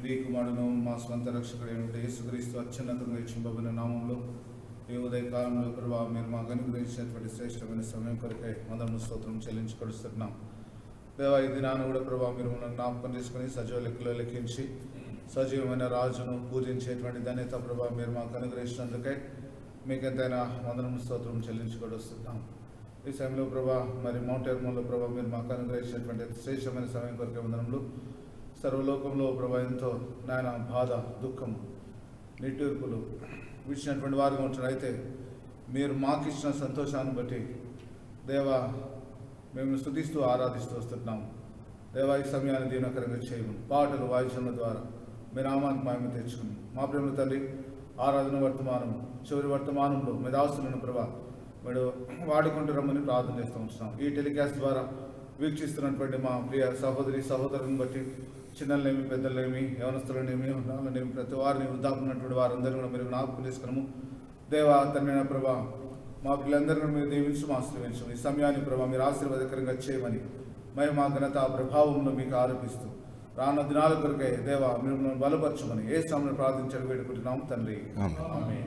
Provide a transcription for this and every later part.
తండ్రి కుమారుడును మా స్వంత రక్షకుడైన యేసుక్రీస్తు అత్యున్నతంగా ఇచ్చింబబిన నామంలో ఈ ఉదయ కాలంలో ప్రభావ మీరు మాకు అనుగ్రహించినటువంటి శ్రేష్టమైన సమయం కొరకై వందనము స్తోత్రం చెల్లించి కొడుస్తున్నాం దేవా ఈ దినాన కూడా ప్రభావ మీరు మనల్ని జ్ఞాపకం చేసుకుని సజీవ లెక్కలో లెక్కించి సజీవమైన రాజును పూజించేటువంటి ధన్యత ప్రభావ మీరు మాకు అనుగ్రహించినందుకై మీకు ఎంతైనా వందనము స్తోత్రం చెల్లించి కొడుస్తున్నాం ఈ సమయంలో ప్రభా మరి మౌంట్ ఎర్మోలో ప్రభా మీరు మాకు అనుగ్రహించినటువంటి శ్రేష్టమైన సమయం కొరకే వందనములు సర్వలోకంలో ప్రభా ఎంతో నాయన బాధ దుఃఖము నిట్టూర్పులు విడిచినటువంటి వారుగా ఉంటున్నారు అయితే మీరు మాకు ఇచ్చిన సంతోషాన్ని బట్టి దేవా మేము స్థుతిస్తూ ఆరాధిస్తూ వస్తున్నాం దేవా ఈ సమయాన్ని దీనకరంగా చేయము పాటలు వాయిద్యముల ద్వారా మీ నామానికి మాయమ తెచ్చుకుని మా ప్రేమ తండ్రి ఆరాధన వర్తమానం చివరి వర్తమానంలో మీ దాస్తులను ప్రభా మీరు వాడుకుంటూ రమ్మని ప్రార్థన చేస్తూ ఉంటున్నాం ఈ టెలికాస్ట్ ద్వారా వీక్షిస్తున్నటువంటి మా ప్రియ సహోదరి సహోదరుని బట్టి చిన్నలనేమి పెద్దలనేమి యవనస్తులనేమి ఉన్నాళ్ళనేమి ప్రతి వారిని వృద్ధాపున్నటువంటి వారందరూ కూడా మీరు జ్ఞాపకం చేసుకున్నాము దేవా తండ్రి ప్రభా మా పిల్లలందరినీ మీరు దీవించు ఆశ్రయించు ఈ సమయాన్ని ప్రభా మీరు ఆశీర్వాదకరంగా చేయమని మరి మా ఘనత ప్రభావంలో మీకు ఆరోపిస్తూ రానున్న దినాల కొరకై దేవా మీరు మమ్మల్ని బలపరచమని ఏ సమయంలో ప్రార్థించడం వేడుకుంటున్నాం తండ్రి ఆమేన్. ఆమేన్.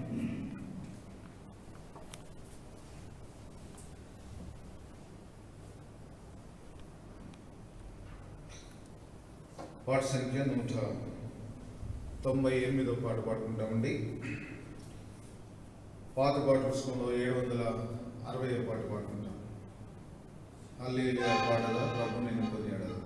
పాట సంఖ్య నూట తొంభై ఎనిమిదో పాట పాడుకుంటామండి పాత పాట పుస్తకంలో ఏడు వందల అరవై పాట పాడుకుంటాం అల్లి పాటగా ప్రభు నేను కొనియాడదా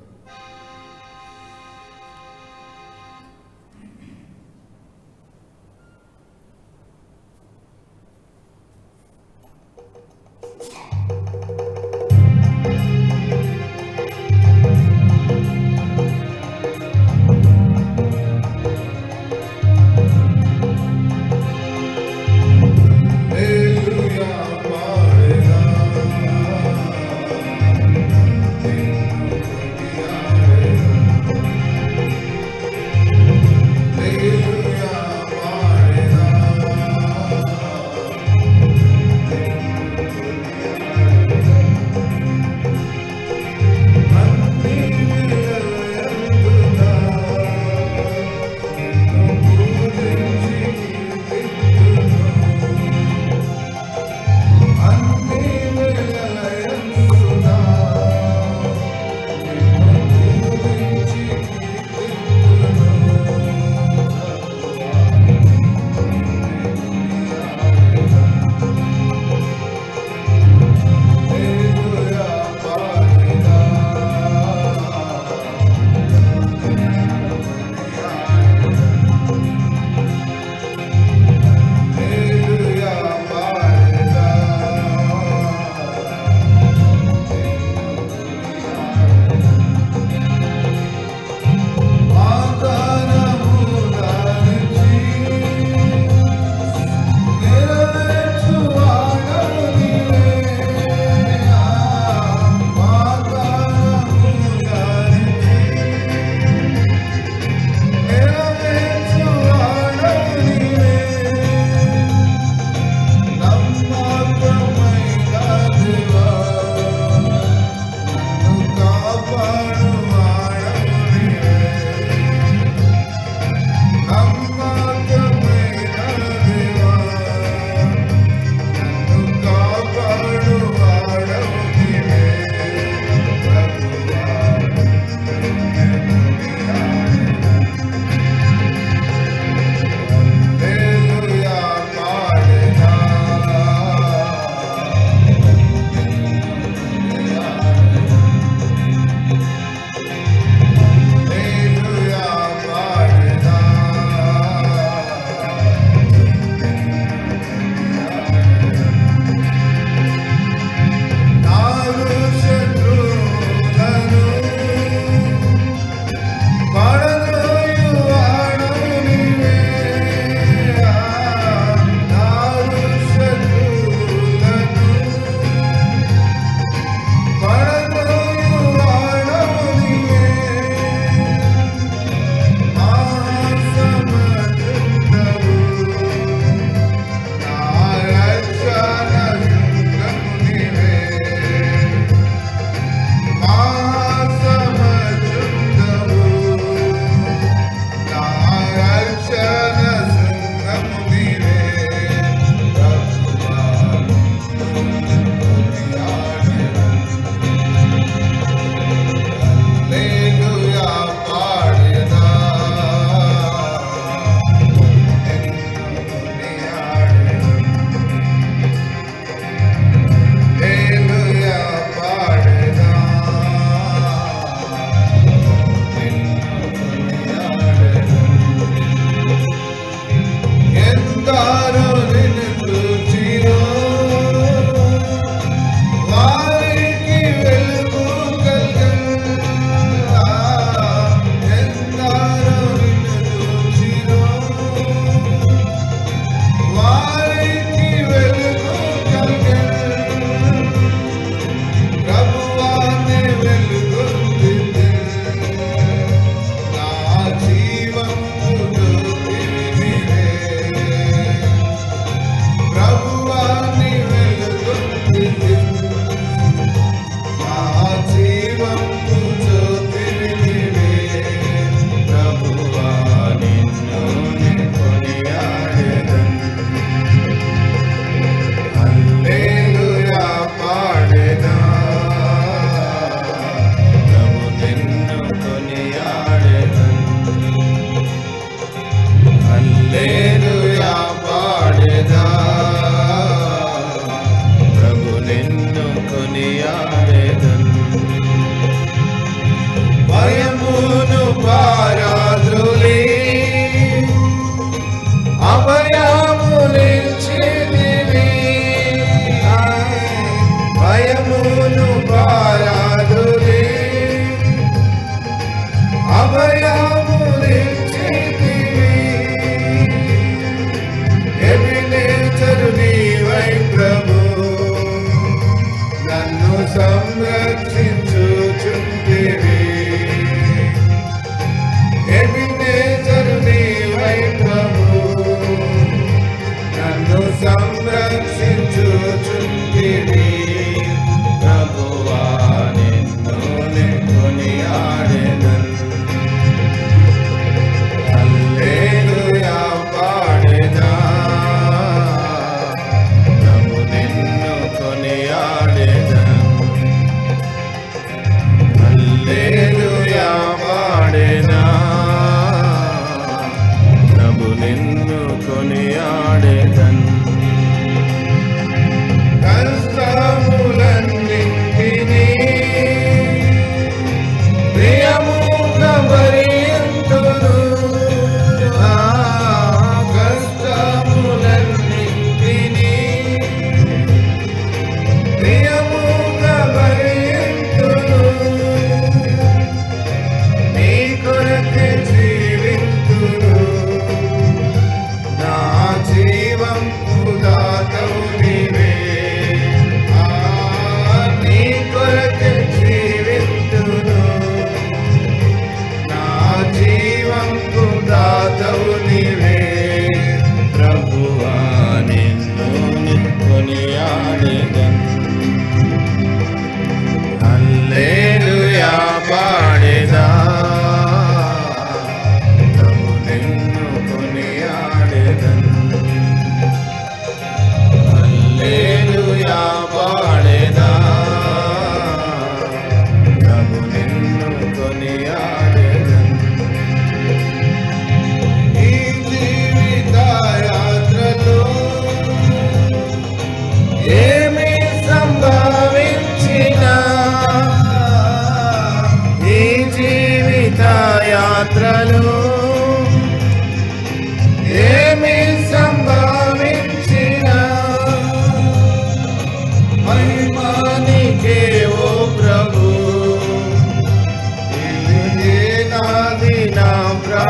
Hallelujah, పాడేదా. నిన్ను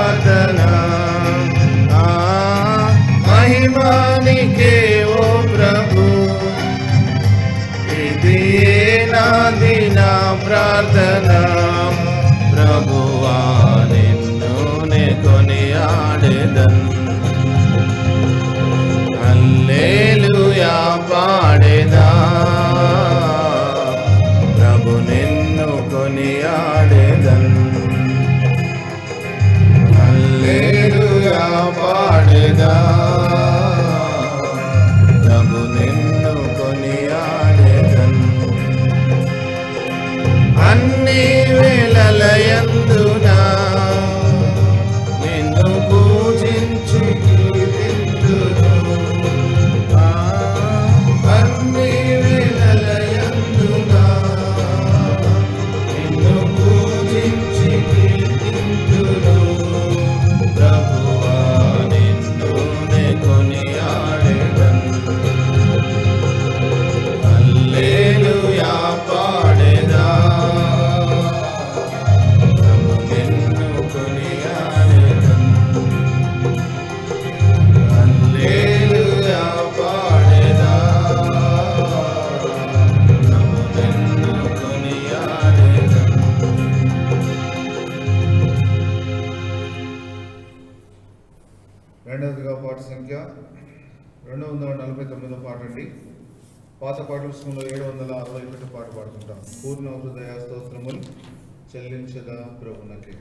ప్రార్థన ఆ, మహిమానికే ఓ ప్రభు ఇది నాది నా ప్రార్థన ప్రభువా నిన్ను నే కొనియాడెదన్ హల్లెలూయా పాడేదా ప్రభు నిన్ను కొనియాడెదన్ హల్లెలూయా పాడేదా ప్రభు నిన్ను కొనియాడెదన్ అన్ని వేళలయందునా నిన్ను పూజించి కీర్తింతును. ఆ, అన్ని వేళలయందునా నిన్ను పూజించి కీర్తింతును. ప్రభువా నిన్ను నే కొనియాడెదన్. హల్లెలూయా పాడెదా ప్రభు నిన్ను కొనియాడెదన్. హల్లెలూయా పాడెదా ప్రభు నిన్ను కొనియాడెదన్. రెండవదిగా పాట సంఖ్య రెండు వందల నలభై తొమ్మిదో పాట అండి పాత పాటల పుస్తకంలో ఏడు వందల అరవై ఒకటి పాట పాడుతుంటాం పూర్ణ హృదయ స్తోత్రములు చెల్లించదా ప్రభునకి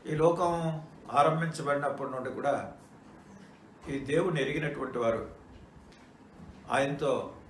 ఈ లోకం ఆరంభించబడినప్పటి నుండి కూడా ఈ దేవుని ఎరిగినటువంటి వారు ఆయనతో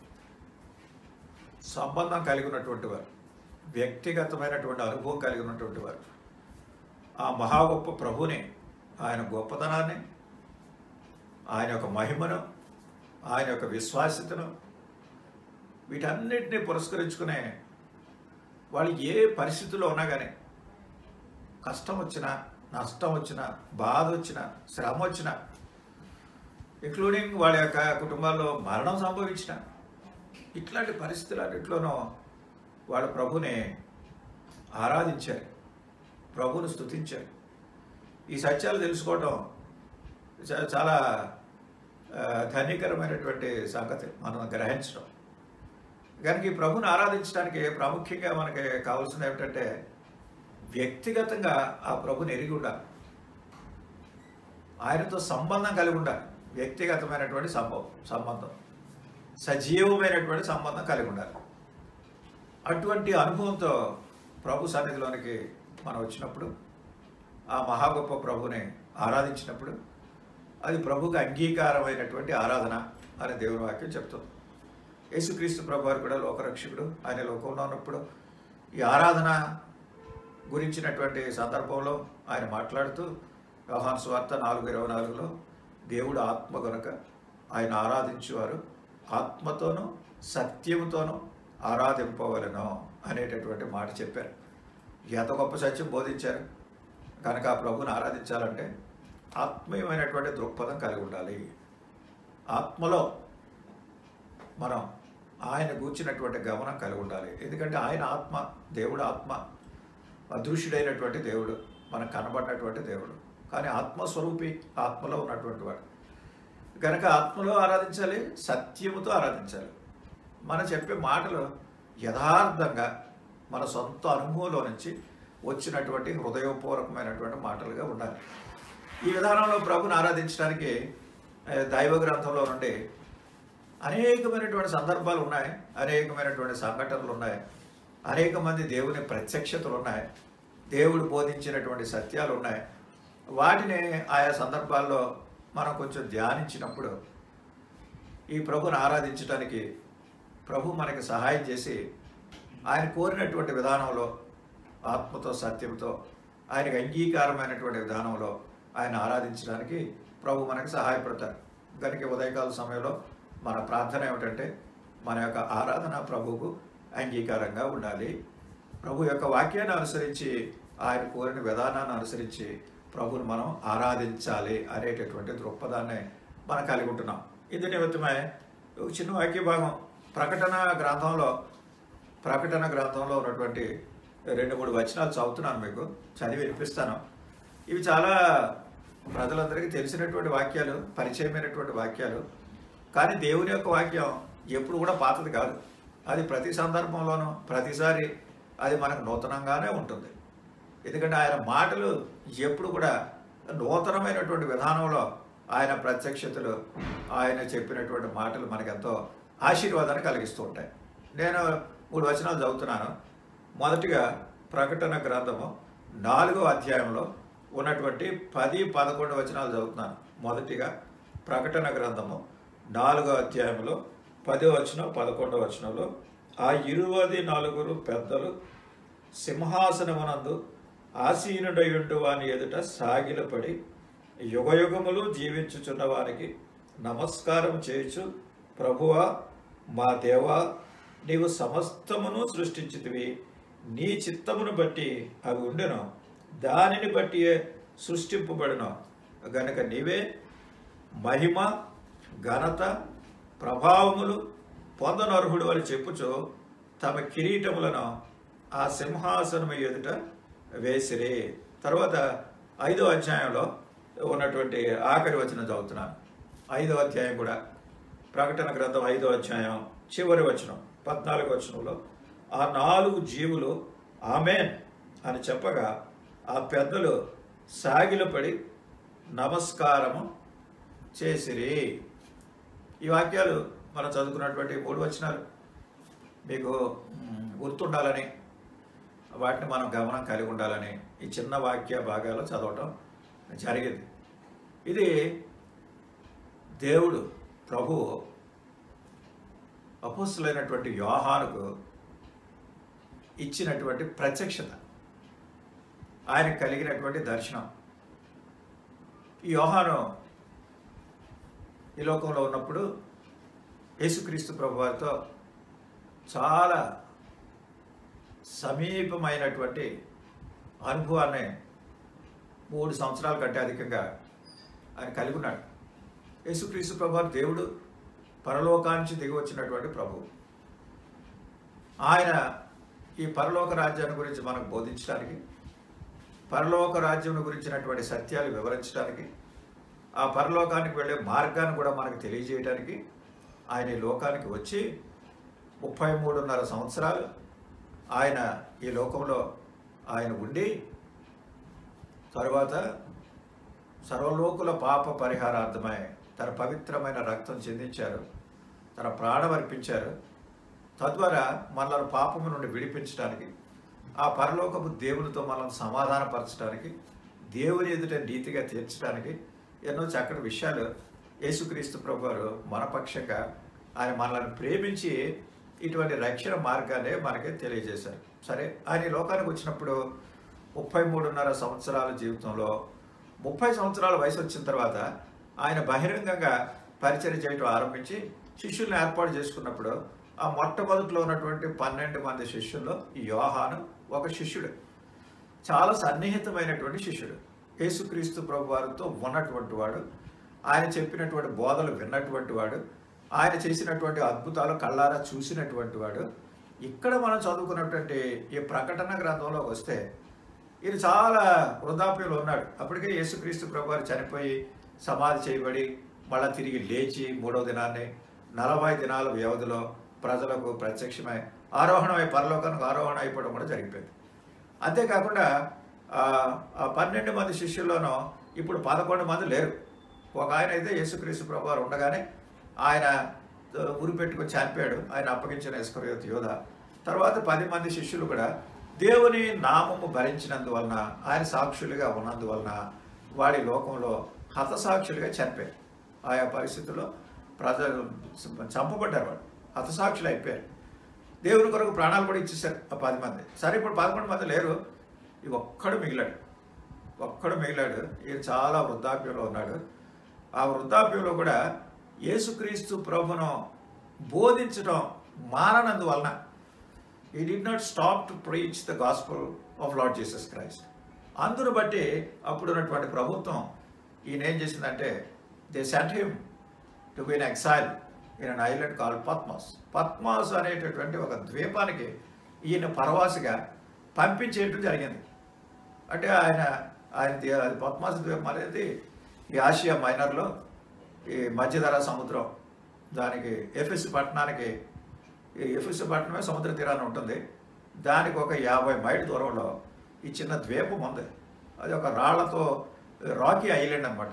సంబంధం కలిగి ఉన్నటువంటి వారు వ్యక్తిగతమైనటువంటి అనుభవం కలిగి ఉన్నటువంటి వారు ఆ మహా గొప్ప ప్రభుని ఆయన గొప్పతనాన్ని ఆయన యొక్క మహిమను ఆయన యొక్క విశ్వాస్యతను వీటన్నిటిని పురస్కరించుకునే వాళ్ళు ఏ పరిస్థితుల్లో ఉన్నా కానీ కష్టం వచ్చినా నష్టం వచ్చినా బాధ వచ్చినా శ్రమ వచ్చినా ఇంక్లూడింగ్ వాళ్ళ యొక్క కుటుంబాల్లో మరణం సంభవించిన ఇట్లాంటి పరిస్థితులన్నింటిలోనూ వాళ్ళ ప్రభుని ఆరాధించారు ప్రభుని స్తుతించారు ఈ సత్యాలు తెలుసుకోవటం చా- చాలా ఆ, ధన్యకరమైనటువంటి సంగతి మనం గ్రహించడం కనుక ఈ ప్రభుని ఆరాధించడానికి ప్రాముఖ్యంగా మనకి కావాల్సింది ఏమిటంటే వ్యక్తిగతంగా ఆ ప్రభుని ఎరిగి ఉండాలి ఆయనతో సంబంధం కలిగి ఉండాలి వ్యక్తిగతమైనటువంటి సంభవం సంబంధం సజీవమైనటువంటి సంబంధం కలిగి ఉండాలి అటువంటి అనుభవంతో ప్రభు సన్నిధిలోనికి మనం వచ్చినప్పుడు ఆ మహా గొప్ప ప్రభుని ఆరాధించినప్పుడు అది ప్రభుకి అంగీకారమైనటువంటి ఆరాధన అని దేవుని వాక్యం చెప్తుంది యేసుక్రీస్తు ప్రభు వారు కూడా లోకరక్షకుడు ఆయన లోకంలో ఉన్నప్పుడు ఈ ఆరాధన గురించినటువంటి సందర్భంలో ఆయన మాట్లాడుతూ వ్యవహాన్ స్వార్త నాలుగు ఇరవై నాలుగులో దేవుడు ఆత్మ గనుక ఆయన ఆరాధించేవారు ఆత్మతోనూ సత్యముతోనూ ఆరాధింపవలను అనేటటువంటి మాట చెప్పారు ఎంత గొప్ప సత్యం బోధించారు కనుక ఆ ప్రభుని ఆరాధించాలంటే ఆత్మీయమైనటువంటి దృక్పథం కలిగి ఉండాలి ఆత్మలో మనం ఆయన గూర్చినటువంటి గమనం కలిగి ఉండాలి ఎందుకంటే ఆయన ఆత్మ దేవుడు ఆత్మ అదృశ్యుడైనటువంటి దేవుడు మనకు కనబడినటువంటి దేవుడు కానీ ఆత్మస్వరూపి ఆత్మలో ఉన్నటువంటి వాడు కనుక ఆత్మలో ఆరాధించాలి సత్యముతో ఆరాధించాలి మనం చెప్పే మాటలు యథార్థంగా మన సొంత అనుభవంలో నుంచి వచ్చినటువంటి హృదయపూర్వకమైనటువంటి మాటలుగా ఉండాలి ఈ విధానంలో ప్రభుని ఆరాధించడానికి ఏ, దైవ గ్రంథంలో నుండి అనేకమైనటువంటి సందర్భాలు ఉన్నాయి అనేకమైనటువంటి సంఘటనలు ఉన్నాయి అనేక మంది దేవుని ప్రత్యక్షతలు ఉన్నాయి దేవుడు బోధించినటువంటి సత్యాలు ఉన్నాయి వాటిని ఆయా సందర్భాల్లో మనం కొంచెం ధ్యానించినప్పుడు ఈ ప్రభుని ఆరాధించడానికి ప్రభు మనకి సహాయం చేసి ఆయన కోరినటువంటి విధానంలో ఆత్మతో సత్యంతో ఆయనకు అంగీకారమైనటువంటి విధానంలో ఆయన ఆరాధించడానికి ప్రభు మనకి సహాయపడతారు కనుక ఈ ఉదయకాల సమయంలో మన ప్రార్థన ఏమిటంటే మన యొక్క ఆరాధన ప్రభువుకు అంగీకారంగా ఉండాలి ప్రభు యొక్క వాక్యాన్ని అనుసరించి ఆయన కోరిన విధానాన్ని అనుసరించి ప్రభుని మనం ఆరాధించాలి అనేటటువంటి దృక్పథాన్ని మనం కలిగి ఉంటున్నాం ఇది నిమిత్తమే ఒక చిన్న వాక్య భాగం ప్రకటన గ్రంథంలో ప్రకటన గ్రంథంలో ఉన్నటువంటి రెండు మూడు వచనాలు చదువుతున్నాను మీకు చదివి వినిపిస్తాను ఇవి చాలా ప్రజలందరికీ తెలిసినటువంటి వాక్యాలు పరిచయమైనటువంటి వాక్యాలు కానీ దేవుని యొక్క వాక్యం ఎప్పుడు కూడా పాతది కాదు అది ప్రతి సందర్భంలోనూ ప్రతిసారి అది మనకు నూతనంగానే ఉంటుంది ఎందుకంటే ఆయన మాటలు ఎప్పుడు కూడా నూతనమైనటువంటి విధానంలో ఆయన ప్రత్యక్షతలు ఆయన చెప్పినటువంటి మాటలు మనకెంతో ఆశీర్వాదాన్ని కలిగిస్తూ ఉంటాయి నేను మూడు వచనాలు చదువుతున్నాను మొదటిగా ప్రకటన గ్రంథము నాలుగో అధ్యాయంలో ఉన్నటువంటి పది పదకొండు వచనాలు చదువుతున్నాను మొదటిగా ప్రకటన గ్రంథము నాలుగో అధ్యాయంలో పదో వచనం పదకొండవ వచనంలో ఆ ఇరువది నలుగురు పెద్దలు సింహాసనమునందు ఆసీనుడయుండు వాని ఎదుట సాగిలపడి యుగయుగములు జీవించుచున్న వానికి నమస్కారం చేయుచు ప్రభువా మా దేవా నీవు సమస్తమును సృష్టించితివి నీ చిత్తమును బట్టి అవి ఉండెను దానిని బట్టి సృష్టింపబడిన గనుక నీవే మహిమ ఘనత ప్రభావములు పొందనర్హుడు అని చెప్పుచు తమ కిరీటములను ఆ సింహాసనము ఎదుట వేసిరి తర్వాత ఐదో అధ్యాయంలో ఉన్నటువంటి ఆఖరి వచనం చదువుతున్నాను ఐదో అధ్యాయం కూడా ప్రకటన గ్రంథం ఐదో అధ్యాయం చివరి వచనం పద్నాలుగు వచనంలో ఆ నాలుగు జీవులు ఆమెన్ అని చెప్పగా ఆ పెద్దలు సాగిలపడి నమస్కారము చేసిరి ఈ వాక్యాలు మనం చదువుకున్నటువంటి మూడు వచనాలు మీకు మ్, గుర్తుండాలని వాటిని మనం గమనం కలిగి ఉండాలని ఈ చిన్న వాక్య భాగాలు చదవటం జరిగింది ఇది దేవుడు ప్రభు అపోస్తులైనటువంటి యోహానుకు ఇచ్చినటువంటి ప్రత్యక్షత ఆయన కలిగినటువంటి దర్శనం ఈ యోహాను ఈ లోకంలో ఉన్నప్పుడు యేసుక్రీస్తు ప్రభు వారితో చాలా సమీపమైనటువంటి అనుభవాన్ని మూడు సంవత్సరాల కంటే అధికంగా ఆయన కలిగి ఉన్నాడు యేసుక్రీస్తు ప్రభు వారు దేవుడు పరలోకానికి దిగి వచ్చినటువంటి ప్రభు ఆయన ఈ పరలోక రాజ్యాన్ని గురించి మనకు బోధించడానికి పరలోక రాజ్యం గురించినటువంటి సత్యాలు వివరించడానికి ఆ పరలోకానికి వెళ్ళే మార్గాన్ని కూడా మనకు తెలియజేయడానికి ఆయన ఈ లోకానికి వచ్చి ముప్పై మూడున్నర సంవత్సరాలు ఆయన ఈ లోకంలో ఆయన ఉండి తరువాత సర్వలోకుల పాప పరిహారార్థమై తన పవిత్రమైన రక్తం చెందించారు తన ప్రాణం అర్పించారు తద్వారా మనల్ని పాపము నుండి విడిపించడానికి ఆ పరలోకపు దేవునితో మనల్ని సమాధానపరచడానికి దేవుని ఎదుట నీతిగా తీర్చడానికి ఎన్నో చక్కటి విషయాలు యేసుక్రీస్తు ప్రభు వారు మన పక్షంగా ఆయన మనల్ని ప్రేమించి ఇటువంటి రక్షణ మార్గాన్ని మనకి తెలియజేశారు సరే ఆయన ఈ లోకానికి వచ్చినప్పుడు ముప్పై మూడున్నర సంవత్సరాల జీవితంలో ముప్పై సంవత్సరాల వయసు వచ్చిన తర్వాత ఆయన బహిరంగంగా పరిచయం చేయడం ఆరంభించి శిష్యుల్ని ఏర్పాటు చేసుకున్నప్పుడు ఆ మొట్టమొదటిలో ఉన్నటువంటి పన్నెండు మంది శిష్యుల్లో ఈ యోహాను ఒక శిష్యుడు చాలా సన్నిహితమైనటువంటి శిష్యుడు యేసుక్రీస్తు ప్రభు వారితో ఉన్నటువంటి వాడు ఆయన చెప్పినటువంటి బోధలు విన్నటువంటి వాడు ఆయన చేసినటువంటి అద్భుతాలు కళ్ళారా చూసినటువంటి వాడు ఇక్కడ మనం చదువుకున్నటువంటి ఈ ప్రకటన గ్రంథంలో వస్తే ఈయన చాలా వృద్ధాప్యంలో ఉన్నాడు అప్పటికే యేసుక్రీస్తు ప్రభు వారు చనిపోయి సమాధి చేయబడి మళ్ళా తిరిగి లేచి మూడవ దినాన్ని నలభై దినాల వ్యవధిలో ప్రజలకు ప్రత్యక్షమై ఆరోహణమై పరలోకానికి ఆరోహణ అయిపోవడం కూడా జరిగిపోయింది అంతేకాకుండా ఆ, ఆ పన్నెండు మంది శిష్యుల్లోనూ ఇప్పుడు పదకొండు మంది లేరు ఒక ఆయన అయితే యేసుక్రీస్తు ప్రభు వారు ఉండగానే ఆయన ఆ, ఉరి పెట్టుకొని చనిపోయాడు ఆయన అప్పగించిన ఇస్కరియోత్ యోధ తర్వాత పది మంది శిష్యులు కూడా దేవుని నామము భరించినందువలన ఆయన సాక్షులుగా ఉన్నందువలన వాడి లోకంలో హతసాక్షులుగా చనిపోయారు ఆయా పరిస్థితుల్లో ప్రజలు చంపబడ్డారు వాడు హతసాక్షులు అయిపోయారు దేవుని కొరకు ప్రాణాలు కూడా ఇచ్చేసారు ఆ పది మంది సరే ఇప్పుడు పదకొండు మంది లేరు ఈ ఒక్కడు మిగిలాడు ఒక్కడు మిగిలాడు ఈయన చాలా వృద్ధాప్యంలో ఉన్నాడు ఆ వృద్ధాప్యంలో కూడా యేసుక్రీస్తు ప్రభును బోధించడం మాననందువలన he did not stop to preach the gospel of Lord Jesus Christ అందును బట్టి అప్పుడు ఉన్నటువంటి ప్రభుత్వం ఈయన ఏం చేసిందంటే they sent him to been exile in an island call Patmos Patmos అనేటటువంటి ఒక ద్వీపానికి ఈయన పరవాసిగా పంపించేయటం జరిగింది అంటే ఆయన ఆయన ది- అది పద్మాస్ ద్వీపం అనేది ఈ ఆసియా మైనర్లో ఈ మధ్యధరా సముద్రం దానికి ఎఫెస్ పట్టణానికి ఈ ఎఫెస్ పట్టణమే సముద్ర తీరాన ఉంటుంది దానికి ఒక యాభై మైల్ దూరంలో ఈ చిన్న ద్వీపం ఉంది అది ఒక రాళ్లతో రాకీ ఐలాండ్ అన్నమాట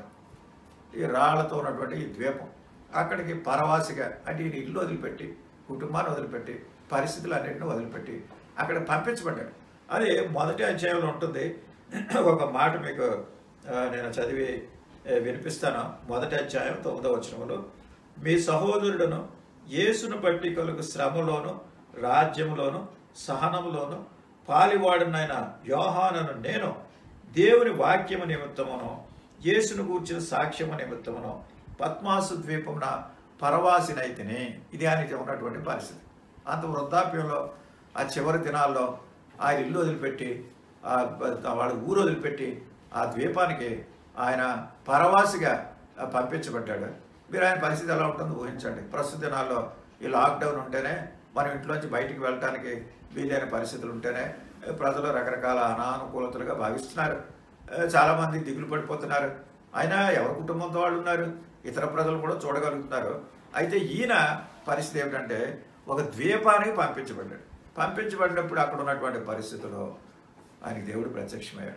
ఈ రాళ్లతో ఉన్నటువంటి ఈ ద్వీపం అక్కడికి పరవాసిగా అంటే ఈయన ఇల్లు వదిలిపెట్టి కుటుంబాన్ని వదిలిపెట్టి పరిస్థితులు అన్నింటిని వదిలిపెట్టి అక్కడ పంపించబడ్డాడు అది మొదటి అధ్యాయంలో ఉంటుంది ఒక మాట మీకు ఆ, నేను చదివి ఆ, వినిపిస్తాను మొదటి అధ్యాయం తొమ్మిదో వచనంలో మీ సహోదరుడును యేసును బట్టి కలుగు శ్రమలోను రాజ్యములోను సహనములోను పాలివాడునైన యోహానను నేను దేవుని వాక్యము నిమిత్తమును యేసును గూర్చిన సాక్ష్యము నిమిత్తమును పద్మాసు ద్వీపమున పరవాసినైతిని ఇది ఆయనకి ఉన్నటువంటి పరిస్థితి అంత వృద్ధాప్యంలో ఆ చివరి దినాల్లో ఆయన ఇల్లు వదిలిపెట్టి ఆ బ- వాళ్ళ ఊరు వదిలిపెట్టి ఆ ద్వీపానికి ఆయన పరవాసిగా ఆ, పంపించబడ్డాడు మీరు ఆయన పరిస్థితి ఎలా ఉంటుందో ఊహించండి ప్రస్తుత దినాల్లో ఈ లాక్డౌన్ ఉంటేనే మనం ఇంట్లోంచి బయటికి వెళ్ళటానికి వీలైన పరిస్థితులు ఉంటేనే ఏ, ప్రజలు రకరకాల అనానుకూలతలుగా భావిస్తున్నారు ఏ, చాలామంది దిగులు పడిపోతున్నారు అయినా ఎవరి కుటుంబంతో వాళ్ళు ఉన్నారు ఇతర ప్రజలు కూడా చూడగలుగుతున్నారు అయితే ఈయన పరిస్థితి ఏమిటంటే ఒక ద్వీపానికి పంపించబడ్డాడు పంపించబడినప్పుడు అక్కడ ఉన్నటువంటి పరిస్థితుల్లో ఆయనకి దేవుడు ప్రత్యక్షమయ్యాడు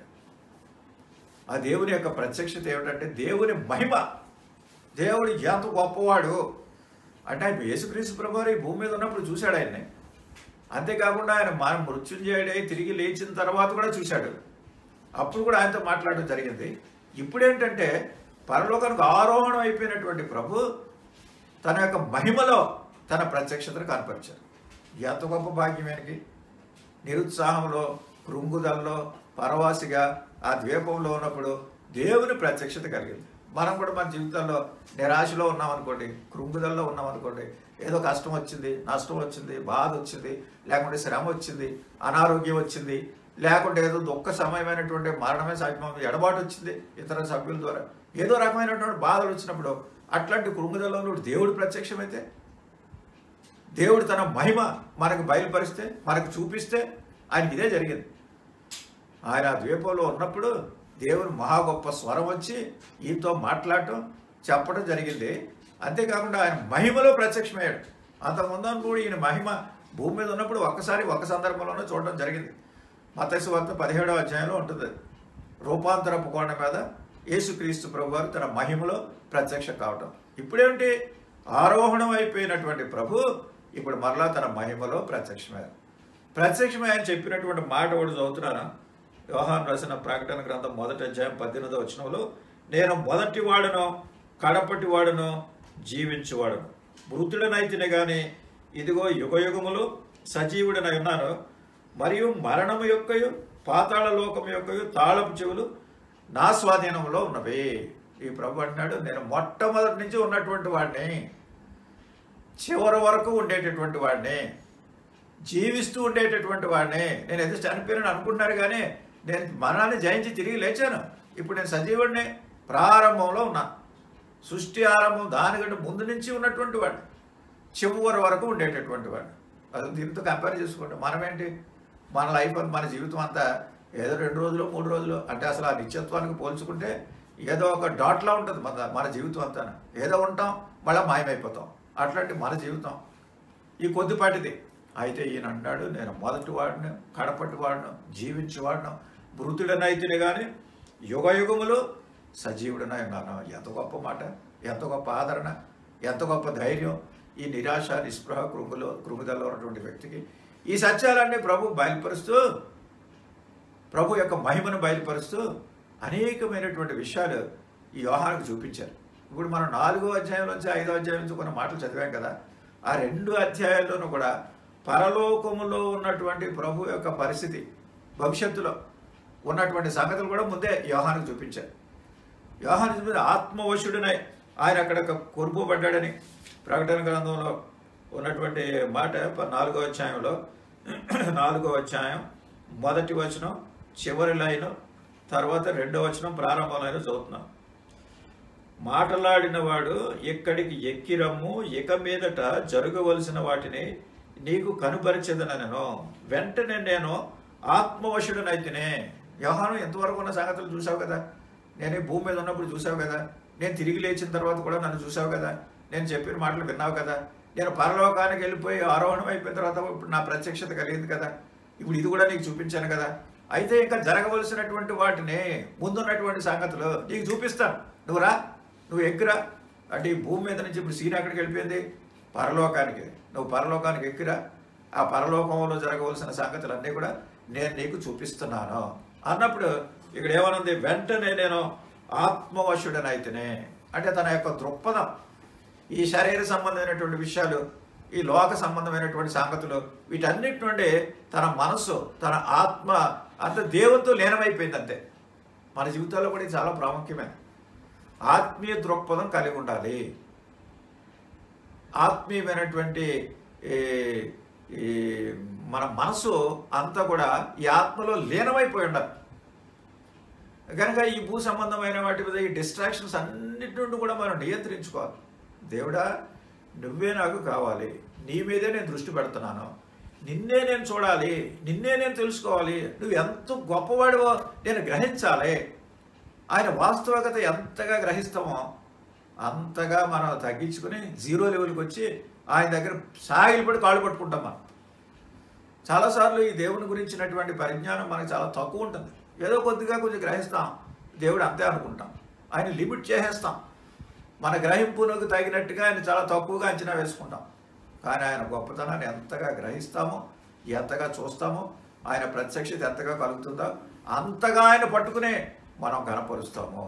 ఆ దేవుని యొక్క ప్రత్యక్షత ఏమిటంటే దేవుని మహిమ దేవుడు ఎంత గొప్పవాడు అంటే ఆయన యేసుక్రీస్తు ప్రభు వారు ఈ భూమి మీద ఉన్నప్పుడు చూశాడు ఆయన్ని అంతేకాకుండా ఆయన మన మృత్యుంజయుడై తిరిగి లేచిన తర్వాత కూడా చూశాడు అప్పుడు కూడా ఆయనతో మాట్లాడడం జరిగింది ఇప్పుడేంటంటే పరలోకానికి ఆరోహణం అయిపోయినటువంటి ప్రభు తన యొక్క మహిమలో తన ప్రత్యక్షతను కనపరిచారు ఎంత గొప్ప భాగ్యమేనికి నిరుత్సాహంలో కృంగుదల్లో పరవాసిగా ఆ ద్వీపంలో ఉన్నప్పుడు దేవుని ప్రత్యక్షత కలిగింది మనం కూడా మన జీవితంలో నిరాశలో ఉన్నాం అనుకోండి కృంగుదల్లో ఉన్నాం అనుకోండి ఏదో కష్టం వచ్చింది నష్టం వచ్చింది బాధ వచ్చింది లేకుంటే శ్రమ వచ్చింది అనారోగ్యం వచ్చింది లేకుంటే ఏదో దుఃఖ సమయమైనటువంటి మరణమే సాధ్యం ఎడబాటు వచ్చింది ఇతర సభ్యుల ద్వారా ఏదో రకమైనటువంటి బాధలు వచ్చినప్పుడు అట్లాంటి కృంగుదలలో నుండి దేవుడు ప్రత్యక్షమైతే దేవుడు తన మహిమ మనకు బయలుపరిస్తే మనకు చూపిస్తే ఆయనకి ఇదే జరిగింది ఆయన ఆ ద్వీపంలో ఉన్నప్పుడు దేవుని మహా గొప్ప స్వరం వచ్చి ఈయనతో మాట్లాడటం చెప్పడం జరిగింది అంతేకాకుండా ఆయన మహిమలో ప్రత్యక్షమయ్యాడు అంతకుముందు కూడా ఈయన మహిమ భూమి మీద ఉన్నప్పుడు ఒక్కసారి ఒక్క సందర్భంలోనే చూడడం జరిగింది మతస్సు వార్త పదిహేడవ అధ్యాయంలో ఉంటుంది రూపాంతరపు కొండ మీద యేసుక్రీస్తు ప్రభు వారు తన మహిమలో ప్రత్యక్ష కావటం ఇప్పుడేమిటి ఆరోహణం అయిపోయినటువంటి ప్రభు ఇప్పుడు మరలా తన మహిమలో ప్రత్యక్షమయ్యారు ప్రత్యక్షమై ఆయన చెప్పినటువంటి మాట కూడా చదువుతున్నాను వ్యవహాన్ రాసిన ప్రకటన గ్రంథం మొదటి అధ్యాయం పద్దెనిమిదో వచనంలో నేను మొదటి వాడును కడపటి వాడును జీవించువాడును మృతుడనైతేనే గాని ఇదిగో యుగయుగములు సజీవుడనై ఉన్నాను మరియు మరణము యొక్కయు పాతాళ లోకము యొక్కయు తాళపు చెవులు నా స్వాధీనంలో ఉన్నవి ఈ ప్రభు అంటున్నాడు నేను మొట్టమొదటి నుంచి ఉన్నటువంటి వాడిని చివరి వరకు ఉండేటటువంటి వాడిని జీవిస్తూ ఉండేటటువంటి వాడిని నేను ఏదో చనిపోయానని అనుకుంటున్నారు కానీ నేను మరణాన్ని జయించి తిరిగి లేచాను ఇప్పుడు నేను సజీవుడిని ప్రారంభంలో ఉన్నా సృష్టి ఆరంభం దానికంటే ముందు నుంచి ఉన్నటువంటి వాడు చివరి వరకు ఉండేటటువంటి వాడు అది దీంతో కంపేర్ చేసుకుంటాం మనమేంటి మన లైఫ్ అంతా మన జీవితం అంతా ఏదో రెండు రోజులు మూడు రోజులు అంటే అసలు ఆ నిత్యత్వానికి పోల్చుకుంటే ఏదో ఒక డాట్లా ఉంటుంది మన మన జీవితం అంతా ఏదో ఉంటాం మళ్ళీ మాయమైపోతాం అట్లాంటి మన జీవితం ఈ కొద్దిపాటిది అయితే ఈయన అన్నాడు నేను మొదటి వాడిని కడపటి వాడిను జీవించేవాడిను మృతుడనైతేనే కానీ యుగ యుగములు సజీవుడనై ఉన్నాను ఎంత గొప్ప మాట ఎంత గొప్ప ఆదరణ ఎంత గొప్ప ధైర్యం ఈ నిరాశ నిస్పృహ కృంగులో కృంగుదలలో ఉన్నటువంటి వ్యక్తికి ఈ సత్యాలన్నీ ప్రభు బయలుపరుస్తూ ప్రభు యొక్క మహిమను బయలుపరుస్తూ అనేకమైనటువంటి విషయాలు ఈ వ్యవహారానికి చూపించారు ఇప్పుడు మనం నాలుగో అధ్యాయం నుంచి ఐదో అధ్యాయం నుంచి కొన్ని మాటలు చదివాం కదా ఆ రెండు అధ్యాయాల్లోనూ కూడా పరలోకములో ఉన్నటువంటి ప్రభు యొక్క పరిస్థితి భవిష్యత్తులో ఉన్నటువంటి సంగతులు కూడా ముందే యోహానికి చూపించారు యోహాను మీద ఆత్మవశుడినై ఆయన అక్కడ కొరుపుబడ్డాడని ప్రకటన గ్రంథంలో ఉన్నటువంటి మాట ప- నాలుగో అధ్యాయంలో నాలుగో అధ్యాయం మొదటి వచనం చివరి లైన్ తర్వాత రెండో వచనం ప్రారంభ లైన్ చదువుతున్నాం మాటలాడిన వాడు ఇక్కడికి ఎక్కిరమ్ము ఇక మీదట జరగవలసిన వాటిని నీకు కనుపరిచేదనను వెంటనే నేను ఆత్మవశుడనైతేనే వ్యవహారం ఎంతవరకు ఉన్న సంగతులు చూసావు కదా నేను ఈ భూమి మీద ఉన్నప్పుడు చూసావు కదా నేను తిరిగి లేచిన తర్వాత కూడా నన్ను చూసావు కదా నేను చెప్పిన మాటలు విన్నావు కదా నేను పరలోకానికి వెళ్ళిపోయి ఆరోహణం అయిపోయిన తర్వాత ఇప్పుడు నా ప్రత్యక్షత కలిగింది కదా ఇప్పుడు ఇది కూడా నీకు చూపించాను కదా అయితే ఇంకా జరగవలసినటువంటి వాటిని ముందున్నటువంటి సంగతులు నీకు చూపిస్తాను నువ్వు రా నువ్వు ఎగ్గురా అంటే ఈ భూమి మీద నుంచి ఇప్పుడు సీన్ ఎక్కడికి వెళ్ళిపోయింది పరలోకానికి నువ్వు పరలోకానికి ఎక్కిరా ఆ పరలోకంలో జరగవలసిన సంగతులన్నీ కూడా నేను నీకు చూపిస్తున్నాను అన్నప్పుడు ఇక్కడ ఏమనుంది వెంటనే నేను ఆత్మవశుడనైతేనే అంటే తన యొక్క దృక్పథం ఈ శరీర సంబంధమైనటువంటి విషయాలు ఈ లోక సంబంధమైనటువంటి సంగతులు వీటన్నిటి నుండి తన మనస్సు తన ఆత్మ అంత దేవునితో లీనమైపోయింది అంతే మన జీవితాల్లో కూడా ఇది చాలా ప్రాముఖ్యమైనది ఆత్మీయ దృక్పథం కలిగి ఉండాలి ఆత్మీయమైనటువంటి ఈ ఈ మన మనసు అంతా కూడా ఈ ఆత్మలో లీనమైపోయి ఉండాలి కనుక ఈ భూ సంబంధమైన వాటి మీద ఈ డిస్ట్రాక్షన్స్ అన్నిటి నుండి కూడా మనం నియంత్రించుకోవాలి దేవుడా నువ్వే నాకు కావాలి నీ మీదే నేను దృష్టి పెడుతున్నాను నిన్నే నేను చూడాలి నిన్నే నేను తెలుసుకోవాలి నువ్వు ఎంత గొప్పవాడివో నేను గ్రహించాలి ఆయన వాస్తవికత ఎంతగా గ్రహిస్తామో అంతగా మనం తగ్గించుకుని జీరో లెవెల్కి వచ్చి ఆయన దగ్గర సాగిలిపడి కాళ్ళు పట్టుకుంటాం మనం చాలాసార్లు ఈ దేవుని గురించినటువంటి పరిజ్ఞానం మనకు చాలా తక్కువ ఉంటుంది ఏదో కొద్దిగా కొంచెం గ్రహిస్తాం దేవుడు అంతే అనుకుంటాం ఆయన లిమిట్ చేసేస్తాం మన గ్రహింపునకు తగినట్టుగా ఆయన చాలా తక్కువగా అంచనా వేసుకుంటాం కానీ ఆయన గొప్పతనాన్ని ఎంతగా గ్రహిస్తామో ఎంతగా చూస్తామో ఆయన ప్రత్యక్షత ఎంతగా కలుగుతుందో అంతగా ఆయన పట్టుకునే మనం కనపరుస్తాము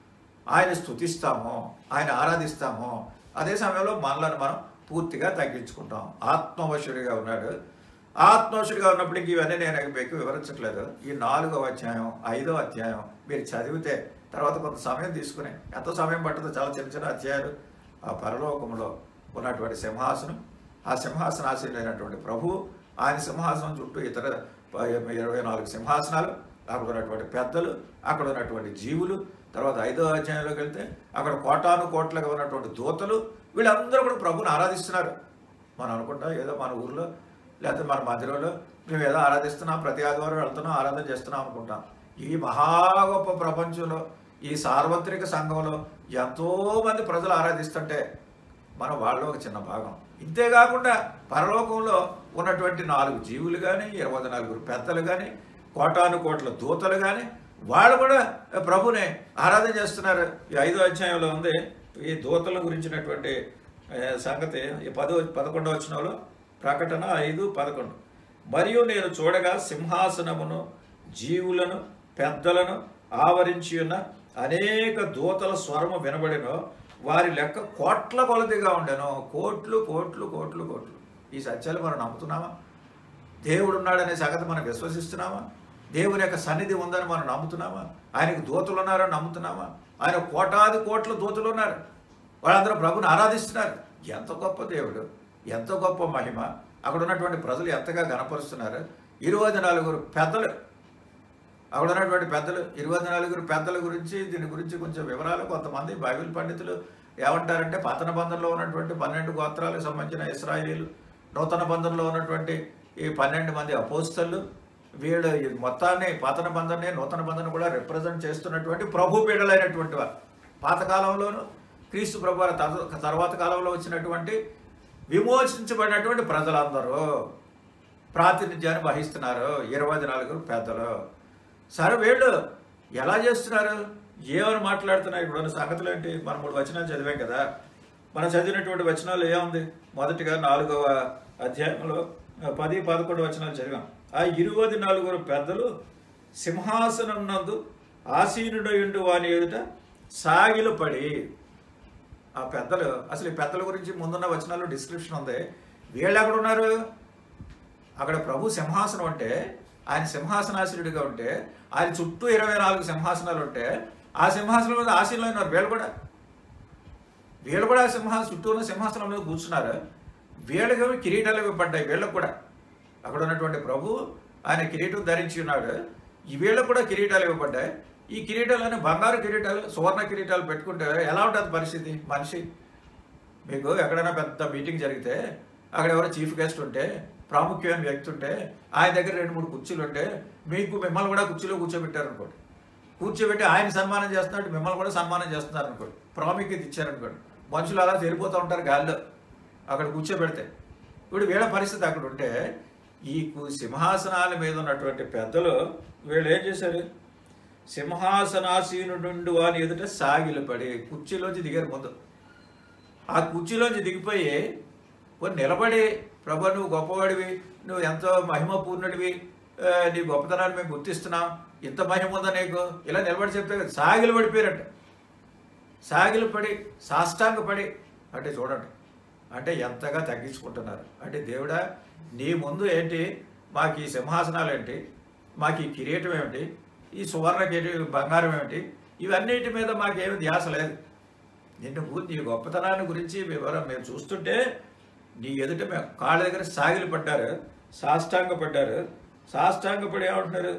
ఆయన స్థుతిస్తాము ఆయన ఆరాధిస్తాము అదే సమయంలో మనలను మనం పూర్తిగా తగ్గించుకుంటాం ఆత్మవశుడిగా ఉన్నాడు ఆత్మవశుడిగా ఉన్నప్పుడు ఇంక ఇవన్నీ నేను మీకు వివరించట్లేదు ఈ నాలుగవ అధ్యాయం ఐదవ అధ్యాయం మీరు చదివితే తర్వాత కొంత సమయం తీసుకుని ఎంత సమయం పడుతుందో చాలా చిన్న చిన్న అధ్యాయాలు ఆ పరలోకంలో ఉన్నటువంటి సింహాసనం ఆ సింహాసనాశీలైనటువంటి ప్రభువు ఆయన సింహాసనం చుట్టూ ఇతర ప- ఇరవై నాలుగు సింహాసనాలు అక్కడ ఉన్నటువంటి పెద్దలు అక్కడ ఉన్నటువంటి జీవులు తర్వాత ఐదో అధ్యాయంలోకి వెళ్తే అక్కడ కోటాను కోట్లుగా ఉన్నటువంటి దూతలు వీళ్ళందరూ కూడా ప్రభుని ఆరాధిస్తున్నారు మనం అనుకుంటాం ఏదో మన ఊర్లో లేకపోతే మన మందిరంలో మేము ఏదో ఆరాధిస్తున్నాం ప్రతి ఆదివారం వెళ్తున్నాం ఆరాధన చేస్తున్నాం అనుకుంటాం ఈ మహా గొప్ప ప్రపంచంలో ఈ సార్వత్రిక సంఘంలో ఎంతో మంది ప్రజలు ఆరాధిస్తుంటే మనం వాళ్ళలో ఒక చిన్న భాగం ఇంతేకాకుండా పరలోకంలో ఉన్నటువంటి నాలుగు జీవులు కానీ ఇరవై నలుగురు పెద్దలు కానీ కోటాను కోట్ల దూతలు కానీ వాళ్ళు కూడా ప్రభునే ఆరాధన చేస్తున్నారు ఈ ఐదో అధ్యాయంలో ఉంది ఈ దూతల గురించినటువంటి ఏ, సంగతి ఈ పదో పదకొండవ వచనంలో ప్రకటన ఐదు పదకొండు మరియు నేను చూడగా సింహాసనమును జీవులను పెద్దలను ఆవరించి ఉన్న అనేక దూతల స్వరము వినబడినో వారి లెక్క కోట్ల కొలదిగా ఉండెను కోట్లు కోట్లు కోట్లు కోట్లు ఈ సత్యాలు మనం నమ్ముతున్నామా దేవుడు ఉన్నాడనే సంగతి మనం విశ్వసిస్తున్నామా దేవుని యొక్క సన్నిధి ఉందని మనం నమ్ముతున్నామా ఆయనకు దూతలు ఉన్నారని నమ్ముతున్నామా ఆయన కోటాది కోట్ల దూతలు ఉన్నారు వాళ్ళందరూ ప్రభుని ఆరాధిస్తున్నారు ఎంత గొప్ప దేవుడు ఎంత గొప్ప మహిమ అక్కడ ఉన్నటువంటి ప్రజలు ఎంతగా గనపరుస్తున్నారు ఇరవై నలుగురు పెద్దలు అక్కడ ఉన్నటువంటి పెద్దలు ఇరవై నలుగురు పెద్దల గురించి దీని గురించి కొంచెం వివరాలు కొంతమంది బైబిల్ పండితులు ఏమంటారంటే పతన బంధంలో ఉన్నటువంటి పన్నెండు గోత్రాలకు సంబంధించిన ఇస్రాయేలీలు నూతన బంధంలో ఉన్నటువంటి ఈ పన్నెండు మంది అపోస్తలు వీళ్ళు ఈ మొత్తాన్ని పాతన బంధాన్ని నూతన బంధాన్ని కూడా రిప్రజెంట్ చేస్తున్నటువంటి ప్రభు పీడలైనటువంటి వారు పాతకాలంలోను క్రీస్తు ప్రభు వారి తర్వా- తర్వాత కాలంలో వచ్చినటువంటి విమోచించబడినటువంటి ప్రజలందరూ ప్రాతినిధ్యాన్ని వహిస్తున్నారు ఇరవై నాలుగు పెద్దలు సరే వీళ్ళు ఎలా చేస్తున్నారు ఏమని మాట్లాడుతున్నారు ఇప్పుడు ఉన్న సంగతులు ఏంటి మనం మూడు వచనాలు చదివాం కదా మనం చదివినటువంటి వచనాలు ఏముంది మొదటిగా నాలుగవ అధ్యాయంలో ఆ, పది పదకొండు వచనాలు చదివాం ఆ ఇరువై నలుగురు పెద్దలు సింహాసనం నందు ఆసీనుడయుండు వాని ఎదుట సాగిలు పడి ఆ పెద్దలు అసలు ఈ పెద్దల గురించి ముందున్న వచనాల్లో డిస్క్రిప్షన్ ఉంది వీళ్ళు ఎక్కడ ఉన్నారు అక్కడ ప్రభు సింహాసనం అంటే ఆయన సింహాసనాశనుడిగా ఉంటే ఆయన చుట్టూ ఇరవై నాలుగు సింహాసనాలు ఉంటే ఆ సింహాసనం మీద ఆశీనులు ఉన్నారు వీళ్ళు కూడా వీళ్ళు కూడా ఆ సింహాసనం చుట్టూ ఉన్న సింహాసనం మీద కూర్చున్నారు వీళ్ళకి కిరీటాలు ఇవ్వబడ్డాయి వీళ్ళకు కూడా అక్కడ ఉన్నటువంటి ప్రభు ఆయన కిరీటం ధరించి ఉన్నాడు ఈ వీళ్ళకు కూడా కిరీటాలు ఇవ్వబడ్డాయి ఈ కిరీటాలని బంగారు కిరీటాలు సువర్ణ కిరీటాలు పెట్టుకుంటే ఎలా ఉంటుంది పరిస్థితి మనిషి మీకు ఎక్కడైనా పెద్ద మీటింగ్ జరిగితే అక్కడ ఎవరో చీఫ్ గెస్ట్ ఉంటే ప్రాముఖ్యమైన వ్యక్తి ఉంటే ఆయన దగ్గర రెండు మూడు కుర్చీలు ఉంటే మీకు మిమ్మల్ని కూడా కుర్చీలో కూర్చోబెట్టారు అనుకోండి కూర్చోబెట్టి ఆయన సన్మానం చేస్తున్నాడు మిమ్మల్ని కూడా సన్మానం చేస్తున్నారు అనుకోండి ప్రాముఖ్యత ఇచ్చారనుకోండి మనుషులు అలా తెలిపోతూ ఉంటారు గాల్లో అక్కడ కూర్చోబెడితే ఇప్పుడు వీళ్ళ పరిస్థితి అక్కడ ఉంటే ఈ కు- సింహాసనాల మీద ఉన్నటువంటి పెద్దలు వీళ్ళు ఏం చేశారు సింహాసనాసీనుడు వాని ఎదుట సాగిలపడి కుర్చీలోంచి దిగారు ముందు ఆ కుర్చీలోంచి దిగిపోయి పోనీ నిలబడి ప్రభు నువ్వు గొప్పవాడివి నువ్వు ఎంతో మహిమపూర్ణుడివి ఆ, నీ గొప్పతనాన్ని మేము గుర్తిస్తున్నాం ఇంత మహిమ ఉందా నీకు ఇలా నిలబడి చెప్తే కదా, సాగిలు పడిపోయారంట సాగిలు పడి సాష్టాంగపడి అంటే చూడండి అంటే ఎంతగా తగ్గించుకుంటున్నారు అంటే దేవుడా నీ ముందు ఏంటి మాకు ఈ సింహాసనాలు ఏంటి మాకు ఈ కిరీటం ఏమిటి ఈ సువర్ణ కిరీటం బంగారం ఏమిటి ఇవన్నిటి మీద మాకేమి ధ్యాస లేదు నిన్ను గు- నీ గొప్పతనాన్ని గురించి వివరం మేము చూస్తుంటే నీ ఎదుట మేము కాళ్ళ దగ్గర సాగిలు పడ్డారు సాష్టాంగ పడ్డారు సాష్టాంగపడి ఏమంటున్నారు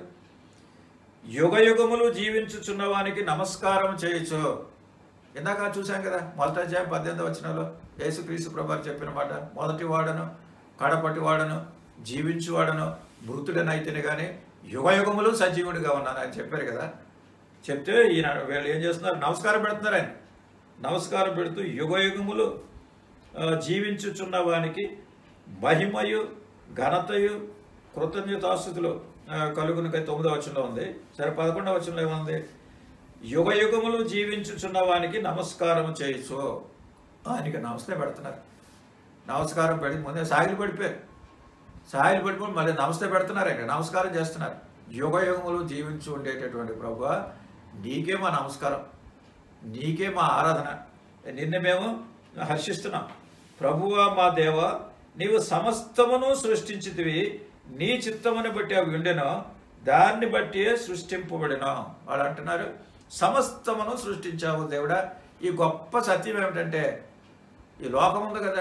యుగ యుగములు జీవించుచున్న వానికి నమస్కారం చేయొచ్చు ఇందాక చూసాం కదా మొదటి అధ్యాయం పద్దెనిమిది వచ్చినలో యేసుక్రీస్తు ప్రభు చెప్పిన మాట మొదటి వాడను కడపటి వాడను జీవించువాడను మృతుడనైతేనే కానీ యుగ యుగములు సజీవుడిగా ఉన్నాను అని చెప్పారు కదా చెప్తే ఈయన వీళ్ళు ఏం చేస్తున్నారు నమస్కారం పెడుతున్నారు ఆయన నమస్కారం పెడుతూ యుగ యుగములు ఆ, జీవించుచున్న వానికి మహిమయు ఘనతయు కృతజ్ఞతాస్థుతులు ఆ, కలుగునికై తొమ్మిదో వచనంలో ఉంది సరే పదకొండవ వచనంలో ఏముంది యుగ యుగములు జీవించుచున్న వానికి నమస్కారం చేయొచ్చు ఆయనకి నమస్తే పెడుతున్నారు నమస్కారం పెడి ముందే సాగిలు పడిపోయారు సాయిలు పడిపోయి మళ్ళీ నమస్తే పెడుతున్నారు ఇక్కడ నమస్కారం చేస్తున్నారు యుగ యుగములు జీవించి ఉండేటటువంటి ప్రభు నీకే మా నమస్కారం నీకే మా ఆరాధన నిన్ను మేము హర్షిస్తున్నాం ప్రభువా మా దేవ నీవు సమస్తమును సృష్టించితివి నీ చిత్తమును బట్టి అవి ఉండెను దాన్ని బట్టి సృష్టింపబడిన వాళ్ళు అంటున్నారు సమస్తమును సృష్టించావు దేవుడా ఈ గొప్ప సత్యం ఏమిటంటే ఈ లోకం ఉంది కదా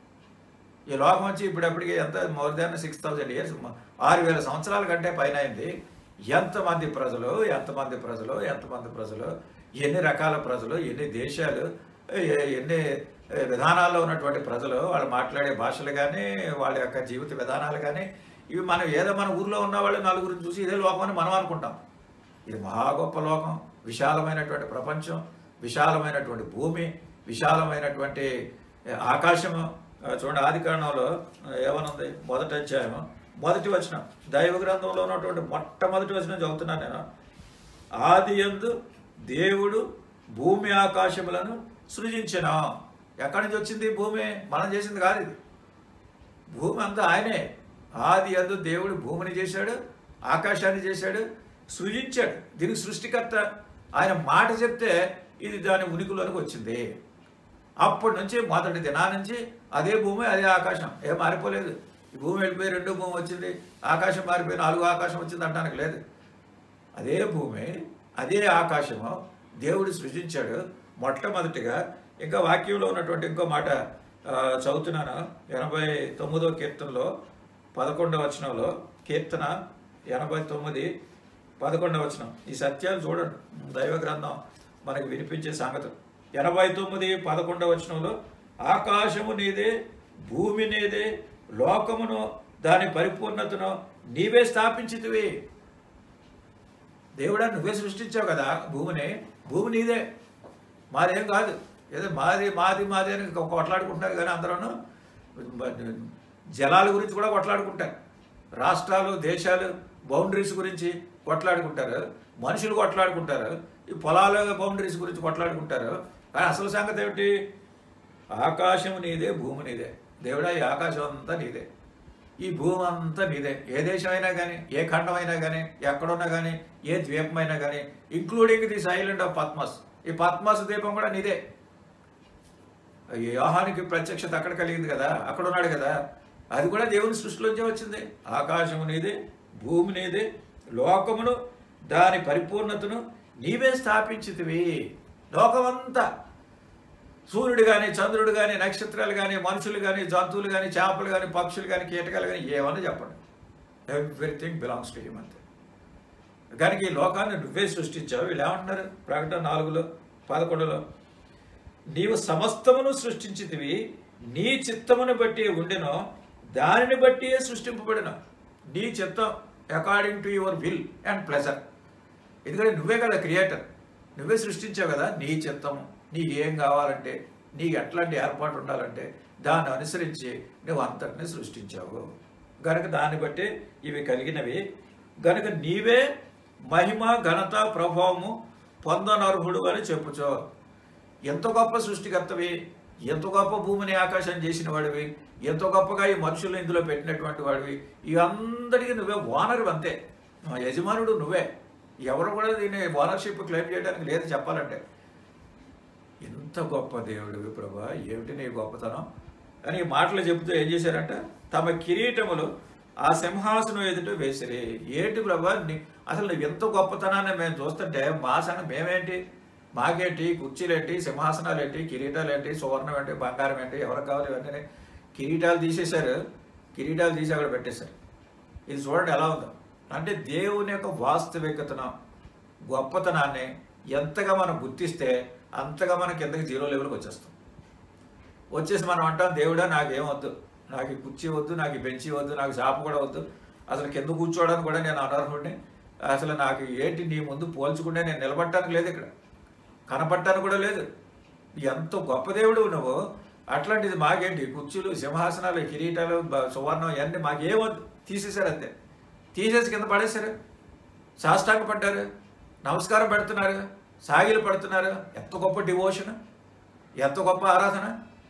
ఈ లోకం వచ్చి ఇప్పుడప్పటికి ఎంత more than six thousand years ఆరు వేల సంవత్సరాల కంటే పైన అయింది ఎంతమంది ప్రజలు ఎంతమంది ప్రజలు ఎంతమంది ప్రజలు ఎన్ని రకాల ప్రజలు ఎన్ని దేశాలు ఎ- ఎన్ని విధానాల్లో ఉన్నటువంటి ప్రజలు వాళ్ళు మాట్లాడే భాషలు కానీ వాళ్ళ యొక్క జీవిత విధానాలు కానీ ఇవి మనం ఏదో మన ఊర్లో ఉన్న వాళ్ళు నలుగురిని చూసి ఇదే లోకం అని మనం అనుకుంటాం ఇది మహా గొప్ప లోకం విశాలమైనటువంటి ప్రపంచం విశాలమైనటువంటి భూమి విశాలమైనటువంటి ఆకాశము ఆ, చూడండి ఆది కారణంలో ఏమనుంది మొదటి అధ్యాయం మొదటి వచనం దైవ గ్రంథంలో ఉన్నటువంటి మొట్టమొదటి వచనం చదువుతున్నాను నేను ఆది యందు దేవుడు భూమి ఆకాశములను సృజించిన ఎక్కడి నుంచి వచ్చింది ఈ భూమి మనం చేసింది కాదు ఇది భూమి అంతా ఆయనే ఆది అందు దేవుడు భూమిని చేశాడు ఆకాశాన్ని చేశాడు సృజించాడు దీనికి సృష్టికర్త ఆయన మాట చెప్తే ఇది దాని ఉనికిలోనికి వచ్చింది అప్పటి నుంచి మొదటి దినా నుంచి అదే భూమి అదే ఆకాశం ఏం మారిపోలేదు ఈ భూమి వెళ్ళిపోయి రెండో భూమి వచ్చింది ఆకాశం మారిపోయి నాలుగో ఆకాశం వచ్చింది అంటానికి లేదు అదే భూమి అదే ఆకాశము దేవుడు సృజించాడు మొట్టమొదటిగా ఇంకా వాక్యంలో ఉన్నటువంటి ఇంకో మాట ఆ, చదువుతున్నాను ఎనభై తొమ్మిదో కీర్తనలో పదకొండవ వచనంలో కీర్తన ఎనభై తొమ్మిది పదకొండవ వచనం ఈ సత్యాలు చూడండి దైవ గ్రంథం మనకి వినిపించే సంగతులు ఎనభై తొమ్మిది పదకొండవ వచనంలో ఆకాశము నీదే భూమి నీదే లోకమును దాని పరిపూర్ణతను నీవే స్థాపించితివి దేవుడా నువ్వే సృష్టించావు కదా భూమిని భూమి నీదే మాదేం కాదు ఏదో మాది మాది మాది అని కొ- కొట్లాడుకుంటారు కానీ అందరూ జలాల గురించి కూడా కొట్లాడుకుంటారు రాష్ట్రాలు దేశాలు బౌండరీస్ గురించి కొట్లాడుకుంటారు మనుషులు కొట్లాడుకుంటారు ఈ పొలాల బౌండరీస్ గురించి కొట్లాడుకుంటారు కానీ అసలు సంగతి ఏమిటి ఆకాశం నీదే భూమి నీదే దేవుడా ఈ ఆకాశం అంతా నీదే ఈ భూమి అంతా నీదే ఏ దేశమైనా కానీ ఏ ఖండం అయినా కానీ ఎక్కడున్నా కానీ ఏ ద్వీపమైనా కానీ including this island of Patmos ఈ పద్మస్ ద్వీపం కూడా నీదే ఈ యోహానికి ప్రత్యక్షత అక్కడ కలిగింది కదా అక్కడ ఉన్నాడు కదా అది కూడా దేవుని సృష్టిలోంచే వచ్చింది ఆకాశము నీదే భూమి నీదే లోకమును దాని పరిపూర్ణతను నీవే స్థాపించితివి లోకమంతా సూర్యుడు కానీ చంద్రుడు కానీ నక్షత్రాలు కానీ మనుషులు కానీ జంతువులు కానీ చేపలు కానీ పక్షులు కానీ కీటకాలు కానీ ఏమన్నా చెప్పండి ఎవ్రీథింగ్ బిలాంగ్స్ టు హిమ్ అంతే కనుక ఈ లోకాన్ని నువ్వే సృష్టించావు వీళ్ళు ఏమంటున్నారు ప్రకటన నాలుగులో పదకొండులో నీవు సమస్తమును సృష్టించితివి నీ చిత్తమును బట్టి ఉండెను దానిని బట్టి సృష్టింపబడిన నీ చిత్తం according to your will and pleasure ఎందుకంటే నువ్వే కదా క్రియేటర్ నువ్వే సృష్టించావు కదా నీ చిత్తము నీకు ఏం కావాలంటే నీకు ఎట్లాంటి ఏర్పాటు ఉండాలంటే దాన్ని అనుసరించి నువ్వు అంతటిని సృష్టించావు గనుక దాన్ని బట్టి ఇవి కలిగినవి గనుక నీవే మహిమ ఘనత ప్రభావము పొందనర్హుడు అని చెప్పుచో ఎంత గొప్ప సృష్టికర్తవి ఎంత గొప్ప భూమిని ఆకాశం చేసిన వాడివి ఎంత గొప్పగా ఈ మనుషులు ఇందులో పెట్టినటువంటి వాడివి ఈ అందరికీ నువ్వే ఓనర్ అంతే మా యజమానుడు నువ్వే ఎవరు కూడా దీన్ని ఓనర్షిప్ క్లెయిమ్ చేయడానికి లేదు చెప్పాలంటే ఎంత గొప్ప దేవుడివి ప్రభా ఏమిటి నీ గొప్పతనం అని ఈ మాటలు చెబుతూ ఏం చేశారంట తమ కిరీటములు ఆ సింహాసనం ఎదుట వేసిరి ఏంటి ప్రభా నీ అసలు నువ్వు ఎంత గొప్పతనాన్ని మేము చూస్తుంటే మా సంగతి మేమేంటి మాకేంటి కుర్చీలేంటి సింహాసనాలు ఏంటి కిరీటాలు ఏంటి సువర్ణం ఏంటి బంగారం ఏంటి ఎవరికి కావాలి ఇవన్నీ కిరీటాలు తీసేశారు కిరీటాలు తీసి అక్కడ పెట్టేశారు ఇది చూడండి ఎలా ఉందో అంటే దేవుని యొక్క వాస్తవికతను గొప్పతనాన్ని ఎంతగా మనం గుర్తిస్తే అంతగా మనం కిందకి జీరో లెవెల్కి వచ్చేస్తాం వచ్చేసి మనం అంటాం దేవుడా నాకేం వద్దు నాకు ఈ కుర్చీ వద్దు నాకు ఈ బెంచి వద్దు నాకు షాపు కూడా వద్దు అసలు కింద కూర్చోవడానికి కూడా నేను అనర్హుడిని అసలు నాకు ఏంటి నీ ముందు పోల్చుకుంటే నేను నిలబడటానికి లేదు ఇక్కడ కనపడటానికి కూడా లేదు ఎంత గొప్ప దేవుడు నువ్వు అట్లాంటిది మాకేంటి కుర్చీలు సింహాసనాలు కిరీటాలు బ- సువర్ణం ఇవన్నీ మాకేమొద్దు తీసేశారు అంతే తీసేసి కింద పడేశారు సాష్టాంగ పడ్డారు నమస్కారం పెడుతున్నారు సాగిలు పడుతున్నారు ఎంత గొప్ప డివోషన్ ఎంత గొప్ప ఆరాధన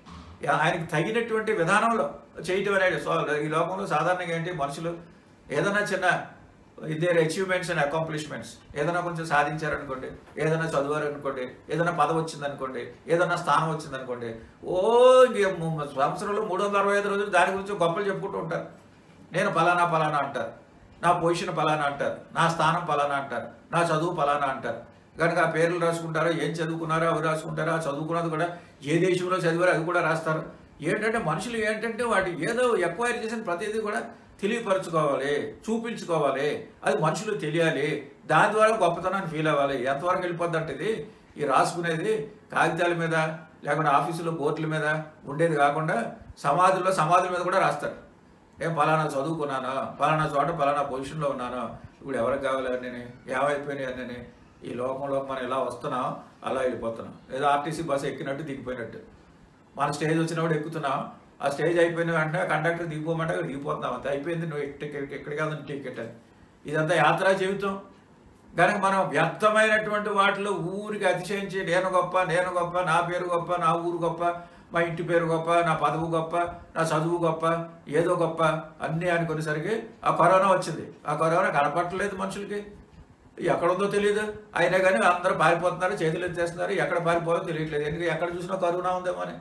ఆయనకి తగినటువంటి విధానంలో చేయటం అనేది సో ఈ లోకంలో సాధారణంగా ఏంటి మనుషులు ఏదైనా చిన్న దేర్ అచీవ్మెంట్స్ అండ్ అకాంప్లిష్మెంట్స్ ఏదైనా కొంచెం సాధించారనుకోండి ఏదైనా చదివారనుకోండి ఏదైనా పదవి వచ్చిందనుకోండి ఏదైనా స్థానం వచ్చిందనుకోండి ఓ ఇంక ము- సంవత్సరంలో మూడు వందల అరవై ఐదు రోజులు దాని గురించి గొప్పలు చెప్పుకుంటూ ఉంటారు నేను ఫలానా ఫలానా అంటారు నా పొజిషన్ ఫలానా అంటారు నా స్థానం ఫలానా అంటారు నా చదువు ఫలానా అంటారు కనుక ఆ పేర్లు రాసుకుంటారో ఏం చదువుకున్నారో అవి రాసుకుంటారో ఆ చదువుకున్నది కూడా ఏ దేశంలో చదివారో అది కూడా రాస్తారు ఏంటంటే మనుషులు ఏంటంటే వాటి ఏదో ఎక్వైర్ చేసిన ప్రతిదీ కూడా తెలియపరచుకోవాలి చూపించుకోవాలి అది మనుషులు తెలియాలి దాని ద్వారా గొప్పతనాన్ని ఫీల్ అవ్వాలి ఎంతవరకు వెళ్ళిపోద్ది అంటే ఇది ఈ రాసుకునేది కాగితాల మీద లేకుంటే ఆఫీసులో బోర్డుల మీద ఉండేది కాకుండా సమాధుల్లో సమాధుల మీద కూడా రాస్తారు ఏం పలానా చదువుకున్నాను పలానా చోట పలానా పొజిషన్లో ఉన్నాను ఇప్పుడు ఎవరికి కావాలి అని ఏమైపోయినాయి అని ఈ లోకంలో మనం ఇలా వస్తున్నాం అలా వెళ్ళిపోతున్నాం ఏదో ఆర్టీసీ బస్సు ఎక్కినట్టు దిగిపోయినట్టు మన స్టేజ్ వచ్చినప్పుడు ఎక్కుతున్నాం ఆ స్టేజ్ అయిపోయిన వెంటనే కండక్టర్ దిగిపోమంటే అక్కడ దిగిపోతున్నాం అంతే అయిపోయింది నువ్వు టికెట్ ఎక్కడికి వెళ్తాను టికెట్ అని ఇదంతా యాత్రా జీవితం కనుక మనం వ్యర్థమైనటువంటి వాటిలో ఊరికి అతిశయించి నేను గొప్ప నేను గొప్ప నా పేరు గొప్ప నా ఊరు గొప్ప మా ఇంటి పేరు గొప్ప నా పదవు గొప్ప నా చదువు గొప్ప ఏదో గొప్ప అన్నీ అనుకునేసరికి ఆ కరోనా వచ్చింది ఆ కరోనా కనపట్టలేదు మనుషులకి ఎక్కడుందో తెలియదు అయినా కానీ అందరూ పారిపోతున్నారు చేతులు ఎత్తేస్తున్నారు ఎక్కడ పారిపోవాలో తెలియట్లేదు ఎందుకంటే ఎక్కడ చూసినా కరోనా ఉందేమో అని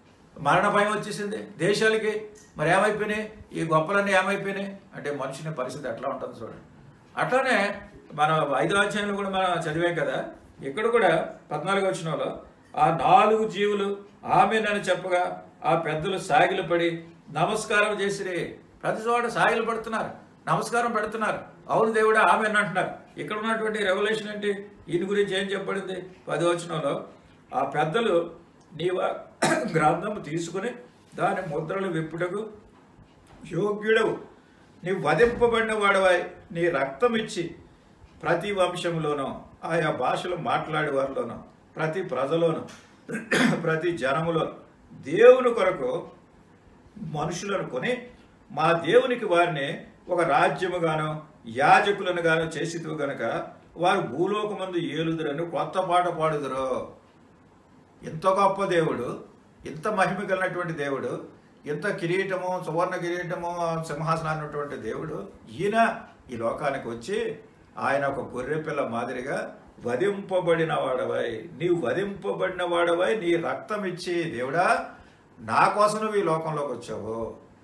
మరణ భయం వచ్చేసింది దేశాలకి మరి ఏమైపోయినాయి ఈ గొప్పలన్నీ ఏమైపోయినాయి అంటే మనుషుని పరిస్థితి ఎట్లా ఉంటుంది చూడండి అట్లానే మన ఐదో అధ్యాయంలో కూడా మనం చదివాం కదా ఇక్కడ కూడా పద్నాలుగు వచ్చినలో ఆ నాలుగు జీవులు ఆమెనని చెప్పగా ఆ పెద్దలు సాగిలు పడి నమస్కారం చేసిరి ప్రతి చోట సాగిలు పడుతున్నారు నమస్కారం పెడుతున్నారు అవును దేవుడా ఆమె అంటున్నారు ఇక్కడ ఉన్నటువంటి రెవల్యూషన్ ఏంటి ఈయన గురించి ఏం చెప్పబడింది పది వచనంలో ఆ పెద్దలు నీవ గ్రంథము తీసుకుని దాని ముద్రలు విప్పుటకు యోగ్యుడవు నీవు వధింపబడిన వాడవాయి నీ రక్తం ఇచ్చి ప్రతి వంశంలోనూ ఆయా భాషలు మాట్లాడే వారిలోనూ ప్రతి ప్రజలోను ప్రతి జనములో దేవుని కొరకు మనుషులను కొని మా దేవునికి వారిని ఒక రాజ్యముగాను యాజకులను గాను చేసితూ గనక వారు భూలోకమందు ఏలుదురని కొత్త పాట పాడుదురు ఇంత గొప్ప దేవుడు ఇంత మహిమ కలిగినటువంటి దేవుడు ఇంత కిరీటము సువర్ణ కిరీటము సింహాసనాన్ని ఉన్నటువంటి దేవుడు ఈయన ఈ లోకానికి వచ్చి ఆయన ఒక గొర్రె పిల్ల మాదిరిగా వధింపబడిన వాడవై నీవు వధింపబడిన వాడవై నీ రక్తం ఇచ్చి దేవుడా నా కోసం నువ్వు ఈ లోకంలోకి వచ్చావు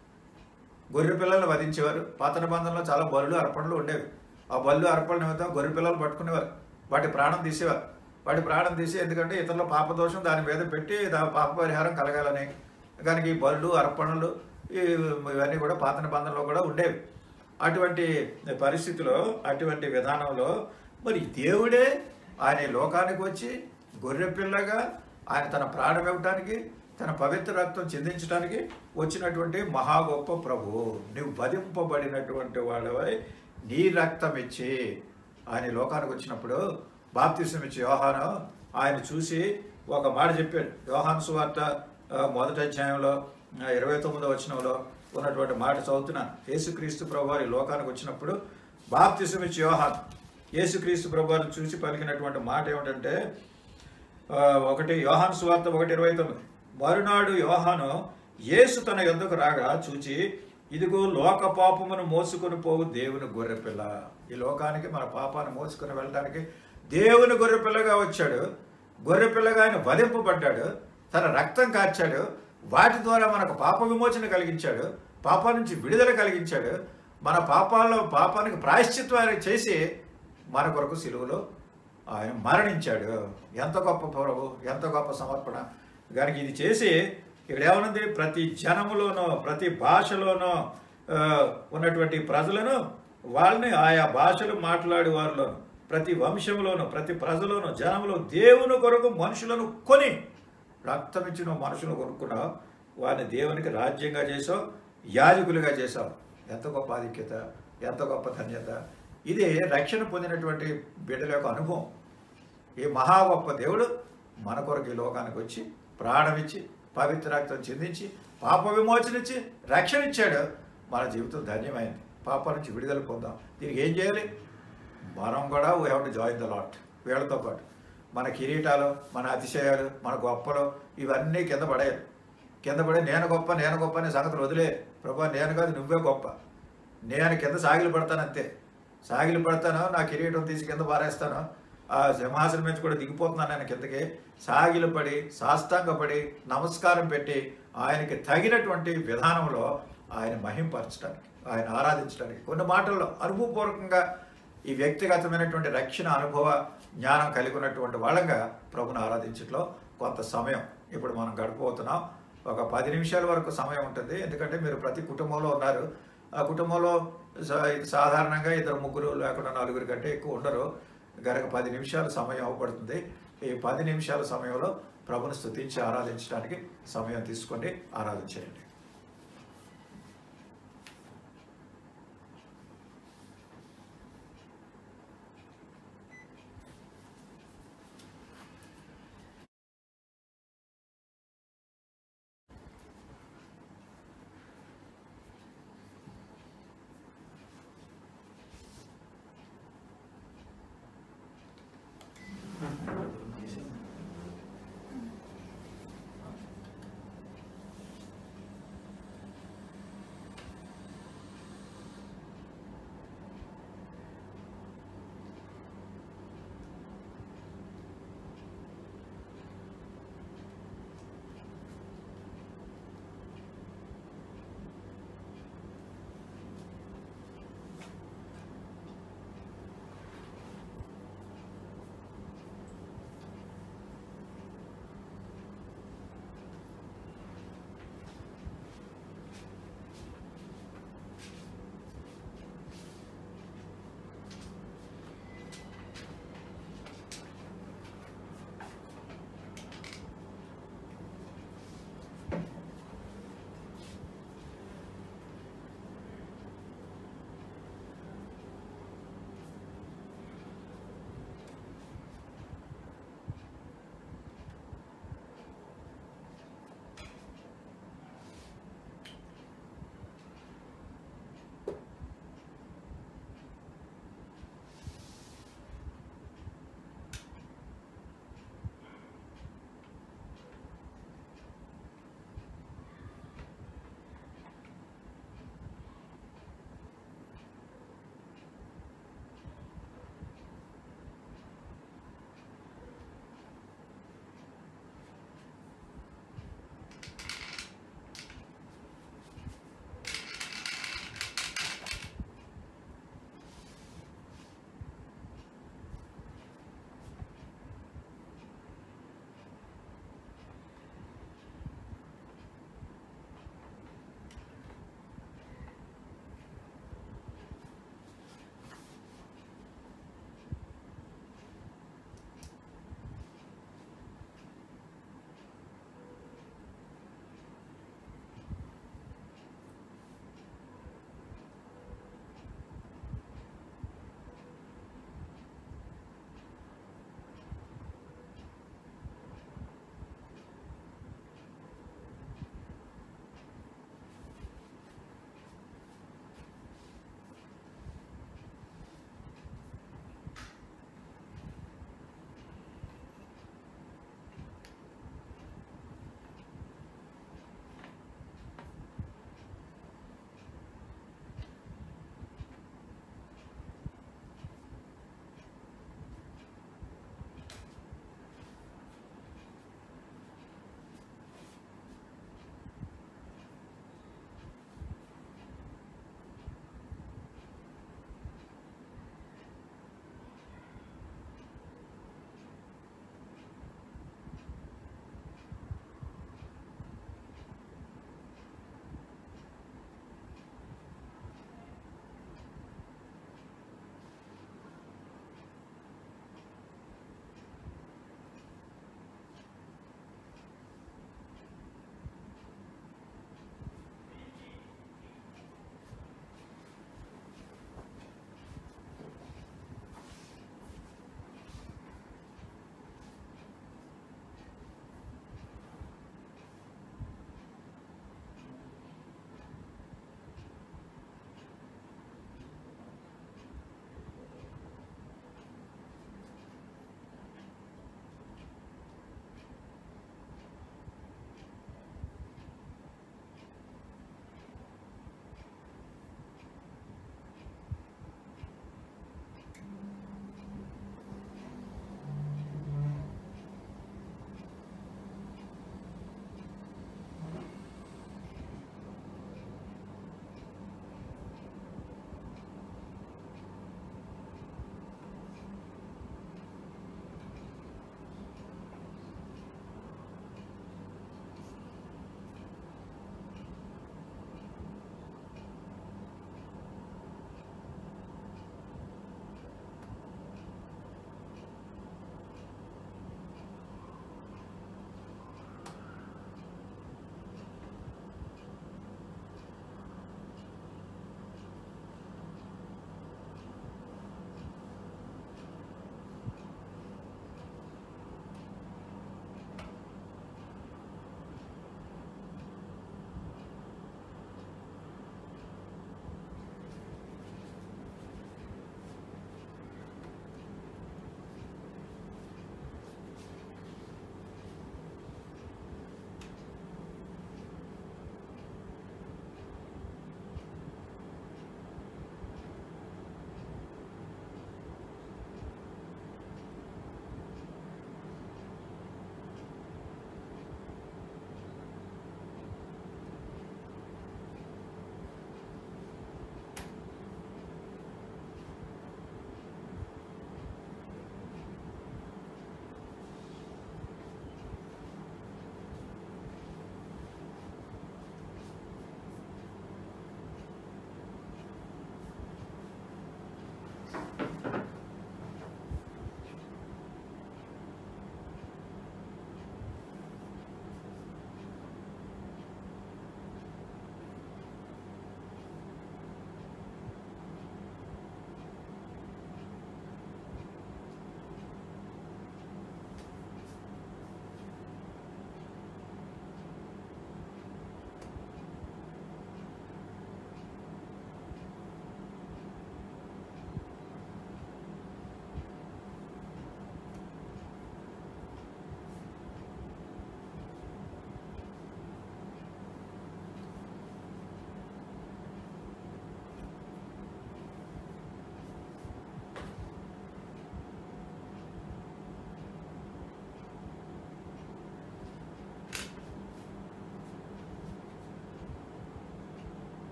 గొర్రె పిల్లల్ని వధించేవారు పాత నిబంధనలో చాలా బలులు అర్పణలు ఉండేవి ఆ బలు అర్పణ నిమిత్తం గొర్రె పిల్లలు పట్టుకునేవారు వాటి ప్రాణం తీసేవారు వాటి ప్రాణం తీసి ఎందుకంటే ఇతరుల పాపదోషం దాని మీద పెట్టి దా పాప పరిహారం కలగాలని కనుక ఈ బలులు అర్పణలు ఈ- ఇవన్నీ కూడా పాత నిబంధనలో కూడా ఉండేవి అటువంటి పరిస్థితిలో అటువంటి విధానంలో మరి దేవుడే ఆయన ఈ లోకానికి వచ్చి గొర్రె పిల్లగా ఆయన తన ప్రాణం ఇవ్వటానికి తన పవిత్ర రక్తం చెందించడానికి వచ్చినటువంటి మహా గొప్ప ప్రభువు నువ్వు వధింపబడినటువంటి వాడవై నీ రక్తం ఇచ్చి ఆయన ఈ లోకానికి వచ్చినప్పుడు బాప్తిసం ఇచ్చి యోహాను ఆయన చూసి ఒక మాట చెప్పాడు యోహాను సువార్త ఆ, మొదటి అధ్యాయంలో ఆ, ఇరవై తొమ్మిదో వచనంలో ఉన్నటువంటి మాట చదువుతున్నాను యేసుక్రీస్తు ప్రభు వారి లోకానికి వచ్చినప్పుడు బాప్తిసం ఇచ్చి యోహాన్ యేసుక్రీస్తు ప్రభు వారిని చూసి పలికినటువంటి మాట ఏమిటంటే ఆ, ఒకటి యోహాను సువార్త ఒకటి ఇరవై తొమ్మిది మరునాడు యోహాను యేసు తన యొద్దకు రాగా చూచి ఇదిగో లోక పాపమును మోసుకొని పోవు దేవుని గొర్రెపిల్ల ఈ లోకానికి మన పాపాన్ని మోసుకొని వెళ్ళడానికి దేవుని గొర్రెపిల్లగా వచ్చాడు గొర్రెపిల్లగా ఆయన వధింపబడ్డాడు తన రక్తం కార్చాడు వాటి ద్వారా మనకు పాప విమోచన కలిగించాడు పాపం నుంచి విడుదల కలిగించాడు మన పాపాల్లో పాపానికి ప్రాయశ్చిత్వం ఆయన చేసి మన కొరకు సిలువలో ఆయన మరణించాడు ఎంత గొప్ప ప్రభు ఎంత గొప్ప సమర్పణ దానికి ఇది చేసి ఇక్కడ ఏమనుంది ప్రతి జనములోనో ప్రతి భాషలోనో ఆ, ఉన్నటువంటి ప్రజలను వాళ్ళని ఆయా భాషలు మాట్లాడే వారిలోను ప్రతి వంశంలోను ప్రతి ప్రజలోను జనములో దేవుని కొరకు మనుషులను కొని రక్తం ఇచ్చిన మనుషులను కొనుక్కున్నావు వారిని దేవునికి రాజ్యంగా చేసావు యాజకులుగా చేసావు ఎంత గొప్ప ఆధిక్యత ఎంత గొప్ప ధన్యత ఇది రక్షణ పొందినటువంటి బిడ్డల యొక్క అనుభవం ఈ మహా గొప్ప దేవుడు మన కొరకు ఈ లోకానికి వచ్చి ప్రాణమిచ్చి పవిత్ర రక్తం చెందించి పాప విమోచనిచ్చి రక్షణ ఇచ్చాడు మన జీవితం ధన్యమైంది పాప నుంచి విడుదల పొందాం దీనికి ఏం చేయాలి మనం కూడా we have to join the lot వీళ్ళతో పాటు మన కిరీటాలు మన అతిశయాలు మన గొప్పలు ఇవన్నీ కింద పడేయాలి కింద పడి నేను గొప్ప నేను గొప్ప అనే సంగతులు వదిలే ప్రభా నేను కాదు నువ్వే గొప్ప నేను కింద సాగిలు పడతాను అంతే సాగిలు పడతాను నా కిరీటం తీసి కింద పారేస్తాను ఆ సింహాసనం నుంచి కూడా దిగిపోతున్నాను నేను కిందకి సాగిలు పడి సాష్టాంగపడి నమస్కారం పెట్టి ఆయనకి తగినటువంటి విధానంలో ఆయన మహింపరచడానికి ఆయన ఆరాధించడానికి కొన్ని మాటల్లో అనుభవపూర్వకంగా ఈ వ్యక్తిగతమైనటువంటి రక్షణ అనుభవ జ్ఞానం కలిగి ఉన్నటువంటి వాళ్ళంగా ప్రభుని ఆరాధించట్లో కొంత సమయం ఇప్పుడు మనం గడపబోతున్నాం ఒక పది నిమిషాల వరకు సమయం ఉంటుంది ఎందుకంటే మీరు ప్రతి కుటుంబంలో ఉన్నారు ఆ కుటుంబంలో సా- సాధారణంగా ఇద్దరు ముగ్గురు లేకుండా నలుగురు కంటే ఎక్కువ ఉండరు గనక పది నిమిషాల సమయం అవ్వబడుతుంది ఈ పది నిమిషాల సమయంలో ప్రభుని స్తుతించి ఆరాధించడానికి సమయం తీసుకోండి ఆరాధించేయండి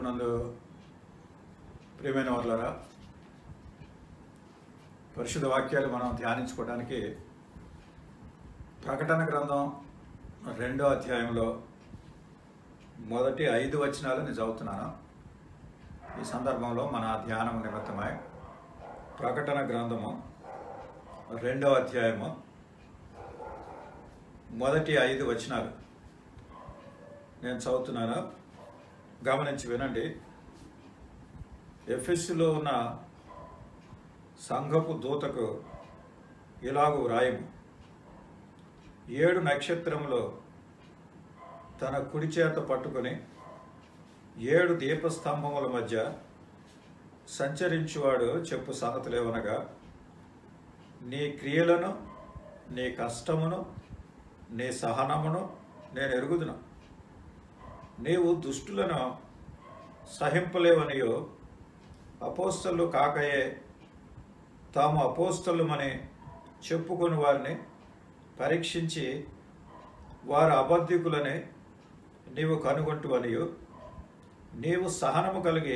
ప్రభునందు ప్రియమైన వాళ్ళరా పరిశుద్ధ వాక్యాలు మనం ధ్యానించుకోవడానికి ప్రకటన గ్రంథం రెండో అధ్యాయంలో మొదటి ఐదు వచనాలు నేను చదువుతున్నాను ఈ సందర్భంలో మన ధ్యానం నిమిత్తమై ప్రకటన గ్రంథము రెండో అధ్యాయము మొదటి ఐదు వచనాలు నేను చదువుతున్నాను గమనించి వినండి ఎఫెస్సులో ఉన్న సంఘపు దూతకు ఇలాగు వ్రాయము ఏడు నక్షత్రములో తన కుడి చేత పట్టుకొని ఏడు దీపస్తంభముల మధ్య సంచరించువాడు చెప్పు సంగతులేవనగా నీ క్రియలను నీ కష్టమును నీ సహనమును నేను ఎరుగుదును నీవు దుష్టులను సహింపలేవనియో అపోస్తలు కాకయే తాము అపోస్తలుమని చెప్పుకొని వారిని పరీక్షించి వారు అబద్ధికులని నీవు కనుగొంటువనియు నీవు సహనము కలిగి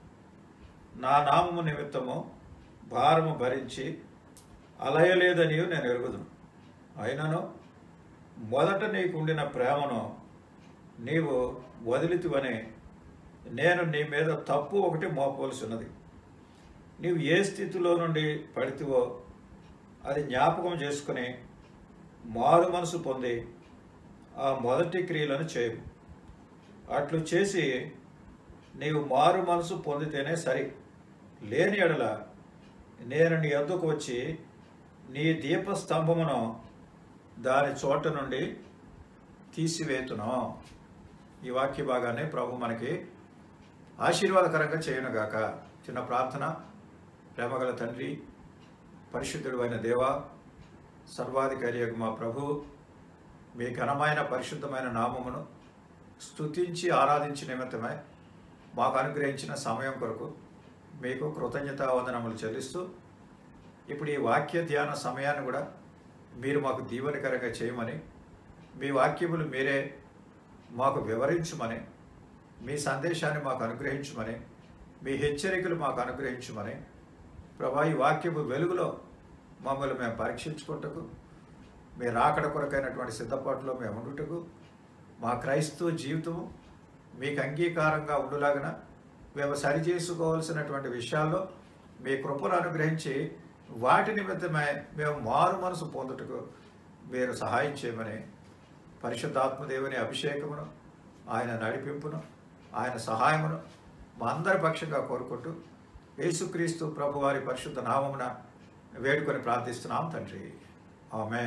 నా నామము నిమిత్తము భారము భరించి అలయలేదనియు నేను ఎరుగుదును అయినను మొదట నీకుండిన ప్రేమను నీవు వదిలితివని నేను నీ మీద తప్పు ఒకటి మోపవలసి ఉన్నది నీవు ఏ స్థితిలో నుండి పడితివో అది జ్ఞాపకం చేసుకుని మారు మనసు పొంది ఆ మొదటి క్రియలను చేయు అట్లు చేసి నీవు మారు మనసు పొందితేనే సరి లేని ఎడల నేను నీ ఎద్దుకు వచ్చి నీ దీపస్తంభమును దాని చోట నుండి తీసివేతును ఈ వాక్య భాగాన్ని ప్రభు మనకి ఆశీర్వాదకరంగా చేయనుగాక చిన్న ప్రార్థన ప్రేమగల తండ్రి పరిశుద్ధుడు అయిన దేవ సర్వాధికారి యొక్క మా ప్రభు మీ ఘనమైన పరిశుద్ధమైన నామమును స్తుతించి ఆరాధించిన నిమిత్తమై మాకు అనుగ్రహించిన సమయం కొరకు మీకు కృతజ్ఞతావందనములు చెల్లిస్తూ ఇప్పుడు ఈ వాక్య ధ్యాన సమయాన్ని కూడా మీరు మాకు దీవెనకరంగా చేయమని మీ వాక్యములు మీరే మాకు వివరించమని మీ సందేశాన్ని మాకు అనుగ్రహించమని మీ హెచ్చరికలు మాకు అనుగ్రహించమని ప్రభా ఈ వాక్యము వెలుగులో మమ్మల్ని మేము పరీక్షించుకుంటకు మీ రాకడ కొరకైనటువంటి సిద్ధపాటులో మేము ఉండుటకు మా క్రైస్తవ జీవితము మీకు అంగీకారంగా ఉండులాగన మేము సరిచేసుకోవాల్సినటువంటి విషయాల్లో మీ కృపను అనుగ్రహించి వాటి నిమిత్తమే మేము మారు మనసు పొందుటకు మీరు సహాయం చేయమని పరిశుద్ధాత్మదేవుని అభిషేకమును ఆయన నడిపింపును ఆయన సహాయమును మా అందరి పక్షంగా కోరుకుంటూ యేసుక్రీస్తు ప్రభువారి పరిశుద్ధ నామమున వేడుకొని ప్రార్థిస్తున్నాం తండ్రి ఆమె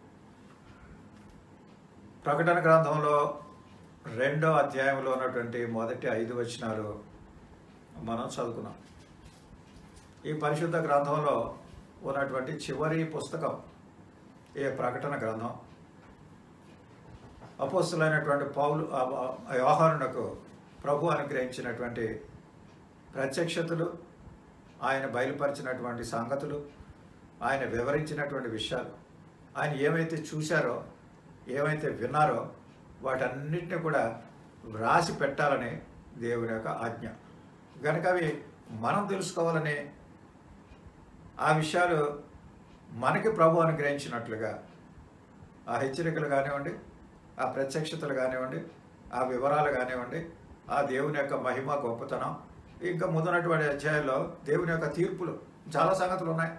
ప్రకటన గ్రంథంలో రెండో అధ్యాయంలో ఉన్నటువంటి మొదటి ఐదు వచనాలు మనం చదువుకున్నాం ఈ పరిశుద్ధ గ్రంథంలో ఉన్నటువంటి చివరి పుస్తకం ఈ ప్రకటన గ్రంథం అపోస్తులైనటువంటి పౌలు వ్యవహారునకు ప్రభు అనుగ్రహించినటువంటి ప్రత్యక్షతలు ఆయన బయలుపరిచినటువంటి సంగతులు ఆయన వివరించినటువంటి విషయాలు ఆయన ఏమైతే చూశారో ఏమైతే విన్నారో వాటన్నిటిని కూడా వ్రాసి పెట్టాలని దేవుని యొక్క ఆజ్ఞ కనుక అవి మనం తెలుసుకోవాలని ఆ విషయాలు మనకి ప్రభు అనుగ్రహించినట్లుగా ఆ హెచ్చరికలు కానివ్వండి ఆ ప్రత్యక్షతలు కానివ్వండి ఆ వివరాలు కానివ్వండి ఆ దేవుని యొక్క మహిమ గొప్పతనం ఇంకా ముందున్నటువంటి అధ్యాయంలో దేవుని యొక్క తీర్పులు చాలా సంగతులు ఉన్నాయి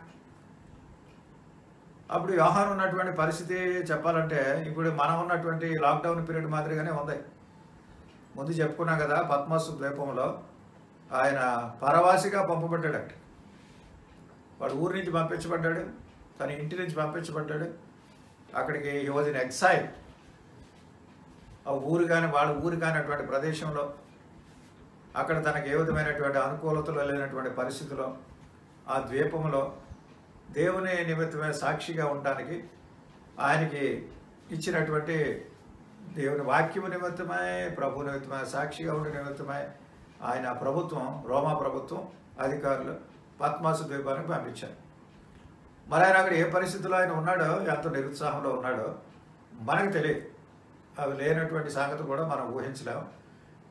అప్పుడు వ్యవహారం ఉన్నటువంటి పరిస్థితి చెప్పాలంటే ఇప్పుడు మనం ఉన్నటువంటి లాక్డౌన్ పీరియడ్ మాదిరిగానే ఉంది ముందు చెప్పుకున్నాం కదా పద్మసు ద్వీపంలో ఆయన పరవాసిగా పంపబడ్డాడట వాడు ఊరి నుంచి పంపించబడ్డాడు తన ఇంటి నుంచి పంపించబడ్డాడు అక్కడికి హీ వాజ్ ఇన్ ఎక్సైల్ ఆ ఊరు కానీ వాళ్ళ ఊరు కానిటువంటి ప్రదేశంలో అక్కడ తనకు ఏ విధమైనటువంటి అనుకూలతలు లేనటువంటి పరిస్థితిలో ఆ ద్వీపంలో దేవుని నిమిత్తమే సాక్షిగా ఉండడానికి ఆయనకి ఇచ్చినటువంటి దేవుని వాక్యము నిమిత్తమై ప్రభు నిమిత్తమై సాక్షిగా ఉండే నిమిత్తమై ఆయన ప్రభుత్వం రోమా ప్రభుత్వం అధికారులు పద్మాసు ద్వీపానికి పంపించారు మరి ఆయన అక్కడ ఏ పరిస్థితిలో ఆయన ఉన్నాడో ఎంత నిరుత్సాహంలో ఉన్నాడో మనకు తెలియదు అవి లేనటువంటి సంగతి కూడా మనం ఊహించలేం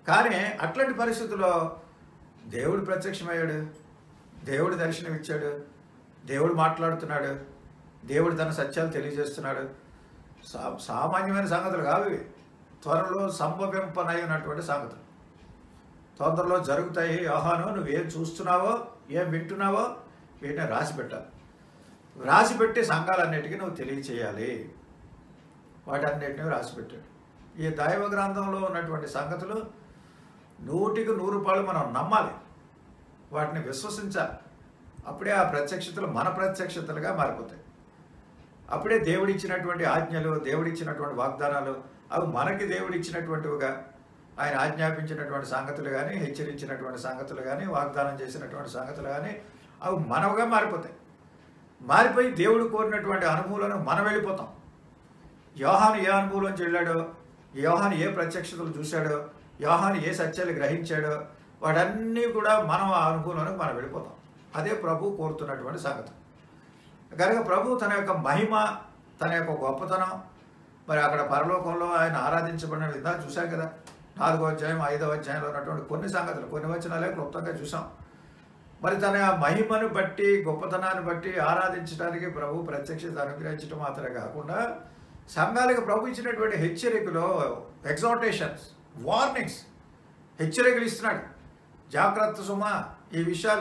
కానీ అట్లాంటి పరిస్థితుల్లో దేవుడు ప్రత్యక్షమయ్యాడు దేవుడు దర్శనం ఇచ్చాడు దేవుడు మాట్లాడుతున్నాడు దేవుడు తన సత్యాలు తెలియజేస్తున్నాడు సా సామాన్యమైన సంగతులు కావు ఇవి త్వరలో సంభవింపనైనటువంటి సంగతులు తొందరలో జరుగుతాయి యోహాను నువ్వేం చూస్తున్నావో ఏం వింటున్నావో వీటిని రాసి పెట్టాలి రాసి పెట్టి సంఘాలన్నిటికీ నువ్వు తెలియచేయాలి వాటన్నిటిని రాసి పెట్టాడు ఈ దైవ గ్రంథంలో ఉన్నటువంటి సంగతులు నూటికి నూరు రూపాయలు మనం నమ్మాలి వాటిని విశ్వసించాలి అప్పుడే ఆ ప్రత్యక్షతలు మన ప్రత్యక్షతలుగా మారిపోతాయి అప్పుడే దేవుడిచ్చినటువంటి ఆజ్ఞలు దేవుడిచ్చినటువంటి వాగ్దానాలు అవి మనకి దేవుడిచ్చినటువంటివిగా ఆయన ఆజ్ఞాపించినటువంటి సంగతులు కానీ హెచ్చరించినటువంటి సంగతులు కానీ వాగ్దానం చేసినటువంటి సంగతులు కానీ అవి మనవుగా మారిపోతాయి మారిపోయి దేవుడు కోరినటువంటి అనుభూలను మనం వెళ్ళిపోతాం యోహాను ఏ అనుభవంలోంచి వెళ్ళాడో యోహాను ఏ ప్రత్యక్షతలు చూశాడో యోహాను ఏ సత్యాలు గ్రహించాడో వాటన్నీ కూడా మనం ఆ అనుభవంలోకి మనం వెళ్ళిపోతాం అదే ప్రభు కోరుతున్నటువంటి సంగతి కనుక ప్రభు తన యొక్క మహిమ తన యొక్క గొప్పతనం మరి అక్కడ పరలోకంలో ఆయన ఆరాధించబడిన విధానం చూశాం కదా నాలుగో అధ్యాయం ఐదవ అధ్యాయంలో ఉన్నటువంటి కొన్ని సంగతులు కొన్ని వచనాలే క్లుప్తంగా చూసాం మరి తన మహిమను బట్టి గొప్పతనాన్ని బట్టి ఆరాధించడానికి ప్రభు ప్రత్యక్షత అనుగ్రహించడం మాత్రమే కాకుండా సంఘాలకు ప్రభు ఇచ్చినటువంటి హెచ్చరికలో ఎగ్జాటేషన్స్ వార్నింగ్స్ హెచ్చరికలు ఇస్తున్నాడు జాగ్రత్త సుమా ఈ విషయాలు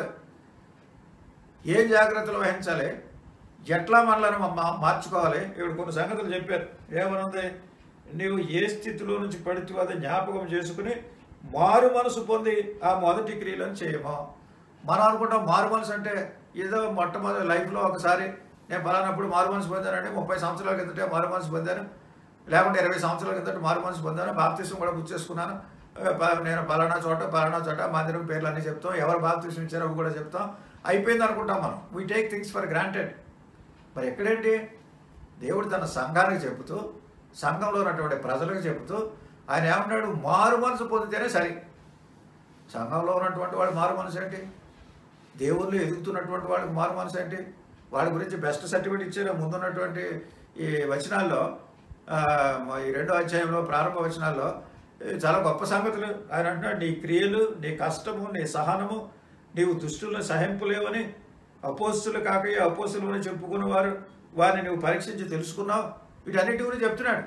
ఏం జాగ్రత్తలు వహించాలి ఎట్లా మనలను మా- మార్చుకోవాలి ఇప్పుడు కొన్ని సంగతులు చెప్పారు ఏమనుంది నీవు ఏ స్థితిలో నుంచి పడితే అది జ్ఞాపకం చేసుకుని మారు మనసు పొంది ఆ మొదటి క్రియలను చేయము మనం అనుకుంటాం మారు మనసు అంటే ఏదో మొట్టమొదటి లైఫ్లో ఒకసారి నేను పలానప్పుడు మారు మనసు పొందానంటే ముప్పై సంవత్సరాల కిందటే మారు మనసు పొందాను లేకుంటే ఇరవై సంవత్సరాల కిందట మారు మనసు పొందాను బాప్తిసం కూడా పుచ్చేసుకున్నాను ఆ, ప- నేను పలానా చోట పలానా చోట మందిరం పేర్లు అన్నీ చెప్తాం ఎవరు బాప్తిసం ఇచ్చారో అవి కూడా చెప్తాం అయిపోయింది అనుకుంటాం మనం we take things for granted మరి ఎక్కడేంటి దేవుడు తన సంఘానికి చెబుతూ సంఘంలో ఉన్నటువంటి ప్రజలకు చెబుతూ ఆయన ఏమన్నాడు మారు మనసు పొందితేనే సరి సంఘంలో ఉన్నటువంటి వాడు మారు మనసు ఏంటి దేవుళ్ళు ఎదుగుతున్నటువంటి వాళ్ళకి మారు మనసు ఏంటి వాళ్ళ గురించి బెస్ట్ సర్టిఫికేట్ ఇచ్చారు ముందున్నటువంటి ఈ వచనాల్లో ఆ, ఈ రెండో అధ్యాయంలో ప్రారంభ వచనాల్లో ఈ చాలా గొప్ప సంగతులు ఆయన అంటున్నాడు నీ క్రియలు నీ కష్టము నీ సహనము నీవు దుష్టులను సహింపులేవని అపోస్తులు కాక ఈ అపోస్తులు అని చెప్పుకున్నవారు వారిని నువ్వు పరీక్షించి తెలుసుకున్నావు వీటన్నిటి గురించి చెప్తున్నాడు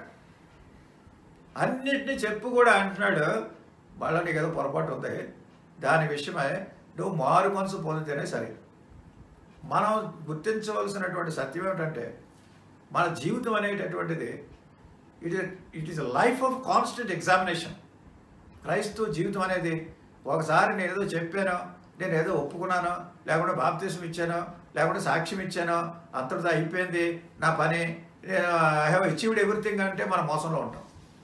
అన్నిటినీ చెప్పు కూడా అంటున్నాడు మళ్ళీ నీకు ఏదో పొరపాటు ఉంది దాని విషయమై నువ్వు మారు మనసు పొందితేనే సరే మనం గుర్తించవలసినటువంటి సత్యం ఏమిటంటే మన జీవితం అనేటటువంటిది it it is life of constant examination క్రైస్తవ జీవితం అనేది ఒకసారి నేను ఏదో చెప్పాను నేను ఏదో ఒప్పుకున్నాను లేకుంటే బాప్తీసం ఇచ్చాను లేకుంటే సాక్ష్యం ఇచ్చాను అంతటితో అయిపోయింది నా పని ఐ హ్యావ్ అచీవ్డ్ ఎవ్రీథింగ్ అంటే మనం మోసంలో ఉంటాం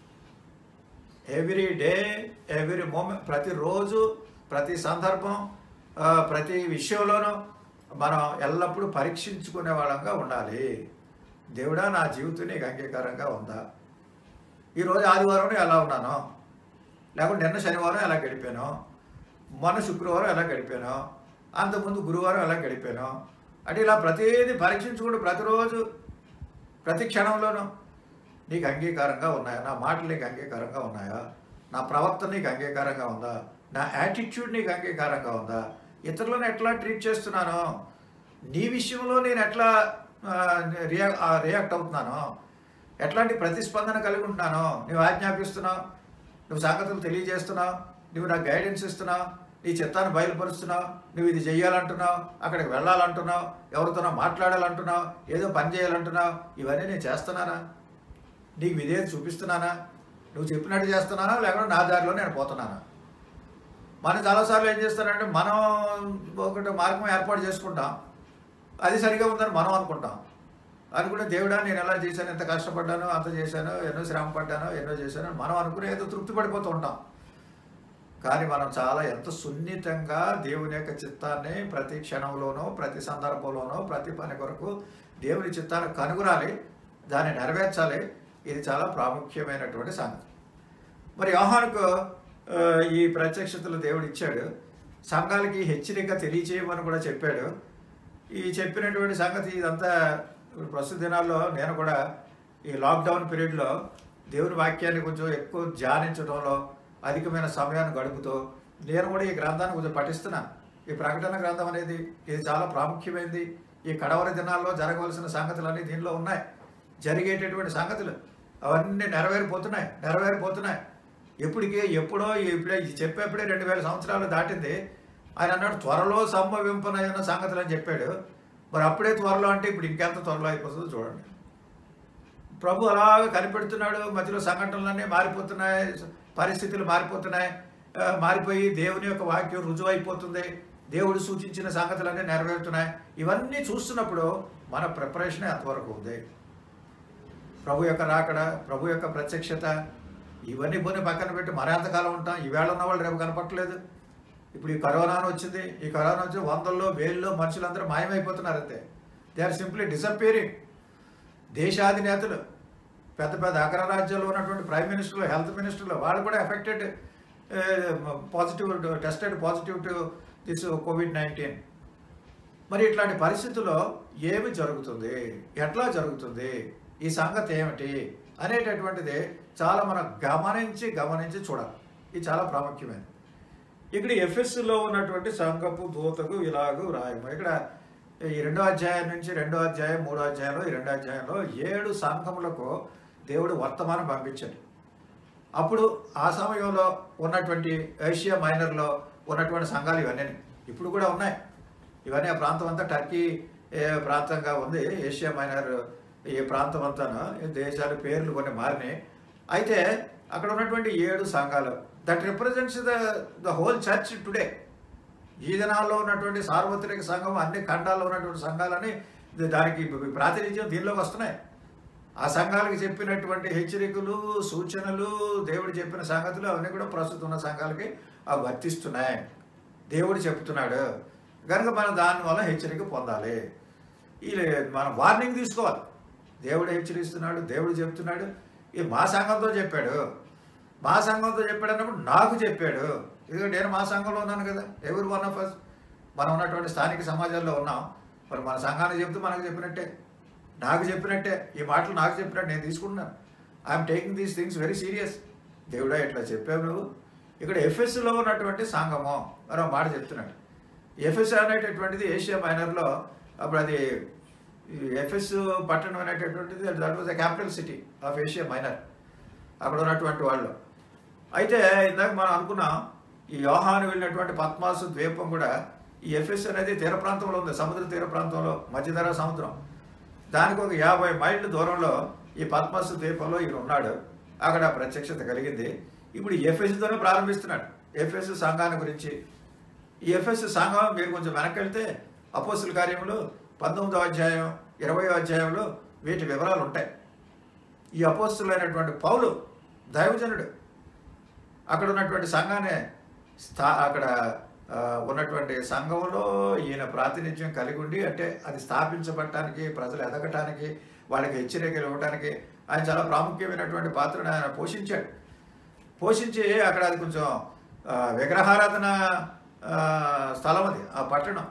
ఎవ్రీ డే ఎవ్రీ మూమెంట్ ప్రతిరోజు ప్రతి సందర్భం ఆ, ప్రతి విషయంలోనూ మనం ఎల్లప్పుడూ పరీక్షించుకునే వాళ్ళంగా ఉండాలి దేవుడా నా జీవితం నీకు అంగీకారంగా ఉందా ఈరోజు ఆదివారం ఎలా ఉన్నాను లేకుంటే నిన్న శనివారం ఎలా గడిపాను మొన్న శుక్రవారం ఎలా గడిపాను అంతకుముందు గురువారం ఎలా గడిపాను అంటే ఇలా ప్రతిదీ పరీక్షించుకుంటూ ప్రతిరోజు ప్రతి క్షణంలోనూ నీకు అంగీకారంగా ఉన్నాయా నా మాటలు నీకు అంగీకారంగా ఉన్నాయా నా ప్రవర్తన నీకు అంగీకారంగా ఉందా నా యాటిట్యూడ్ నీకు అంగీకారంగా ఉందా ఇతరులను ఎట్లా ట్రీట్ చేస్తున్నాను నీ విషయంలో నేను ఎట్లా రియా రియాక్ట్ అవుతున్నాను ఎట్లాంటి ప్రతిస్పందన కలిగి ఉంటున్నాను నువ్వు ఆజ్ఞాపిస్తున్నావు నువ్వు సంగతులు తెలియజేస్తున్నావు నువ్వు నాకు గైడెన్స్ ఇస్తున్నావు నీ చిత్తాన్ని బయలుపరుస్తున్నావు నువ్వు ఇది చెయ్యాలంటున్నావు అక్కడికి వెళ్ళాలంటున్నావు ఎవరితోనో మాట్లాడాలంటున్నావు ఏదో పని చేయాలంటున్నావు ఇవన్నీ నేను చేస్తున్నానా నీకు విధేయత చూపిస్తున్నానా నువ్వు చెప్పినట్టు చేస్తున్నానా లేకుంటే నా దారిలో నేను పోతున్నానా మనం చాలాసార్లు ఏం చేస్తానంటే మనం ఒకటి మార్గం ఏర్పాటు చేసుకుంటాం అది సరిగా ఉందని మనం అనుకుంటాం అనుకుంటే దేవుడా నేను ఎలా చేశాను ఎంత కష్టపడ్డాను అంత చేశాను ఎన్నో శ్రమ పడ్డాను ఎన్నో చేశాను అని మనం అనుకునే ఏదో తృప్తి పడిపోతూ ఉంటాం కానీ మనం చాలా ఎంత సున్నితంగా దేవుని యొక్క చిత్తాన్ని ప్రతి క్షణంలోనూ ప్రతి సందర్భంలోనూ ప్రతి పని కొరకు దేవుని చిత్తాన్ని కనుగొనాలి దాన్ని నెరవేర్చాలి ఇది చాలా ప్రాముఖ్యమైనటువంటి సంగతి మరి యోహానుకు ఆ, ఈ ప్రత్యక్షతలు దేవుడు ఇచ్చాడు సంఘాలకి హెచ్చరిక తెలియచేయమని కూడా చెప్పాడు ఈ చెప్పినటువంటి సంగతి ఇదంతా ఇప్పుడు ప్రస్తుత దినాల్లో నేను కూడా ఈ లాక్డౌన్ పీరియడ్లో దేవుని వాక్యాన్ని కొంచెం ఎక్కువ ధ్యానించడంలో అధికమైన సమయాన్ని గడుపుతూ నేను కూడా ఈ గ్రంథాన్ని కొంచెం పఠిస్తున్నాను ఈ ప్రకటన గ్రంథం అనేది ఇది చాలా ప్రాముఖ్యమైనది ఈ కడవరి దినాల్లో జరగవలసిన సంగతులన్నీ దీనిలో ఉన్నాయి జరిగేటటువంటి సంగతులు అవన్నీ నెరవేరిపోతున్నాయి నెరవేరిపోతున్నాయి ఎప్పటికీ ఎప్పుడో ఇప్పుడే ఇది చెప్పేప్పుడే రెండు వేల సంవత్సరాలు దాటింది ఆయన అన్నాడు త్వరలో సంభవింపనైన సంగతులు అని చెప్పాడు మరి అప్పుడే త్వరలో అంటే ఇప్పుడు ఇంకెంత త్వరలో అయిపోతుందో చూడండి ప్రభు అలాగ కనిపెడుతున్నాడు మధ్యలో సంఘటనలన్నీ మారిపోతున్నాయి పరిస్థితులు మారిపోతున్నాయి ఆ, మారిపోయి దేవుని యొక్క వాక్యం రుజువు అయిపోతుంది దేవుడు సూచించిన సంగతులన్నీ నెరవేరుతున్నాయి ఇవన్నీ చూస్తున్నప్పుడు మన ప్రిపరేషన్ ఎంతవరకు ఉంది ప్రభు యొక్క రాకడ ప్రభు యొక్క ప్రత్యక్షత ఇవన్నీ పోనీ పక్కన పెట్టి మరి ఎంతకాలం ఉంటాం ఈవేళ ఉన్న వాళ్ళు రేపు కనపట్టలేదు ఇప్పుడు ఈ కరోనా అని వచ్చింది ఈ కరోనా వచ్చి వందల్లో వేల్లో మనుషులందరూ మాయమైపోతున్నారు అంతే దే ఆర్ సింప్లీ డిసప్పేరింగ్ దేశాధినేతలు పెద్ద పెద్ద అగ్రరాజ్యాల్లో ఉన్నటువంటి ప్రైమ్ మినిస్టర్లు హెల్త్ మినిస్టర్లు వాళ్ళు కూడా affected positive tested positive to this COVID nineteen మరి ఇట్లాంటి పరిస్థితుల్లో ఏమి జరుగుతుంది ఎట్లా జరుగుతుంది ఈ సంగతి ఏమిటి అనేటటువంటిది చాలా మనం గమనించి గమనించి చూడాలి ఇది చాలా ప్రాముఖ్యమైనది ఇక్కడ ఎఫ్ఎస్లో ఉన్నటువంటి సంఘపు దూతకు ఇలాగూ రాయము ఇక్కడ ఈ రెండో అధ్యాయం నుంచి రెండో అధ్యాయం మూడో అధ్యాయంలో ఈ రెండో అధ్యాయంలో ఏడు సంఘములకు దేవుడు వర్తమానం పంపించాడు అప్పుడు ఆ సమయంలో ఉన్నటువంటి ఏషియా మైనర్లో ఉన్నటువంటి సంఘాలు ఇవన్నీ ఇప్పుడు కూడా ఉన్నాయి ఇవన్నీ ఆ ప్రాంతం అంతా టర్కీ ఏ, ప్రాంతంగా ఉంది ఏషియా మైనర్ ఈ ప్రాంతం అంతా దేశాల పేర్లు కొన్ని మారినాయి అయితే అక్కడ ఉన్నటువంటి ఏడు సంఘాలు that represents the the whole church today ఈ దినాల్లో ఉన్నటువంటి సార్వత్రిక సంఘం అన్ని ఖండాల్లో ఉన్నటువంటి సంఘాలని ది- దానికి ప్రాతినిధ్యం దీనిలోకి వస్తున్నాయి ఆ సంఘాలకు చెప్పినటువంటి హెచ్చరికలు సూచనలు దేవుడు చెప్పిన సంగతులు అవన్నీ కూడా ప్రస్తుతం ఉన్న సంఘాలకి అవి వర్తిస్తున్నాయి దేవుడు చెప్తున్నాడు కనుక మనం దానివల్ల హెచ్చరిక పొందాలి ఈ మనం వార్నింగ్ తీసుకోవాలి దేవుడు హెచ్చరిస్తున్నాడు దేవుడు చెప్తున్నాడు ఇది మా సంఘంతో చెప్పాడు మా సంఘంతో చెప్పాడు అన్నప్పుడు నాకు చెప్పాడు ఇదిగో నేను మా సంఘంలో ఉన్నాను కదా ఎవరు వన్ ఆఫ్ అస్ మనం ఉన్నటువంటి స్థానిక సమాజాల్లో ఉన్నాం మరి మన సంఘానికి చెప్తూ మనకు చెప్పినట్టే నాకు చెప్పినట్టే ఈ మాటలు నాకు చెప్పినట్టు నేను తీసుకుంటున్నాను I'm taking these things very serious దేవుడా ఇట్లా చెప్పావు నువ్వు ఇక్కడ ఎఫ్ఎస్లో ఉన్నటువంటి సంఘము మరో మాట చెప్తున్నాడు ఎఫ్ఎస్ అనేటటువంటిది ఏషియా మైనర్లో అప్పుడు అది ఎఫ్ఎస్ పట్టణం అనేటటువంటిది that was the capital city of Asia Minor అక్కడ ఉన్నటువంటి వాళ్ళు అయితే ఇందాక మనం అనుకున్నాం ఈ యోహాను వెళ్ళినటువంటి పద్మాసు ద్వీపం కూడా ఈ ఎఫ్ఎస్ అనేది తీర ప్రాంతంలో ఉంది సముద్ర తీర ప్రాంతంలో మధ్యధర సముద్రం దానికి ఒక యాభై మైళ్ళ దూరంలో ఈ పద్మాసు ద్వీపంలో ఈయన ఉన్నాడు అక్కడ ప్రత్యక్షత కలిగింది ఇప్పుడు ఎఫ్ఎస్తోనే ప్రారంభిస్తున్నాడు ఎఫ్ఎస్ సంఘాన్ని గురించి ఈ ఎఫ్ఎస్ సంఘం మీరు కొంచెం వెనక్కి వెళ్తే అపోస్తుల కార్యములు పంతొమ్మిదో అధ్యాయం ఇరవయో అధ్యాయంలో వీటి వివరాలు ఉంటాయి ఈ అపోస్తులైనటువంటి పౌలు దైవజనుడు అక్కడ ఉన్నటువంటి సంఘాన్ని స్థా అక్కడ ఆ, ఉన్నటువంటి సంఘంలో ఈయన ప్రాతినిధ్యం కలిగి ఉండి అంటే అది స్థాపించబడటానికి ప్రజలు ఎదగటానికి వాళ్ళకి హెచ్చరికలు ఇవ్వడానికి ఆయన చాలా ప్రాముఖ్యమైనటువంటి పాత్రను ఆయన పోషించాడు పోషించి అక్కడ అది కొంచెం ఆ, విగ్రహారాధన ఆ, స్థలం అది ఆ పట్టణం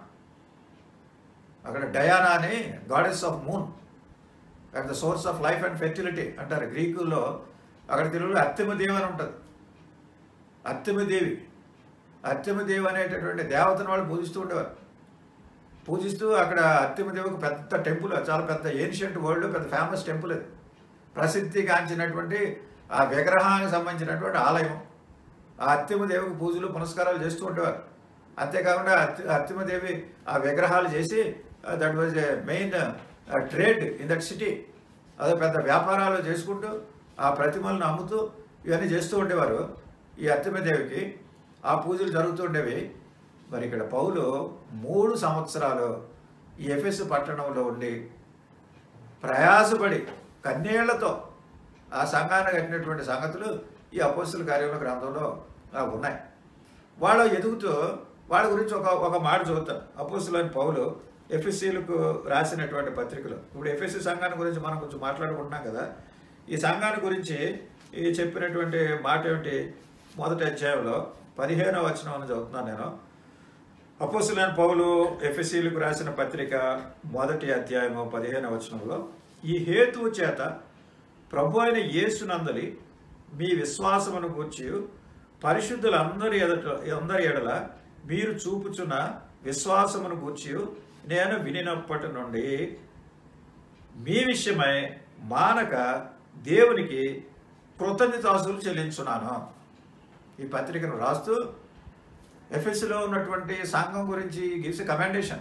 అక్కడ డయానా అని goddess of moon at the source of life and fertility అంటారు గ్రీకుల్లో అక్కడ తెలుగులో అత్తిమదేవి అని ఉంటుంది అత్తిమదేవి అత్తిమదేవి అనేటటువంటి దేవతను వాళ్ళు పూజిస్తూ ఉండేవారు పూజిస్తూ అక్కడ అత్తిమదేవికి పెద్ద టెంపుల్ చాలా పెద్ద ఏన్షియంట్ వరల్డ్ పెద్ద ఫేమస్ టెంపుల్ అది ప్రసిద్ధిగాంచినటువంటి ఆ విగ్రహానికి సంబంధించినటువంటి ఆలయం ఆ అత్తిమదేవికి పూజలు పునస్కారాలు చేస్తూ ఉండేవారు అంతేకాకుండా అత్తి అత్తిమదేవి ఆ విగ్రహాలు చేసి that was a main trade in that city అదే పెద్ద వ్యాపారాలు చేసుకుంటూ ఆ ప్రతిమలను అమ్ముతూ ఇవన్నీ చేస్తూ ఉండేవారు ఈ అత్తిమదేవికి ఆ పూజలు జరుగుతూ ఉండేవి మరి ఇక్కడ పౌలు మూడు సంవత్సరాలు ఈ ఎఫెస్ పట్టణంలో ఉండి ప్రయాసపడి కన్నీళ్లతో ఆ సంఘాన్ని కట్టినటువంటి సంగతులు ఈ అపోస్తుల కార్యంలో గ్రంథంలో ఆ, ఉన్నాయి వాళ్ళు ఎదుగుతూ వాళ్ళ గురించి ఒక ఒక మాట చదువుతారు అపోస్తులని పౌలు ఎఫ్ఎస్సీలకు రాసినటువంటి పత్రికలు ఇప్పుడు ఎఫ్ఎస్సి సంఘాన్ని గురించి మనం కొంచెం మాట్లాడుకుంటున్నాం కదా ఈ సంఘాన్ని గురించి ఈ చెప్పినటువంటి మాట ఏమిటి మొదటి అధ్యాయంలో పదిహేనవ వచనం అని చదువుతున్నాను నేను అపోస్తులైన పౌలు ఎఫ్ఎస్సీలకు రాసిన పత్రిక మొదటి అధ్యాయము పదిహేను వచనంలో ఈ హేతువు చేత ప్రభు అయిన యేసునందలి మీ విశ్వాసమును గూర్చి పరిశుద్ధులందరి ఎదుట అందరి ఎడల మీరు చూపుచున్న విశ్వాసమును గూర్చి నేను వినినప్పటి నుండి మీ విషయమై మానక దేవునికి కృతజ్ఞతాసులు చెల్లించున్నాను ఈ పత్రికను రాస్తూ ఎఫ్ఎస్లో ఉన్నటువంటి సంఘం గురించి గివ్స్ కమాండేషన్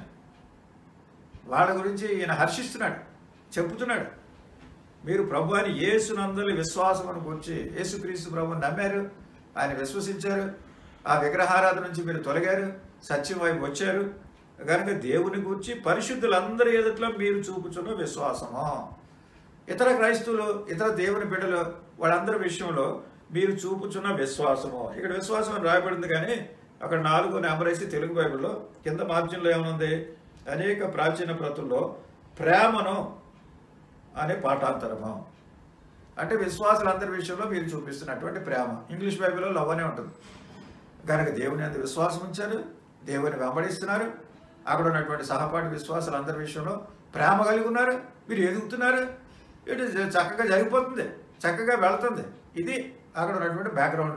వాళ్ళ గురించి ఈయన హర్షిస్తున్నాడు చెప్పుతున్నాడు మీరు ప్రభు అని యేసునందరి విశ్వాసమును గురించి యేసుక్రీస్తు ప్రభుని నమ్మారు ఆయన విశ్వసించారు ఆ విగ్రహారాధన నుంచి మీరు తొలగారు సత్యం వైపు వచ్చారు కనుక దేవుని గురించి పరిశుద్ధులందరి ఎదుట్లో మీరు చూపుచున్న విశ్వాసము ఇతర క్రైస్తవులు ఇతర దేవుని బిడ్డలు వాళ్ళందరి విషయంలో మీరు చూపుచున్న విశ్వాసము ఇక్కడ విశ్వాసం అని రాయబడింది కానీ అక్కడ నాలుగు నెంబర్ వేసి తెలుగు బైబిల్లో కింద మార్జిన్లో ఏమనుంది అనేక ప్రాచీన ప్రతుల్లో ప్రేమను అనే పాఠాంతరము అంటే విశ్వాసులందరి విషయంలో మీరు చూపిస్తున్నటువంటి ప్రేమ ఇంగ్లీష్ బైబిల్లో లవ్ అనే ఉంటుంది కనుక దేవుని అందు విశ్వాసం ఉంచారు దేవుని వెంబడిస్తున్నారు అక్కడ ఉన్నటువంటి సహపాఠి విశ్వాసాలందరి విషయంలో ప్రేమ కలిగి ఉన్నారు మీరు ఎదుగుతున్నారు ఇటు చక్కగా జరిగిపోతుంది చక్కగా వెళ్తుంది ఇది అక్కడ ఉన్నటువంటి బ్యాక్గ్రౌండ్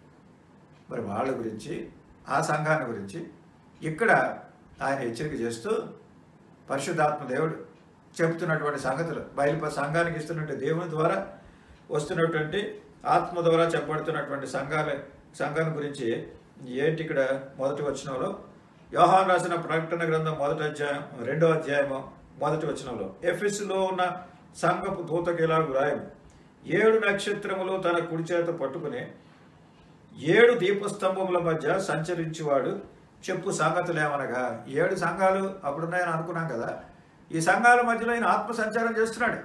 మరి వాళ్ళ గురించి ఆ సంఘాన్ని గురించి ఇక్కడ ఆయన హెచ్చరిక చేస్తూ పరిశుద్ధాత్మ దేవుడు చెబుతున్నటువంటి సంగతులు బయలు సంఘానికి ఇస్తున్నటువంటి దేవుని ద్వారా వస్తున్నటువంటి ఆత్మ ద్వారా చెప్పబడుతున్నటువంటి సంఘాల సంఘాల గురించి ఏంటి ఇక్కడ మొదటి వచనంలో యోహాన్ రాసిన ప్రకటన గ్రంథం మొదటి అధ్యాయం రెండో అధ్యాయము మొదటి వచనంలో ఎఫెస్లో ఉన్న సంఘపు దూతకి ఇలా వ్రాయం ఏడు నక్షత్రములు తన కుడి చేత పట్టుకుని ఏడు దీపస్తంభముల మధ్య సంచరించేవాడు చెప్పు సంగతులు ఏమనగా ఏడు సంఘాలు అప్పుడున్నాయని అనుకున్నాం కదా ఈ సంఘాల మధ్యలో ఆయన ఆత్మ సంచారం చేస్తున్నాడు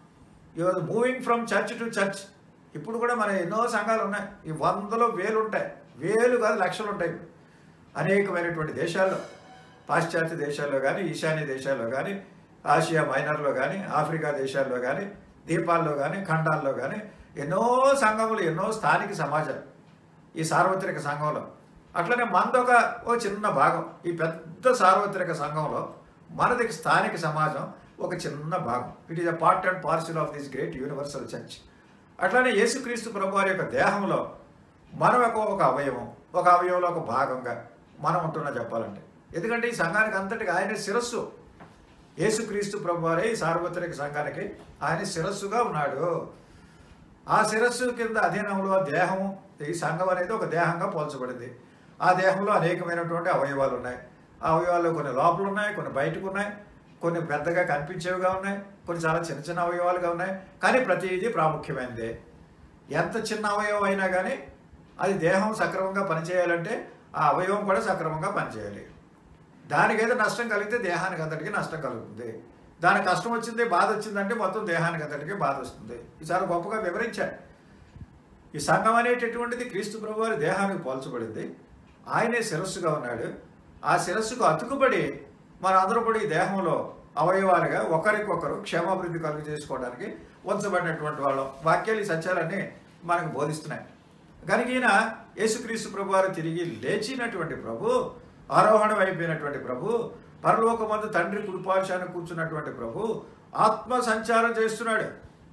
ఈ moving from church to church ఇప్పుడు కూడా మన ఎన్నో సంఘాలు ఉన్నాయి ఈ వందలో వేలు ఉంటాయి వేలు కాదు లక్షలు ఉంటాయి అనేకమైనటువంటి దేశాల్లో పాశ్చాత్య దేశాల్లో కానీ ఈశాన్య దేశాల్లో కానీ ఆసియా మైనర్లో కానీ ఆఫ్రికా దేశాల్లో కానీ దీపాల్లో కానీ ఖండాల్లో కానీ ఎన్నో సంఘములు ఎన్నో స్థానిక సమాజాలు ఈ సార్వత్రిక సంఘంలో అట్లనే మనదొక ఓ చిన్న భాగం ఈ పెద్ద సార్వత్రిక సంఘంలో మనది స్థానిక సమాజం ఒక చిన్న భాగం it is a part and parcel of this great universal church అట్లనే యేసుక్రీస్తు ప్రభు వారి యొక్క దేహంలో మనం ఒక ఒక అవయవం ఒక అవయవంలో ఒక భాగంగా మనం ఉంటున్నా చెప్పాలంటే ఎందుకంటే ఈ సంఘానికి అంతటికి ఆయన శిరస్సు యేసుక్రీస్తు ప్రభు వారే ఈ సార్వత్రిక సంఘానికి ఆయన శిరస్సుగా ఉన్నాడు ఆ శిరస్సు కింద అధీనంలో దేహం ఈ సంఘం అనేది ఒక దేహంగా పోల్చబడింది ఆ దేహంలో అనేకమైనటువంటి అవయవాలు ఉన్నాయి ఆ అవయవాల్లో కొన్ని లోపల ఉన్నాయి కొన్ని బయటకు ఉన్నాయి కొన్ని పెద్దగా కనిపించేవిగా ఉన్నాయి కొన్ని చాలా చిన్న చిన్న అవయవాలుగా ఉన్నాయి కానీ ప్రతిదీ ప్రాముఖ్యమైనదే ఎంత చిన్న అవయవం అయినా కానీ అది దేహం సక్రమంగా పనిచేయాలంటే ఆ అవయవం కూడా సక్రమంగా పనిచేయాలి దానికి ఏదో నష్టం కలిగితే దేహానికి అంతటికి నష్టం కలుగుతుంది దానికి కష్టం వచ్చింది బాధ వచ్చిందంటే మొత్తం దేహానికి అంతటికి బాధ వస్తుంది ఇది చాలా గొప్పగా వివరించాడు ఈ సంఘం అనేటటువంటిది క్రీస్తు ప్రభు వారి దేహానికి పోల్చబడింది ఆయనే శిరస్సుగా ఉన్నాడు ఆ శిరస్సుకు అతుకుబడి మన అందరూ కూడా ఈ దేహంలో అవయవాలుగా ఒకరికొకరు క్షేమాభివృద్ధి కలుగు చేసుకోవడానికి ఉంచబడినటువంటి వాళ్ళం వాక్యాలు ఈ సత్యాలన్నీ మనకు బోధిస్తున్నాయి కనుక ఈయన యేసుక్రీస్తు ప్రభు వారు తిరిగి లేచినటువంటి ప్రభు ఆరోహణం అయిపోయినటువంటి ప్రభు పరలోకమందు తండ్రి కుడిపాశాన్ని కూర్చున్నటువంటి ప్రభు ఆత్మ సంచారం చేస్తున్నాడు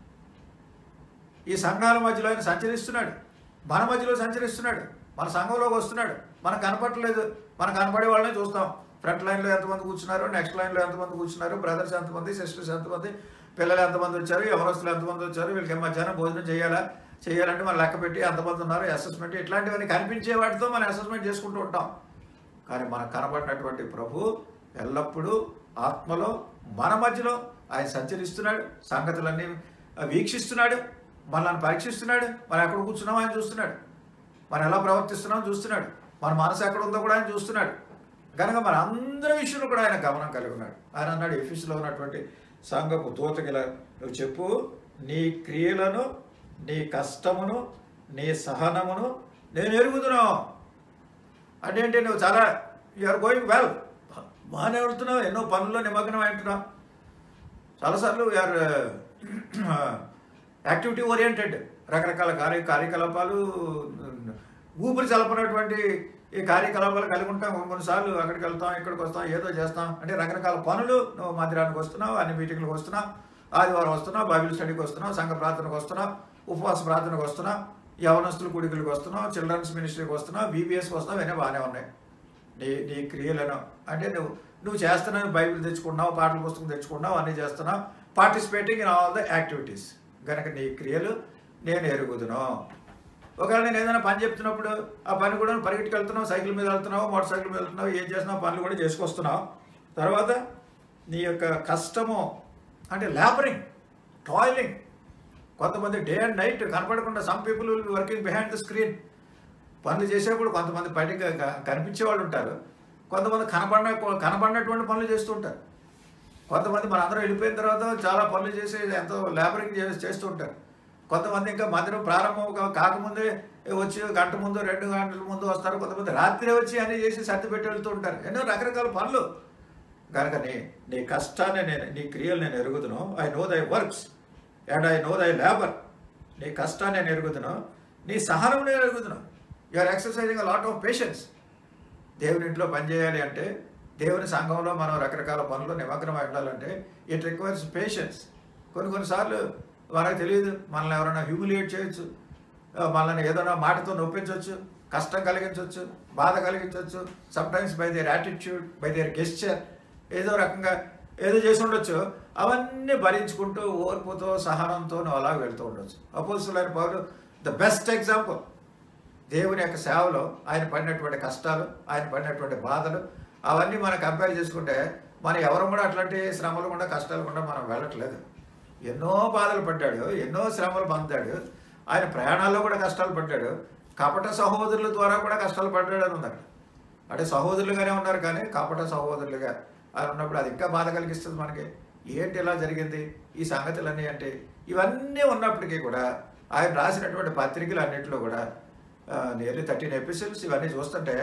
ఈ సంఘాల మధ్యలో ఆయన సంచరిస్తున్నాడు మన మధ్యలో సంచరిస్తున్నాడు మన సంఘంలోకి వస్తున్నాడు మనకు కనపడలేదు మనం కనపడే వాళ్ళనే చూస్తాం ఫ్రంట్ లైన్లో ఎంతమంది కూర్చున్నారు నెక్స్ట్ లైన్లో ఎంతమంది కూర్చున్నారు బ్రదర్స్ ఎంతమంది సిస్టర్స్ ఎంతమంది పిల్లలు ఎంతమంది వచ్చారు ఎవరస్తులు ఎంతమంది వచ్చారు వీళ్ళకి మధ్యాహ్నం భోజనం చేయాలా చేయాలంటే మనం లెక్క పెట్టి ఎంతమంది ఉన్నారు అసెస్మెంట్ ఇట్లాంటివన్నీ కనిపించే వాటితో మనం అసెస్మెంట్ చేసుకుంటూ ఉంటాం కానీ మనకు కనబడినటువంటి ప్రభు ఎల్లప్పుడూ ఆత్మలో మన మధ్యలో ఆయన సంచరిస్తున్నాడు సంగతులన్నీ వీక్షిస్తున్నాడు మనల్ని పరీక్షిస్తున్నాడు మనం ఎక్కడ కూర్చున్నామో ఆయన చూస్తున్నాడు మనం ఎలా ప్రవర్తిస్తున్నామో చూస్తున్నాడు మన మనసు ఎక్కడ ఉందో కూడా ఆయన చూస్తున్నాడు కనుక మన అందరి విషయంలో కూడా ఆయన గమనం కలిగి ఉన్నాడు ఆయన అన్నాడు ఎఫీస్లో ఉన్నటువంటి సంఘపు దూతగిల నువ్వు చెప్పు నీ క్రియలను నీ కష్టమును నీ సహనమును నేను ఎరుగుతున్నావు అంటే ఏంటి నువ్వు చాలా యూఆర్ గోయింగ్ వెల్ బాగానే వెళ్తున్నావు ఎన్నో పనుల్లో నిమగ్నం అంటున్నావు చాలాసార్లు యూఆర్ యాక్టివిటీ ఓరియంటెడ్ రకరకాల కార్య కార్యకలాపాలు ఊపిరి చలపనటువంటి ఈ కార్యకలాపాలు కలిగి ఉంటాం కొన్ని కొన్నిసార్లు అక్కడికి వెళ్తాం ఇక్కడికి వస్తాం ఏదో చేస్తాం అంటే రకరకాల పనులు నువ్వు మందిరానికి వస్తున్నావు అన్ని మీటింగ్లకు వస్తున్నావు ఆదివారం వస్తున్నావు బైబిల్ స్టడీకి వస్తున్నావు సంఘ ప్రార్థనకు వస్తున్నావు ఉపవాస ప్రార్థనకు వస్తున్నావు యవనస్తుల కుడికలకు వస్తున్నావు చిల్డ్రన్స్ మినిస్ట్రీకి వస్తున్నావు బీబీఎస్కి వస్తున్నావు ఇవన్నీ బాగానే ఉన్నాయి నీ నీ క్రియలను అంటే నువ్వు నువ్వు చేస్తున్నావు బైబిల్ తెచ్చుకున్నావు పాటల పుస్తకం తెచ్చుకున్నావు అన్నీ చేస్తున్నావు participating in all the activities కనుక నీ క్రియలు నేను ఎరుగుదును ఒకవేళ నేను ఏదైనా పని చెప్తున్నప్పుడు ఆ పని కూడా నువ్వు పరిగెట్టుకు వెళ్తున్నావు సైకిల్ మీద వెళ్తున్నావు మోటార్ సైకిల్ మీద వెళ్తున్నావు ఏం చేస్తున్నావు పనులు కూడా చేసుకొస్తున్నావు తర్వాత నీ యొక్క కష్టము అంటే లేబరింగ్ టాయిలింగ్ కొంతమంది డే అండ్ నైట్ కనపడకుండా some people will working behind the screen పనులు చేసేప్పుడు కొంతమంది బయటకు క- కనిపించే వాళ్ళు ఉంటారు కొంతమంది కనపడిన కనపడినటువంటి పనులు చేస్తూ ఉంటారు కొంతమంది మన అందరం వెళ్ళిపోయిన తర్వాత చాలా పనులు చేసి ఎంతో లేబరింగ్ చేసి చేస్తూ ఉంటారు కొంతమంది ఇంకా మందిరం ప్రారంభం కా- కాకముందే వచ్చి గంట ముందు రెండు గంటల ముందు వస్తారు కొంతమంది రాత్రి వచ్చి అన్ని చేసి సర్ది పెట్టి వెళ్తూ ఉంటారు ఎన్నో రకరకాల పనులు కనుక నీ నీ కష్టాన్ని నేను నీ క్రియలు నేను ఎరుగుదును I know thy works and I know thy labour నీ కష్టాన్ని నేను ఎరుగుదును నీ సహనం నేను ఎరుగుదును you are exercising a lot of patience దేవుని ఇంట్లో పనిచేయాలి అంటే దేవుని సంఘంలో మనం రకరకాల పనులు నిమగ్నమై ఉండాలంటే ఇట్ రిక్వైర్స్ పేషెన్స్ కొన్ని కొన్నిసార్లు మనకు తెలియదు మనల్ని ఎవరైనా హ్యూమిలియేట్ చేయొచ్చు ఆ, మనల్ని ఏదైనా మాటతో నొప్పించవచ్చు కష్టం కలిగించవచ్చు బాధ కలిగించవచ్చు sometimes by their attitude by their gesture ఏదో రకంగా ఏదో చేసి ఉండొచ్చు అవన్నీ భరించుకుంటూ ఓర్పుతో సహనంతో నువ్వు అలా వెళ్తూ ఉండొచ్చు అపోజిట్ పౌరులు ద బెస్ట్ ఎగ్జాంపుల్ దేవుని యొక్క సేవలో ఆయన పడినటువంటి కష్టాలు ఆయన పడినటువంటి బాధలు అవన్నీ మనం కంపేర్ చేసుకుంటే మనం ఎవరు కూడా అట్లాంటి శ్రమలు కూడా కష్టాలు కూడా మనం వెళ్ళట్లేదు ఎన్నో బాధలు పడ్డాడు ఎన్నో శ్రమలు పొందాడు ఆయన ప్రయాణాల్లో కూడా కష్టాలు పడ్డాడు కపట సహోదరుల ద్వారా కూడా కష్టాలు పడ్డాడు అని ఉంది అక్కడ అంటే సహోదరులుగానే ఉన్నారు కానీ కపట సహోదరులుగా అని ఉన్నప్పుడు అది ఇంకా బాధ కలిగిస్తుంది మనకి ఏంటి ఇలా జరిగింది ఈ సంగతులన్నీ అంటే ఇవన్నీ ఉన్నప్పటికీ కూడా ఆయన రాసినటువంటి పత్రికలు అన్నింటిలో కూడా నియర్లీ థర్టీన్ ఎపిసోడ్స్ ఇవన్నీ చూస్తుంటే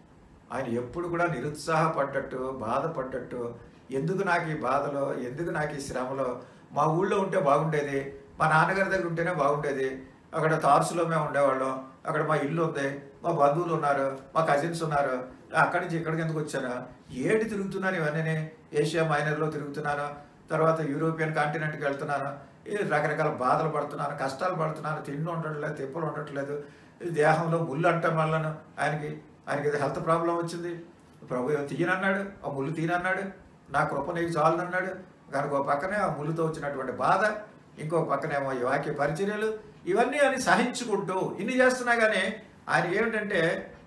ఆయన ఎప్పుడు కూడా నిరుత్సాహపడ్డట్టు బాధపడ్డట్టు ఎందుకు నాకు ఈ బాధలో ఎందుకు నాకు ఈ శ్రమలో మా ఊళ్ళో ఉంటే బాగుండేది మా నాన్నగారి దగ్గర ఉంటేనే బాగుండేది అక్కడ తార్సులో మేము ఉండేవాళ్ళం అక్కడ మా ఇల్లు ఉంది మా బంధువులు ఉన్నారు మా కజిన్స్ ఉన్నారు అక్కడి నుంచి ఇక్కడికి ఎందుకు వచ్చాను ఏంటి తిరుగుతున్నాను ఇవన్నీ ఏషియా మైనర్లో తిరుగుతున్నాను తర్వాత యూరోపియన్ కాంటినెంట్కి వెళ్తున్నాను ఈ రకరకాల బాధలు పడుతున్నాను కష్టాలు పడుతున్నాను తిండి ఉండట్లేదు తిప్పలు ఉండట్లేదు ఈ దేహంలో ముళ్ళు అంటం వలన ఆయనకి ఆయనకి ఏదో హెల్త్ ప్రాబ్లం వచ్చింది ప్రభు ఏమో తీయనన్నాడు ఆ ముళ్ళు తీయనన్నాడు నా కృప నీకు చాలనన్నాడు కనుక ఒక పక్కనే ఆ ముళ్ళుతో వచ్చినటువంటి బాధ ఇంకో పక్కనేమో ఈ వాక్య పరిచర్యలు ఇవన్నీ అని సహించుకుంటూ ఇన్ని చేస్తున్నా కానీ ఆయన ఏమిటంటే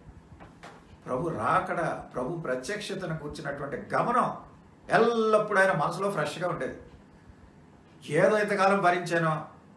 ప్రభు రాకడ ప్రభు ప్రత్యక్షతను కూర్చున్నటువంటి గమనం ఎల్లప్పుడూ ఆయన మనసులో ఫ్రెష్గా ఉండేది ఏదో ఇంతకాలం భరించానో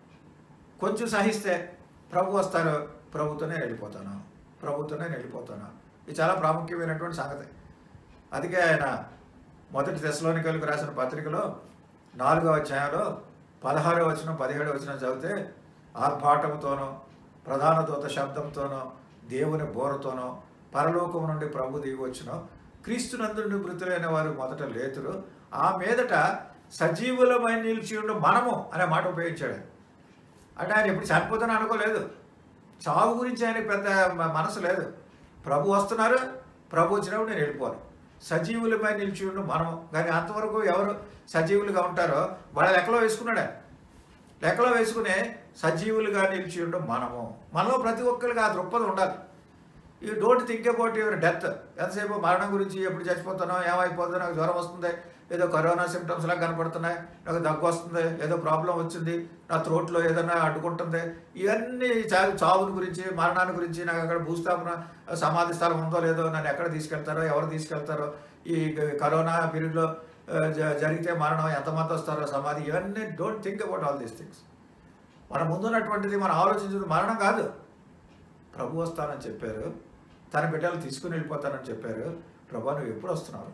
కొంచెం సహిస్తే ప్రభు వస్తారు ప్రభుతోనే వెళ్ళిపోతాను ప్రభుతోనే వెళ్ళిపోతాను ఇది చాలా ప్రాముఖ్యమైనటువంటి సంగతి అందుకే ఆయన మొదటి దశలోనికలకు రాసిన పత్రికలో నాలుగో అధ్యాయంలో పదహారో వచనం పదిహేడో వచనం చదివితే ఆర్భాటముతోనో ప్రధాన దూత శబ్దంతోనో దేవుని బోరతోనో పరలోకము నుండి ప్రభు దిగి వచ్చిన క్రీస్తునందు నుండి మృతులైన వారు మొదట లేతురు ఆ మీదట సజీవులమై నిలిచి ఉండు మనము అనే మాట ఉపయోగించాడు అంటే ఆయన ఎప్పుడు చనిపోతాను అనుకోలేదు చావు గురించి ఆయనకి పెద్ద మ- మనసు లేదు ప్రభు వస్తున్నారు ప్రభు వచ్చినప్పుడు నేను వెళ్ళిపోను సజీవులపై నిలిచి ఉండు మనము కానీ అంతవరకు ఎవరు సజీవులుగా ఉంటారో వాళ్ళ లెక్కలో వేసుకున్నాడు ఆయన లెక్కలో వేసుకునే సజీవులుగా నిలిచి ఉండు మనము మనలో ప్రతి ఒక్కరికి ఆ దృక్పథం ఉండాలి you don't think about your death ఎంతసేపు మరణం గురించి ఎప్పుడు చచ్చిపోతానో ఏమైపోతుందో నాకు జ్వరం వస్తుంది ఏదో కరోనా సిమ్టమ్స్ లాగా కనపడుతున్నాయి నాకు దగ్గు వస్తుంది ఏదో ప్రాబ్లం వచ్చింది నా త్రోట్లో ఏదైనా అడ్డుకుంటుంది ఇవన్నీ చా- చావుని గురించి మరణాన్ని గురించి నాకు అక్కడ భూస్థాపన సమాధి స్థలం ఉందో లేదో నన్ను ఎక్కడ తీసుకెళ్తారో ఎవరు తీసుకెళ్తారో ఈ కరోనా పీరియడ్లో ఆ, జ- జరిగితే మరణం ఎంతమంది వస్తారో సమాధి ఇవన్నీ don't think about all these things మన ముందున్నటువంటిది మనం ఆలోచించేది మరణం కాదు ప్రభు వస్తానని చెప్పారు తన బిడ్డలు తీసుకుని వెళ్ళిపోతానని చెప్పారు ప్రభా నువ్వు ఎప్పుడు వస్తున్నావు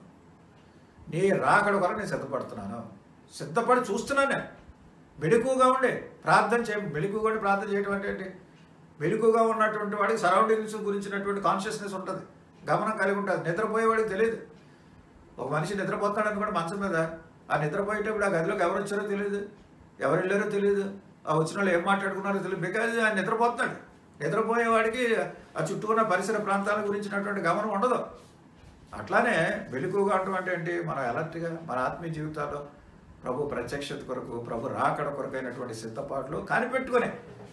నీ రాకడ కొరకు నేను సిద్ధపడుతున్నాను సిద్ధపడి చూస్తున్నాను నేను మెలకుగా ఉండే ప్రార్థన చే మెలకుగా ఉండి ప్రార్థన చేయడం అంటే ఏంటి మెలకుగా ఉన్నటువంటి వాడికి సరౌండింగ్స్ గురించినటువంటి కాన్షియస్నెస్ ఉంటుంది గమనం కలిగి ఉంటుంది నిద్రపోయేవాడికి తెలియదు ఒక మనిషి నిద్రపోతాడు అనుకోండి మంచం మీద ఆ నిద్రపోయేటప్పుడు ఆ గదిలోకి ఎవరు వచ్చారో తెలియదు ఎవరు వెళ్ళారో తెలియదు ఆ వచ్చిన వాళ్ళు ఏం మాట్లాడుకున్నారో తెలియదు బికాజ్ ఆయన నిద్రపోతున్నాడు నిద్రపోయేవాడికి ఆ చుట్టూ ఉన్న పరిసర ప్రాంతాల గురించినటువంటి గమనం ఉండదు అట్లానే వెలుగుగా ఉండటం అంటే ఏంటి మనం అలర్ట్గా మన ఆత్మీయ జీవితాల్లో ప్రభు ప్రత్యక్షత కొరకు ప్రభు రాకడ కొరకైనటువంటి సిద్ధపాట్లు కనిపెట్టుకొని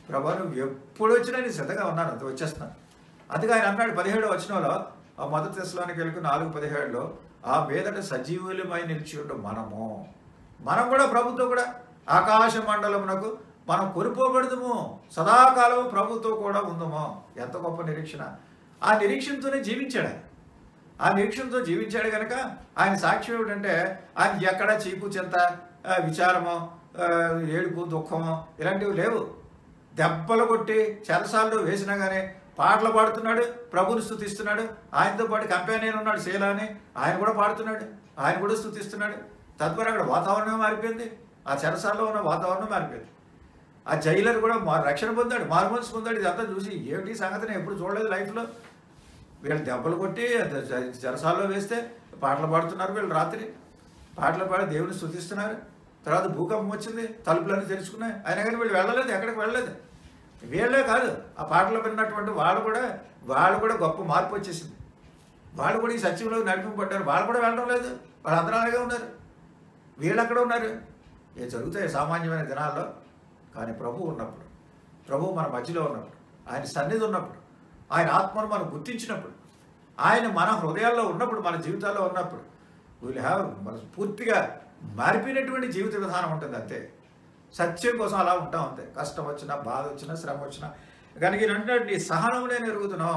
ప్రభా నువ్వు ఎప్పుడు వచ్చినా నేను సిద్ధంగా ఉన్నాను అంత వచ్చేస్తున్నాను అందుకే ఆయన అన్నాడు పదిహేడు వచనంలో ఆ మొదటి దశలోనికి వెళ్ళి నాలుగు పదిహేడులో ఆ మీదట సజీవులమై నిలిచి ఉండు మనము మనం కూడా ప్రభుత్వం కూడా ఆకాశ మండలమునకు మనం కొనుక్కోబడదుము సదాకాలం ప్రభుతో కూడా ఉందము ఎంత గొప్ప నిరీక్షణ ఆ నిరీక్షణతోనే జీవించాడు ఆయన ఆ నిరీక్షణతో జీవించాడు కనుక ఆయన సాక్ష్యం ఏమిటంటే ఆయన ఎక్కడ చీకు చింత ఆ, విచారమో ఆ, ఏడుపు దుఃఖమో ఇలాంటివి లేవు దెబ్బలు కొట్టి చెరసాల్లో వేసినా కానీ పాటలు పాడుతున్నాడు ప్రభుని స్థుతిస్తున్నాడు ఆయనతో పాటు కంపెనీ ఉన్నాడు శీల అని ఆయన కూడా పాడుతున్నాడు ఆయన కూడా స్థుతిస్తున్నాడు తద్వారా అక్కడ వాతావరణం మారిపోయింది ఆ చెరసాల్లో ఉన్న వాతావరణం మారిపోయింది ఆ జైలర్ కూడా మా రక్షణ పొందాడు మారుమనసు పొందాడు ఇదంతా చూసి ఏమిటి ఈ సంగతి నేను ఎప్పుడు చూడలేదు లైఫ్లో వీళ్ళు దెబ్బలు కొట్టి చెరసాల్లో వేస్తే పాటలు పాడుతున్నారు వీళ్ళు రాత్రి పాటలు పాడి దేవుని స్థుతిస్తున్నారు తర్వాత భూకంపం వచ్చింది తలుపులన్నీ తెరుచుకున్నాయి అయినా కానీ వీళ్ళు వెళ్ళలేదు ఎక్కడికి వెళ్ళలేదు వీళ్ళే కాదు ఆ పాటలు విన్నటువంటి వాళ్ళు కూడా వాళ్ళు కూడా గొప్ప మార్పు వచ్చేసింది వాళ్ళు కూడా ఈ సత్యంలో నడిపింపడ్డారు వాళ్ళు కూడా వెళ్ళడం లేదు వాళ్ళు అందరూ అలాగే ఉన్నారు వీళ్ళు అక్కడ ఉన్నారు ఏ జరుగుతాయి సామాన్యమైన దినాల్లో కానీ ప్రభు ఉన్నప్పుడు ప్రభు మన మధ్యలో ఉన్నప్పుడు ఆయన సన్నిధి ఉన్నప్పుడు ఆయన ఆత్మను మనం గుర్తించినప్పుడు ఆయన మన హృదయాల్లో ఉన్నప్పుడు మన జీవితాల్లో ఉన్నప్పుడు వీళ్ళు హ్యావ్ మన పూర్తిగా మారిపోయినటువంటి జీవిత విధానం ఉంటుంది అంతే సత్యం కోసం అలా ఉంటాం అంతే కష్టం వచ్చినా బాధ వచ్చినా శ్రమ వచ్చినా కనుక ఈయన నీ సహనం నేను ఎరుగుతున్నాం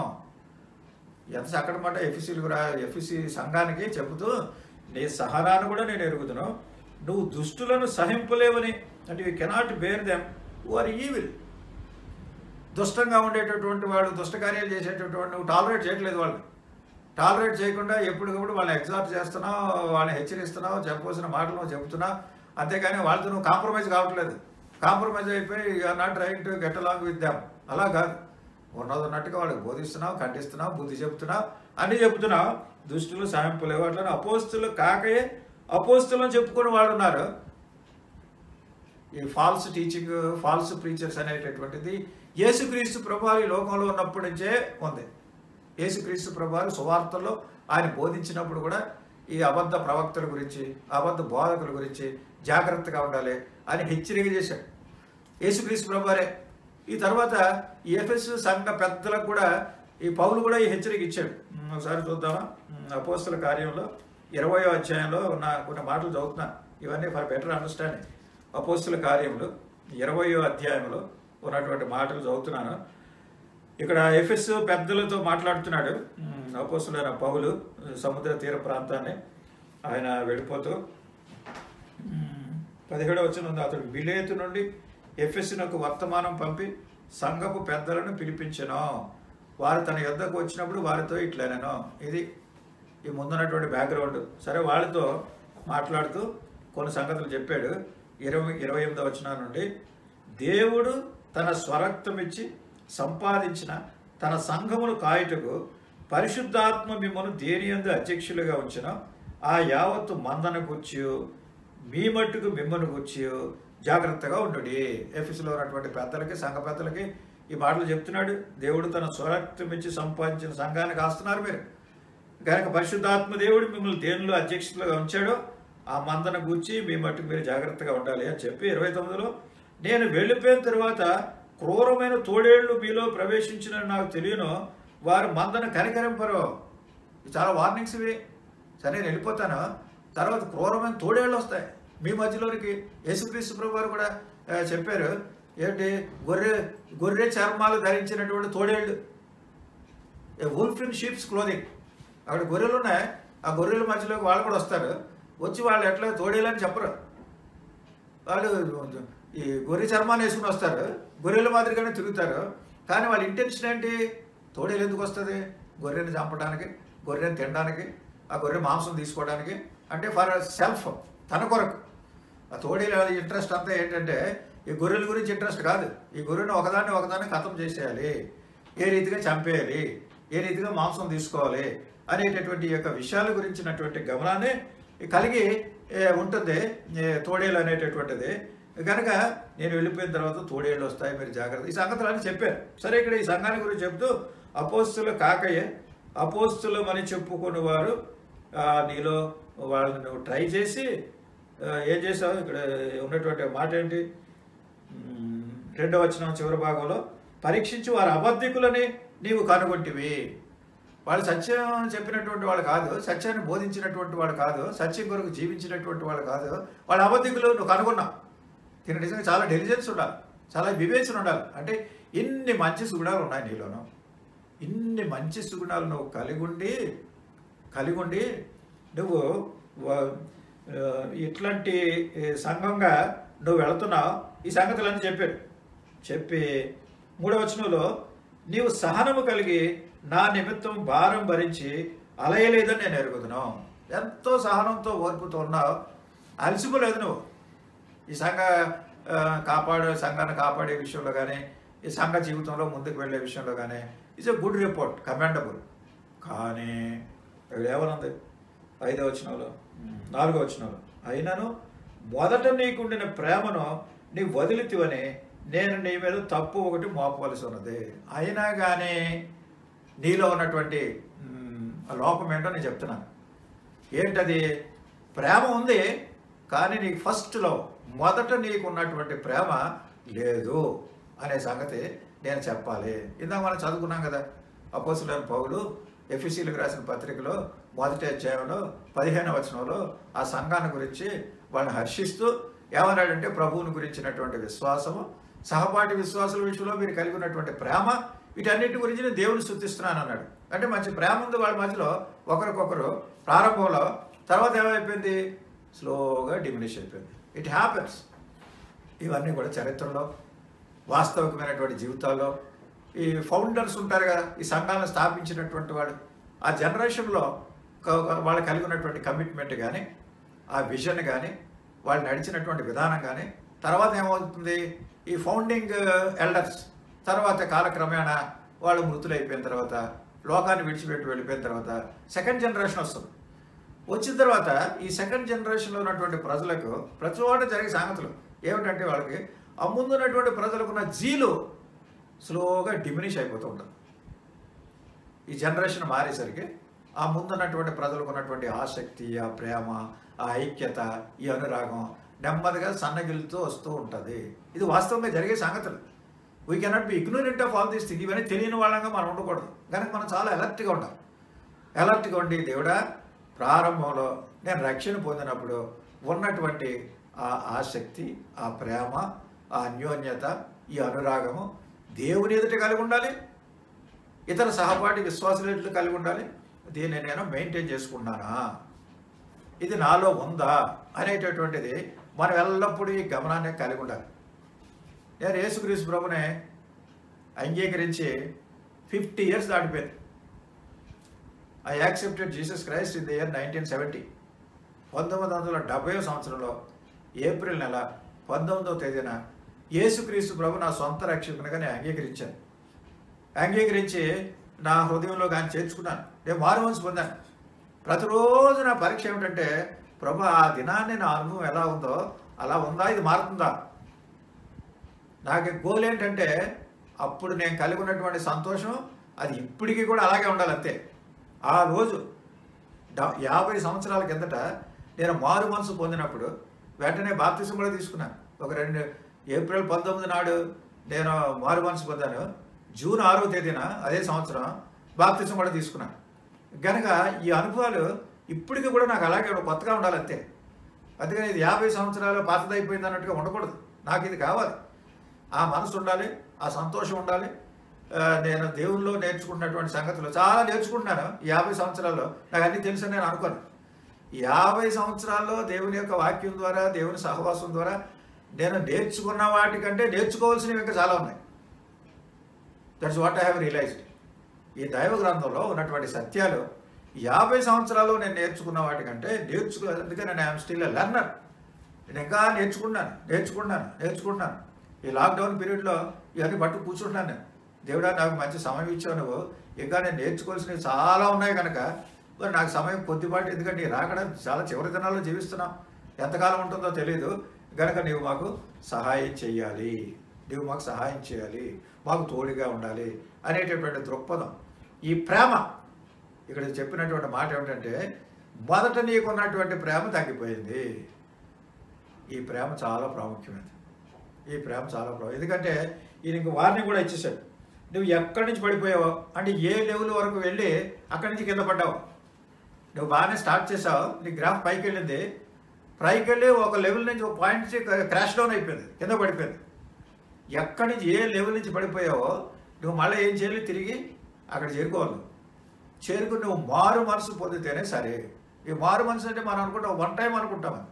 ఎంత చక్కటి మాట ఎఫ్ఎస్సీలు కూడా ఎఫ్ఎస్సి సంఘానికి చెబుతూ నీ సహనాన్ని కూడా నేను ఎరుగుతున్నాను నువ్వు దుష్టులను సహింపలేవని అంటే you cannot bear them are evil దుష్టంగా ఉండేటటువంటి వాడు దుష్ట కార్యాలు చేసేటటువంటి నువ్వు టాలరేట్ చేయట్లేదు వాళ్ళు టాలరేట్ చేయకుండా ఎప్పటికప్పుడు వాళ్ళని ఎగ్జార్ట్ చేస్తున్నావు వాళ్ళని హెచ్చరిస్తున్నావు చెప్పవలసిన మాటలు నువ్వు చెబుతున్నావు అంతేగాని వాళ్ళతో నువ్వు కాంప్రమైజ్ కావట్లేదు కాంప్రమైజ్ అయిపోయి you're not trying to get along with them అలా కాదు ఉన్నది ఉన్నట్టుగా వాళ్ళకి బోధిస్తున్నావు ఖండిస్తున్నావు బుద్ధి చెబుతున్నావు అన్నీ చెబుతున్నావు దుష్టులు సాయంపులేవు అట్లా అపోస్తులు కాకయే అపోస్తులు అని చెప్పుకుని వాళ్ళు ఉన్నారు ఈ ఫాల్స్ టీచింగ్ ఫాల్స్ ప్రీచర్స్ అనేటటువంటిది యేసుక్రీస్తు ప్రభావి లోకంలో ఉన్నప్పటి నుంచే ఉంది యేసుక్రీస్తు ప్రభావి సువార్తల్లో ఆయన బోధించినప్పుడు కూడా ఈ అబద్ధ ప్రవక్తల గురించి అబద్ధ బోధకుల గురించి జాగ్రత్తగా ఉండాలి అని హెచ్చరిక చేశాడు యేసుక్రీస్తు ప్రభారే ఈ తర్వాత ఈ ఎఫ్ఎస్ సంఘ పెద్దలకు కూడా ఈ పౌలు కూడా ఈ హెచ్చరిక ఇచ్చాడు ఉమ్, ఒకసారి చూద్దామా ఉమ్, అపోస్తుల కార్యంలో ఇరవయో అధ్యాయంలో ఉన్న కొన్ని మాటలు చదువుతున్నాను ఇవన్నీ ఫర్ బెటర్ అండర్స్టాండింగ్ అపోస్తుల కార్యంలో ఇరవయో అధ్యాయంలో ఉన్నటువంటి మాటలు చదువుతున్నాను ఇక్కడ ఎఫ్ఎస్ పెద్దలతో మాట్లాడుతున్నాడు ఉమ్, అపోస్తులైన పౌలు సముద్ర తీర ప్రాంతాన్ని ఆయన వెళ్ళిపోతూ పదిహేడవ వచ్చిన ఉంది అతడు విలేతు నుండి ఎఫ్ఎస్నకు వర్తమానం పంపి సంఘపు పెద్దలను పిలిపించెను వారు తన యొద్దకు వచ్చినప్పుడు వారితో ఇట్లనేను ఇది ఈ ముందున్నటువంటి బ్యాక్గ్రౌండ్ సరే వాళ్ళతో మాట్లాడుతూ కొన్ని సంగతులు చెప్పాడు ఇరవై ఇరవై ఎనిమిదవ వచ్చిన నుండి దేవుడు తన స్వరక్తం ఇచ్చి సంపాదించిన తన సంఘమును కాయుటకు పరిశుద్ధాత్మ మిమ్మను దేని యందు అధ్యక్షులుగా ఉంచిన ఆ యావత్తు మందను కూర్చి మీ మట్టుకు మిమ్మల్ని కూర్చి జాగ్రత్తగా ఉండుడి ఎఫ్ఎస్లో ఉన్నటువంటి పెద్దలకి సంఘ పెద్దలకి ఈ మాటలు చెప్తున్నాడు దేవుడు తన స్వరక్తం ఇచ్చి సంపాదించిన సంఘాన్ని కాస్తున్నారు మీరు కనుక పరిశుద్ధాత్మ దేవుడు మిమ్మల్ని దేనిలో అధ్యక్షులుగా ఉంచాడో ఆ మందను గూర్చి మీ మట్టుకు మీరు జాగ్రత్తగా ఉండాలి అని చెప్పి ఇరవై తొమ్మిదిలో నేను వెళ్ళిపోయిన తర్వాత క్రూరమైన తోడేళ్లు మీలో ప్రవేశించిన నాకు తెలియను వారు మందను కనికరింపరు ఇవి చాలా వార్నింగ్స్ ఇవి సరే నేను వెళ్ళిపోతాను తర్వాత క్రూరమైన తోడేళ్ళు వస్తాయి మీ మధ్యలోనికి యేసుక్రీస్తు ప్రభు వారు కూడా ఆ, చెప్పారు ఏంటి గొర్రె గొర్రె చర్మాలు ధరించినటువంటి తోడేళ్ళు a wolf in sheep's clothing అక్కడ గొర్రెలు ఉన్నాయి ఆ గొర్రెల మధ్యలోకి వాళ్ళు కూడా వస్తారు వచ్చి వాళ్ళు ఎట్లా తోడేలని చెప్పరు వాళ్ళు ఈ గొర్రె చర్మాన్ని వేసుకుని వస్తారు గొర్రెల మాదిరిగానే తిరుగుతారు కానీ వాళ్ళ ఇంటెన్షన్ ఏంటి తోడేలు ఎందుకు వస్తుంది గొర్రెని చంపడానికి గొర్రెని తినడానికి ఆ గొర్రె మాంసం తీసుకోవడానికి అంటే ఫర్ సెల్ఫ్ తన కొరకు ఆ తోడేలు ఇంట్రెస్ట్ అంతా ఏంటంటే ఈ గొర్రెల గురించి ఇంట్రెస్ట్ కాదు ఈ గొర్రెని ఒకదాన్ని ఒకదాన్ని ఖతం చేసేయాలి ఏ రీతిగా చంపేయాలి ఏ రీతిగా మాంసం తీసుకోవాలి అనేటటువంటి ఈ యొక్క విషయాల గురించినటువంటి గమనాన్ని కలిగి ఏ, ఉంటుంది ఏ, తోడేలు అనేటటువంటిది కనుక నేను వెళ్ళిపోయిన తర్వాత తోడేళ్ళు వస్తాయి మీరు జాగ్రత్త ఈ సంగతులు అని చెప్పారు సరే ఇక్కడ ఈ సంఘాన్ని గురించి చెప్తూ అపోస్తులు కాకయే అపోస్తులు అని చెప్పుకుని వారు ఆ, నీలో వాళ్ళని నువ్వు ట్రై చేసి ఆ, ఏం చేసావు ఇక్కడ ఉన్నటువంటి మాట ఏంటి మ్మ్, రెండవ వచనం చివరి భాగంలో పరీక్షించి వారు అబద్ధికులని నీవు కనుగొంటివి వాళ్ళు సత్యం చెప్పినటువంటి వాళ్ళు కాదు సత్యాన్ని బోధించినటువంటి వాళ్ళు కాదు సత్యం కొరకు జీవించినటువంటి వాళ్ళు కాదు వాళ్ళ అబద్ధికులు నువ్వు కనుగొన్నావు దీని నిజంగా చాలా డెలిజెన్స్ ఉండాలి చాలా వివేచన ఉండాలి అంటే ఇన్ని మంచి సుగుణాలు ఉన్నాయి నీలోను ఇన్ని మంచి సుగుణాలు నువ్వు కలిగి ఉండి కలిగి ఉండి నువ్వు వ- ఆ, ఇట్లాంటి ఏ, సంఘంగా నువ్వు వెళుతున్నావు ఈ సంగతులన్నీ చెప్పాడు చెప్పి మూడవ వచనంలో నీవు సహనము కలిగి నా నిమిత్తం భారం భరించి అలయలేదని నేను ఎరుగుతున్నావు ఎంతో సహనంతో ఓర్పుతో ఉన్నావు అలసిపోలేదు నువ్వు ఈ సంఘ ఆ, కాపాడే సంఘాన్ని కాపాడే విషయంలో కానీ ఈ సంఘ జీవితంలో ముందుకు వెళ్ళే విషయంలో కానీ it's a good report commendable కానీ ఇక్కడ ఏమనుంది ఐదో వచనంలో నాలుగో వచనంలో అయినను మొదట నీకుండిన ప్రేమను నీ వదిలితివని నేను నీ మీద తప్పు ఒకటి మోపవలసి ఉన్నది అయినా కానీ నీలో ఉన్నటువంటి మ్, ఆ లోపం ఏంటో నేను చెప్తున్నాను ఏంటది ప్రేమ ఉంది కానీ నీకు ఫస్ట్లో మొదట నీకు ఉన్నటువంటి ప్రేమ లేదు అనే సంగతి నేను చెప్పాలి ఇందాక మనం చదువుకున్నాం కదా అపోసులైన పౌలు ఎఫ్ఎస్సీలకు రాసిన పత్రికలో మొదటి అధ్యాయంలో పదిహేను వచనంలో ఆ సంఘాన్ని గురించి వాళ్ళని హర్షిస్తూ ఏమన్నాడంటే ప్రభువుని గురించినటువంటి విశ్వాసము సహపాఠి విశ్వాసుల విషయంలో మీరు కలిగి ఉన్నటువంటి ప్రేమ వీటన్నిటి గురించి నేను దేవుని స్థుతిస్తున్నాను అన్నాడు అంటే మంచి ప్రేమ ఉంది వాళ్ళ మధ్యలో ఒకరికొకరు ప్రారంభంలో తర్వాత ఏమైపోయింది స్లోగా డిమినిష్ అయిపోయింది ఇట్ హ్యాపెన్స్ ఇవన్నీ కూడా చరిత్రలో వాస్తవికమైనటువంటి జీవితాల్లో ఈ ఫౌండర్స్ ఉంటారు కదా ఈ సంఘాలను స్థాపించినటువంటి వాడు ఆ జనరేషన్లో క- వాళ్ళు కలిగి ఉన్నటువంటి కమిట్మెంట్ కానీ ఆ విజన్ కానీ వాళ్ళు నడిచినటువంటి విధానం కానీ తర్వాత ఏమవుతుంది ఈ ఫౌండింగ్ ఎల్డర్స్ తర్వాత కాలక్రమేణా వాళ్ళు మృతులైపోయిన తర్వాత లోకాన్ని విడిచిపెట్టి వెళ్ళిపోయిన తర్వాత సెకండ్ జనరేషన్ వస్తుంది వచ్చిన తర్వాత ఈ సెకండ్ జనరేషన్లో ఉన్నటువంటి ప్రజలకు ప్రతి చోట జరిగే సంగతులు ఏమిటంటే వాళ్ళకి ఆ ముందున్నటువంటి ప్రజలకు ఉన్న జీలు స్లోగా డిమినిష్ అయిపోతూ ఉంటుంది ఈ జనరేషన్ మారేసరికి ఆ ముందున్నటువంటి ప్రజలకు ఉన్నటువంటి ఆసక్తి ఆ ప్రేమ ఆ ఐక్యత ఈ అనురాగం నెమ్మదిగా సన్నగిలుతూ వస్తూ ఉంటుంది ఇది వాస్తవంగా జరిగే సంగతులు we cannot be ignorant of all these thing ఇవన్నీ తెలియని వాళ్ళంగా మనం ఉండకూడదు కనుక మనం చాలా అలర్ట్గా ఉండాలి అలర్ట్గా ఉండి దేవుడా ప్రారంభంలో నేను రక్షణ పొందినప్పుడు ఉన్నటువంటి ఆ ఆసక్తి ఆ ప్రేమ ఆ అన్యోన్యత ఈ అనురాగము దేవుని ఎదుట కలిగి ఉండాలి ఇతర సహపాఠి విశ్వాసుల ఎదుట కలిగి ఉండాలి దీన్ని నేను మెయింటైన్ చేసుకున్నానా ఇది నాలో ఉందా అనేటటువంటిది మనం ఎల్లప్పుడూ ఈ గమనాన్ని కలిగి ఉండాలి నేను యేసుక్రీస్తు ప్రభునే అంగీకరించి ఫిఫ్టీ ఇయర్స్ దాటిపోయింది I accepted Jesus Christ in the year nineteen seventy పంతొమ్మిది వందల డెబ్బై సంవత్సరంలో ఏప్రిల్ నెల పంతొమ్మిదవ తేదీన యేసుక్రీస్తు ప్రభు నా సొంత రక్షకునిగా నేను అంగీకరించాను అంగీకరించి నా హృదయంలో కానీ చేర్చుకున్నాను నేను మారు మనసు పొందాను ప్రతిరోజు నా పరీక్ష ఏమిటంటే ప్రభు ఆ దినాన్ని నా అనుభవం ఎలా ఉందో అలా ఉందా ఇది మారుతుందా నాకు గోల్ ఏంటంటే అప్పుడు నేను కలిగి ఉన్నటువంటి సంతోషం అది ఇప్పటికీ కూడా అలాగే ఉండాలి అంతే ఆ రోజు డ- యాభై సంవత్సరాల కిందట నేను మారు మనసు పొందినప్పుడు వెంటనే బాప్తిసం కూడా తీసుకున్నాను ఒక రెండు ఏప్రిల్ పంతొమ్మిది నాడు నేను మారు మనసు పొందాను జూన్ ఆరో తేదీన అదే సంవత్సరం బాప్తిసం కూడా తీసుకున్నాను కనుక ఈ అనుభవాలు ఇప్పటికీ కూడా నాకు అలాగే కొత్తగా ఉండాలి అంతే అందుకని ఇది యాభై సంవత్సరాలు పాతదైపోయింది అన్నట్టుగా ఉండకూడదు నాకు ఇది కావాలి ఆ మనసు ఉండాలి ఆ సంతోషం ఉండాలి ఆ, నేను దేవుల్లో నేర్చుకున్నటువంటి సంగతులు చాలా నేర్చుకుంటున్నాను ఈ యాభై సంవత్సరాల్లో నాకు అన్నీ తెలుసని నేను అనుకోను ఈ యాభై సంవత్సరాల్లో దేవుని యొక్క వాక్యం ద్వారా దేవుని సహవాసం ద్వారా నేను నేర్చుకున్న వాటికంటే నేర్చుకోవాల్సినవి ఇంకా చాలా ఉన్నాయి that's what I have realised ఈ దైవ గ్రంథంలో ఉన్నటువంటి సత్యాలు యాభై సంవత్సరాలు నేను నేర్చుకున్న వాటికంటే నేర్చుకో అందుకని నేను ఐఎమ్ స్టిల్ లెర్నర్ నేను ఇంకా నేర్చుకున్నాను నేర్చుకున్నాను నేర్చుకున్నాను ఈ లాక్డౌన్ పీరియడ్లో ఇవన్నీ పట్టు కూర్చుంటున్నాను నేను దేవుడా నాకు మంచి సమయం ఇచ్చావు నువ్వు ఇంకా నేను నేర్చుకోవాల్సినవి చాలా ఉన్నాయి కనుక మరి నాకు సమయం కొద్దిపాటి ఎందుకంటే ఈ రాకడ చాలా చివరి దినాల్లో జీవిస్తున్నాం ఎంతకాలం ఉంటుందో తెలియదు కనుక నీవు మాకు సహాయం చేయాలి నీవు మాకు సహాయం చేయాలి మాకు తోడుగా ఉండాలి అనేటటువంటి దృక్పథం ఈ ప్రేమ ఇక్కడ చెప్పినటువంటి మాట ఏమిటంటే మొదట నీకున్నటువంటి ప్రేమ తగ్గిపోయింది ఈ ప్రేమ చాలా ప్రాముఖ్యమైనది ఈ ప్రేమ చాలా ప్రభావం ఎందుకంటే ఈయన ఇంక వార్నింగ్ కూడా ఇచ్చేసాడు నువ్వు ఎక్కడి నుంచి పడిపోయావో అంటే ఏ లెవెల్ వరకు వెళ్ళి అక్కడి నుంచి కింద పడ్డావు నువ్వు బాగానే స్టార్ట్ చేసావు నీ గ్రాఫ్ పైకి వెళ్ళింది పైకి వెళ్ళి ఒక లెవెల్ నుంచి ఒక పాయింట్ నుంచి క్రాష్ డౌన్ అయిపోయింది కింద పడిపోయింది ఎక్కడి నుంచి ఏ లెవెల్ నుంచి పడిపోయావో నువ్వు మళ్ళీ ఏం చేయాలి తిరిగి అక్కడ చేరుకోవాలి చేరుకుని నువ్వు మారు మనసు పొందితేనే సరే ఈ మారు మనసు అంటే మనం అనుకుంటాం వన్ టైం అనుకుంటాం అది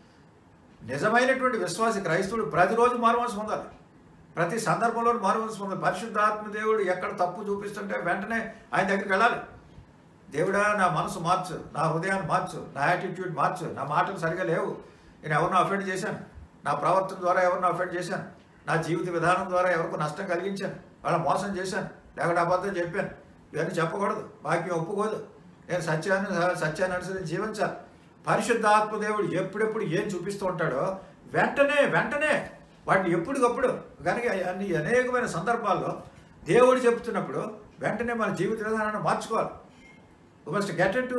నిజమైనటువంటి విశ్వాసి క్రైస్తవుడు ప్రతిరోజు మారు మనసు పొందాలి ప్రతి సందర్భంలో మారు మనసు పొందాలి పరిశుద్ధాత్మ దేవుడు ఎక్కడ తప్పు చూపిస్తుంటే వెంటనే ఆయన దగ్గరికి వెళ్ళాలి దేవుడా నా మనసు మార్చు నా హృదయాన్ని మార్చు నా యాటిట్యూడ్ మార్చు నా మాటలు సరిగా లేవు నేను ఎవరినో అఫెండ్ చేశాను నా ప్రవర్తన ద్వారా ఎవరినో అఫెండ్ చేశాను నా జీవిత విధానం ద్వారా ఎవరికి నష్టం కలిగించాను వాళ్ళ మోసం చేశాను లేకపోతే అబద్ధం చెప్పాను ఇవన్నీ చెప్పకూడదు వాక్యం ఒప్పుకోదు నేను సత్యాన్ని సత్యాన్ని అనుసరించి జీవించాలి పరిశుద్ధాత్మ దేవుడు ఎప్పుడెప్పుడు ఏం చూపిస్తూ ఉంటాడో వెంటనే వెంటనే వాటిని ఎప్పటికప్పుడు కనుక అన్ని అనేకమైన సందర్భాల్లో దేవుడు చెప్తున్నప్పుడు వెంటనే మన జీవిత విధానాన్ని మార్చుకోవాలి must get into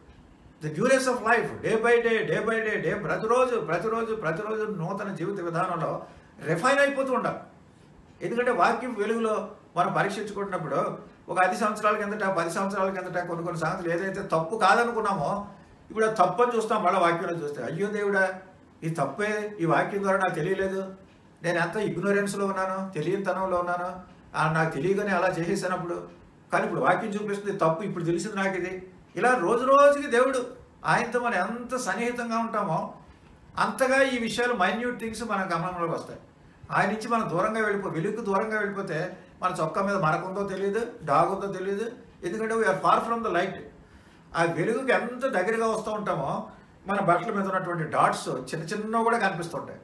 the durance of life day by day day by day day ప్రతిరోజు ప్రతిరోజు ప్రతిరోజు నూతన జీవిత విధానంలో రిఫైన్ అయిపోతూ ఉండాలి ఎందుకంటే వాక్యం వెలుగులో మనం పరీక్షించుకుంటున్నప్పుడు ఒక ఐదు సంవత్సరాల కిందట పది సంవత్సరాల కిందట కొన్ని కొన్ని సంగతులు ఏదైతే తప్పు కాదనుకున్నామో ఇప్పుడు ఆ తప్పు అని చూస్తాం మళ్ళీ వాక్యంలో చూస్తే అయ్యో దేవుడా ఈ తప్పే ఈ వాక్యం ద్వారా నాకు తెలియలేదు నేను ఎంత ఇగ్నోరెన్స్లో ఉన్నాను తెలియనితనంలో ఉన్నాను ఆ నాకు తెలియగానే అలా చేసేసినప్పుడు కానీ ఇప్పుడు వాక్యం చూపిస్తుంది తప్పు ఇప్పుడు తెలిసింది నాకు ఇది ఇలా రోజు రోజుకి దేవుడు ఆయనతో మనం ఎంత సన్నిహితంగా ఉంటామో అంతగా ఈ విషయాలు మైన్యూట్ థింగ్స్ మన గమనంలోకి వస్తాయి ఆయన నుంచి మనం దూరంగా వెళ్ళిపో వెలుగుకు దూరంగా వెళ్ళిపోతే మన చొక్కా మీద మరకుందో తెలియదు డాగ్ ఉందో తెలియదు ఎందుకంటే we're far from the light ఆ వెలుగుకి ఎంత దగ్గరగా వస్తూ ఉంటామో మన బట్టల మీద ఉన్నటువంటి డాట్స్ చిన్న చిన్నవి కూడా కనిపిస్తుంటాయి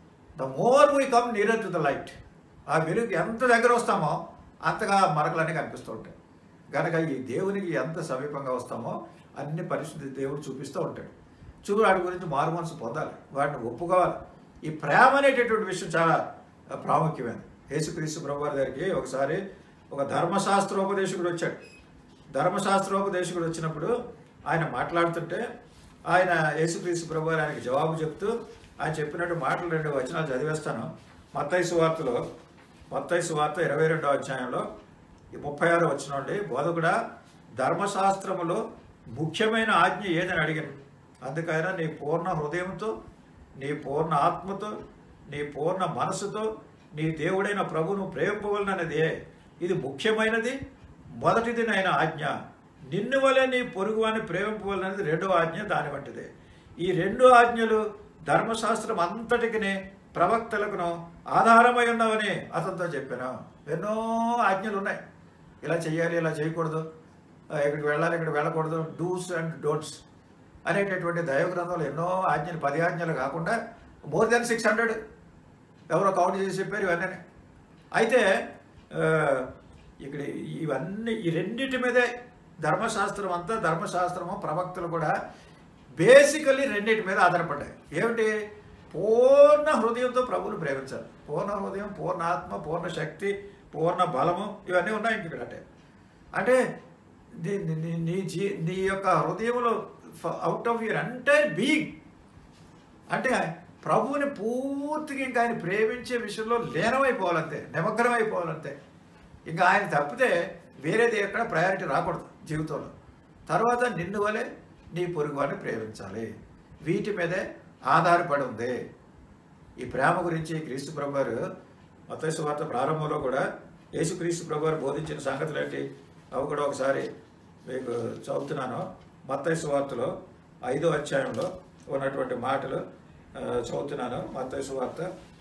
the more we come near to the light ఆ వెలుగు ఎంత దగ్గర వస్తామో అంతగా మరకలన్నీ కనిపిస్తూ ఉంటాయి కనుక ఈ దేవునికి ఎంత సమీపంగా వస్తామో అన్ని పరిస్థితి దేవుడు చూపిస్తూ ఉంటాడు చూడు వాటి గురించి మారు మనసు పొందాలి వాటిని ఒప్పుకోవాలి ఈ ప్రేమ అనేటటువంటి విషయం చాలా ప్రాముఖ్యమైనది యేసుక్రీస్తు ప్రభు వారి దగ్గరికి ఒకసారి ఒక ధర్మశాస్త్రోపదేశకుడు వచ్చాడు ధర్మశాస్త్రోపదేశకుడు వచ్చినప్పుడు ఆయన మాట్లాడుతుంటే ఆయన యేసుక్రీస్తు ప్రభు వారు ఆయనకి జవాబు చెప్తూ ఆయన చెప్పినట్టు మాటలు రెండు వచనాలు చదివేస్తాను మత్తయి సువార్తలో మత్తయి సువార్త ఇరవై రెండో అధ్యాయంలో ఈ ముప్పై ఆరో వచ్చినండి బోధకుడా ధర్మశాస్త్రములో ముఖ్యమైన ఆజ్ఞ ఏదని అడిగాను అందుకైనా నీ పూర్ణ హృదయంతో నీ పూర్ణ ఆత్మతో నీ పూర్ణ మనసుతో నీ దేవుడైన ప్రభును ప్రేమిపవలనదే ఇది ముఖ్యమైనది మొదటిది నైన ఆజ్ఞ నిన్ను వలె నీ పొరుగువాన్ని ప్రేమింపవలనది రెండవ ఆజ్ఞ దాని వంటిదే ఈ రెండు ఆజ్ఞలు ధర్మశాస్త్రం అంతటికినే ప్రవక్తలకును ఆధారమై ఉన్నవని అతనితో చెప్పాను ఎన్నో ఆజ్ఞలు ఉన్నాయి ఇలా చేయాలి ఇలా చేయకూడదు ఆ, ఇక్కడికి వెళ్ళాలి ఇక్కడ వెళ్ళకూడదు డూస్ అండ్ డోంట్స్ అనేటటువంటి దైవ గ్రంథంలో ఎన్నో ఆజ్ఞలు పది ఆజ్ఞలు కాకుండా మోర్ దెన్ సిక్స్ హండ్రెడ్ ఎవరో కౌంట్ చేసి చెప్పారు ఇవన్నీ అయితే ఆ, ఇక్కడ ఇవన్నీ ఈ రెండింటి మీదే ధర్మశాస్త్రం అంతా ధర్మశాస్త్రము ప్రవక్తలు కూడా బేసికల్లీ రెండింటి మీద ఆధారపడ్డాయి ఏమిటి పూర్ణ హృదయంతో ప్రభువుని ప్రేమించాలి పూర్ణ హృదయం పూర్ణ ఆత్మ పూర్ణ శక్తి పూర్ణ బలము ఇవన్నీ ఉన్నాయి ఇంక ఇక్కడ అంటే అంటే నీ- నీ- నీ- నీ జీ నీ యొక్క హృదయంలో out of your entire being అంటే ప్రభువుని పూర్తిగా ఇంకా ఆయన ప్రేమించే విషయంలో లీనమైపోవాలంతే నిమగ్నం అయిపోవాలంతే ఇంకా ఆయన తప్పితే వేరేది ఎక్కడ ప్రయారిటీ రాకూడదు జీవితంలో తర్వాత నిన్ను వలె నీ పొరుగువాడిని ప్రేమించాలి వీటి మీదే ఆధారపడి ఉంది ఈ ప్రేమ గురించి క్రీస్తు ప్రభు గారు మత్తయి వార్త ప్రారంభంలో కూడా యేసుక్రీస్తు ప్రభు గారు బోధించిన సంగతులు ఏంటి అవి కూడా ఒకసారి మీకు చదువుతున్నాను మత్తయి వార్తలో ఐదో అధ్యాయంలో ఉన్నటువంటి మాటలు ఆ, చదువుతున్నాను మత్తయి వార్త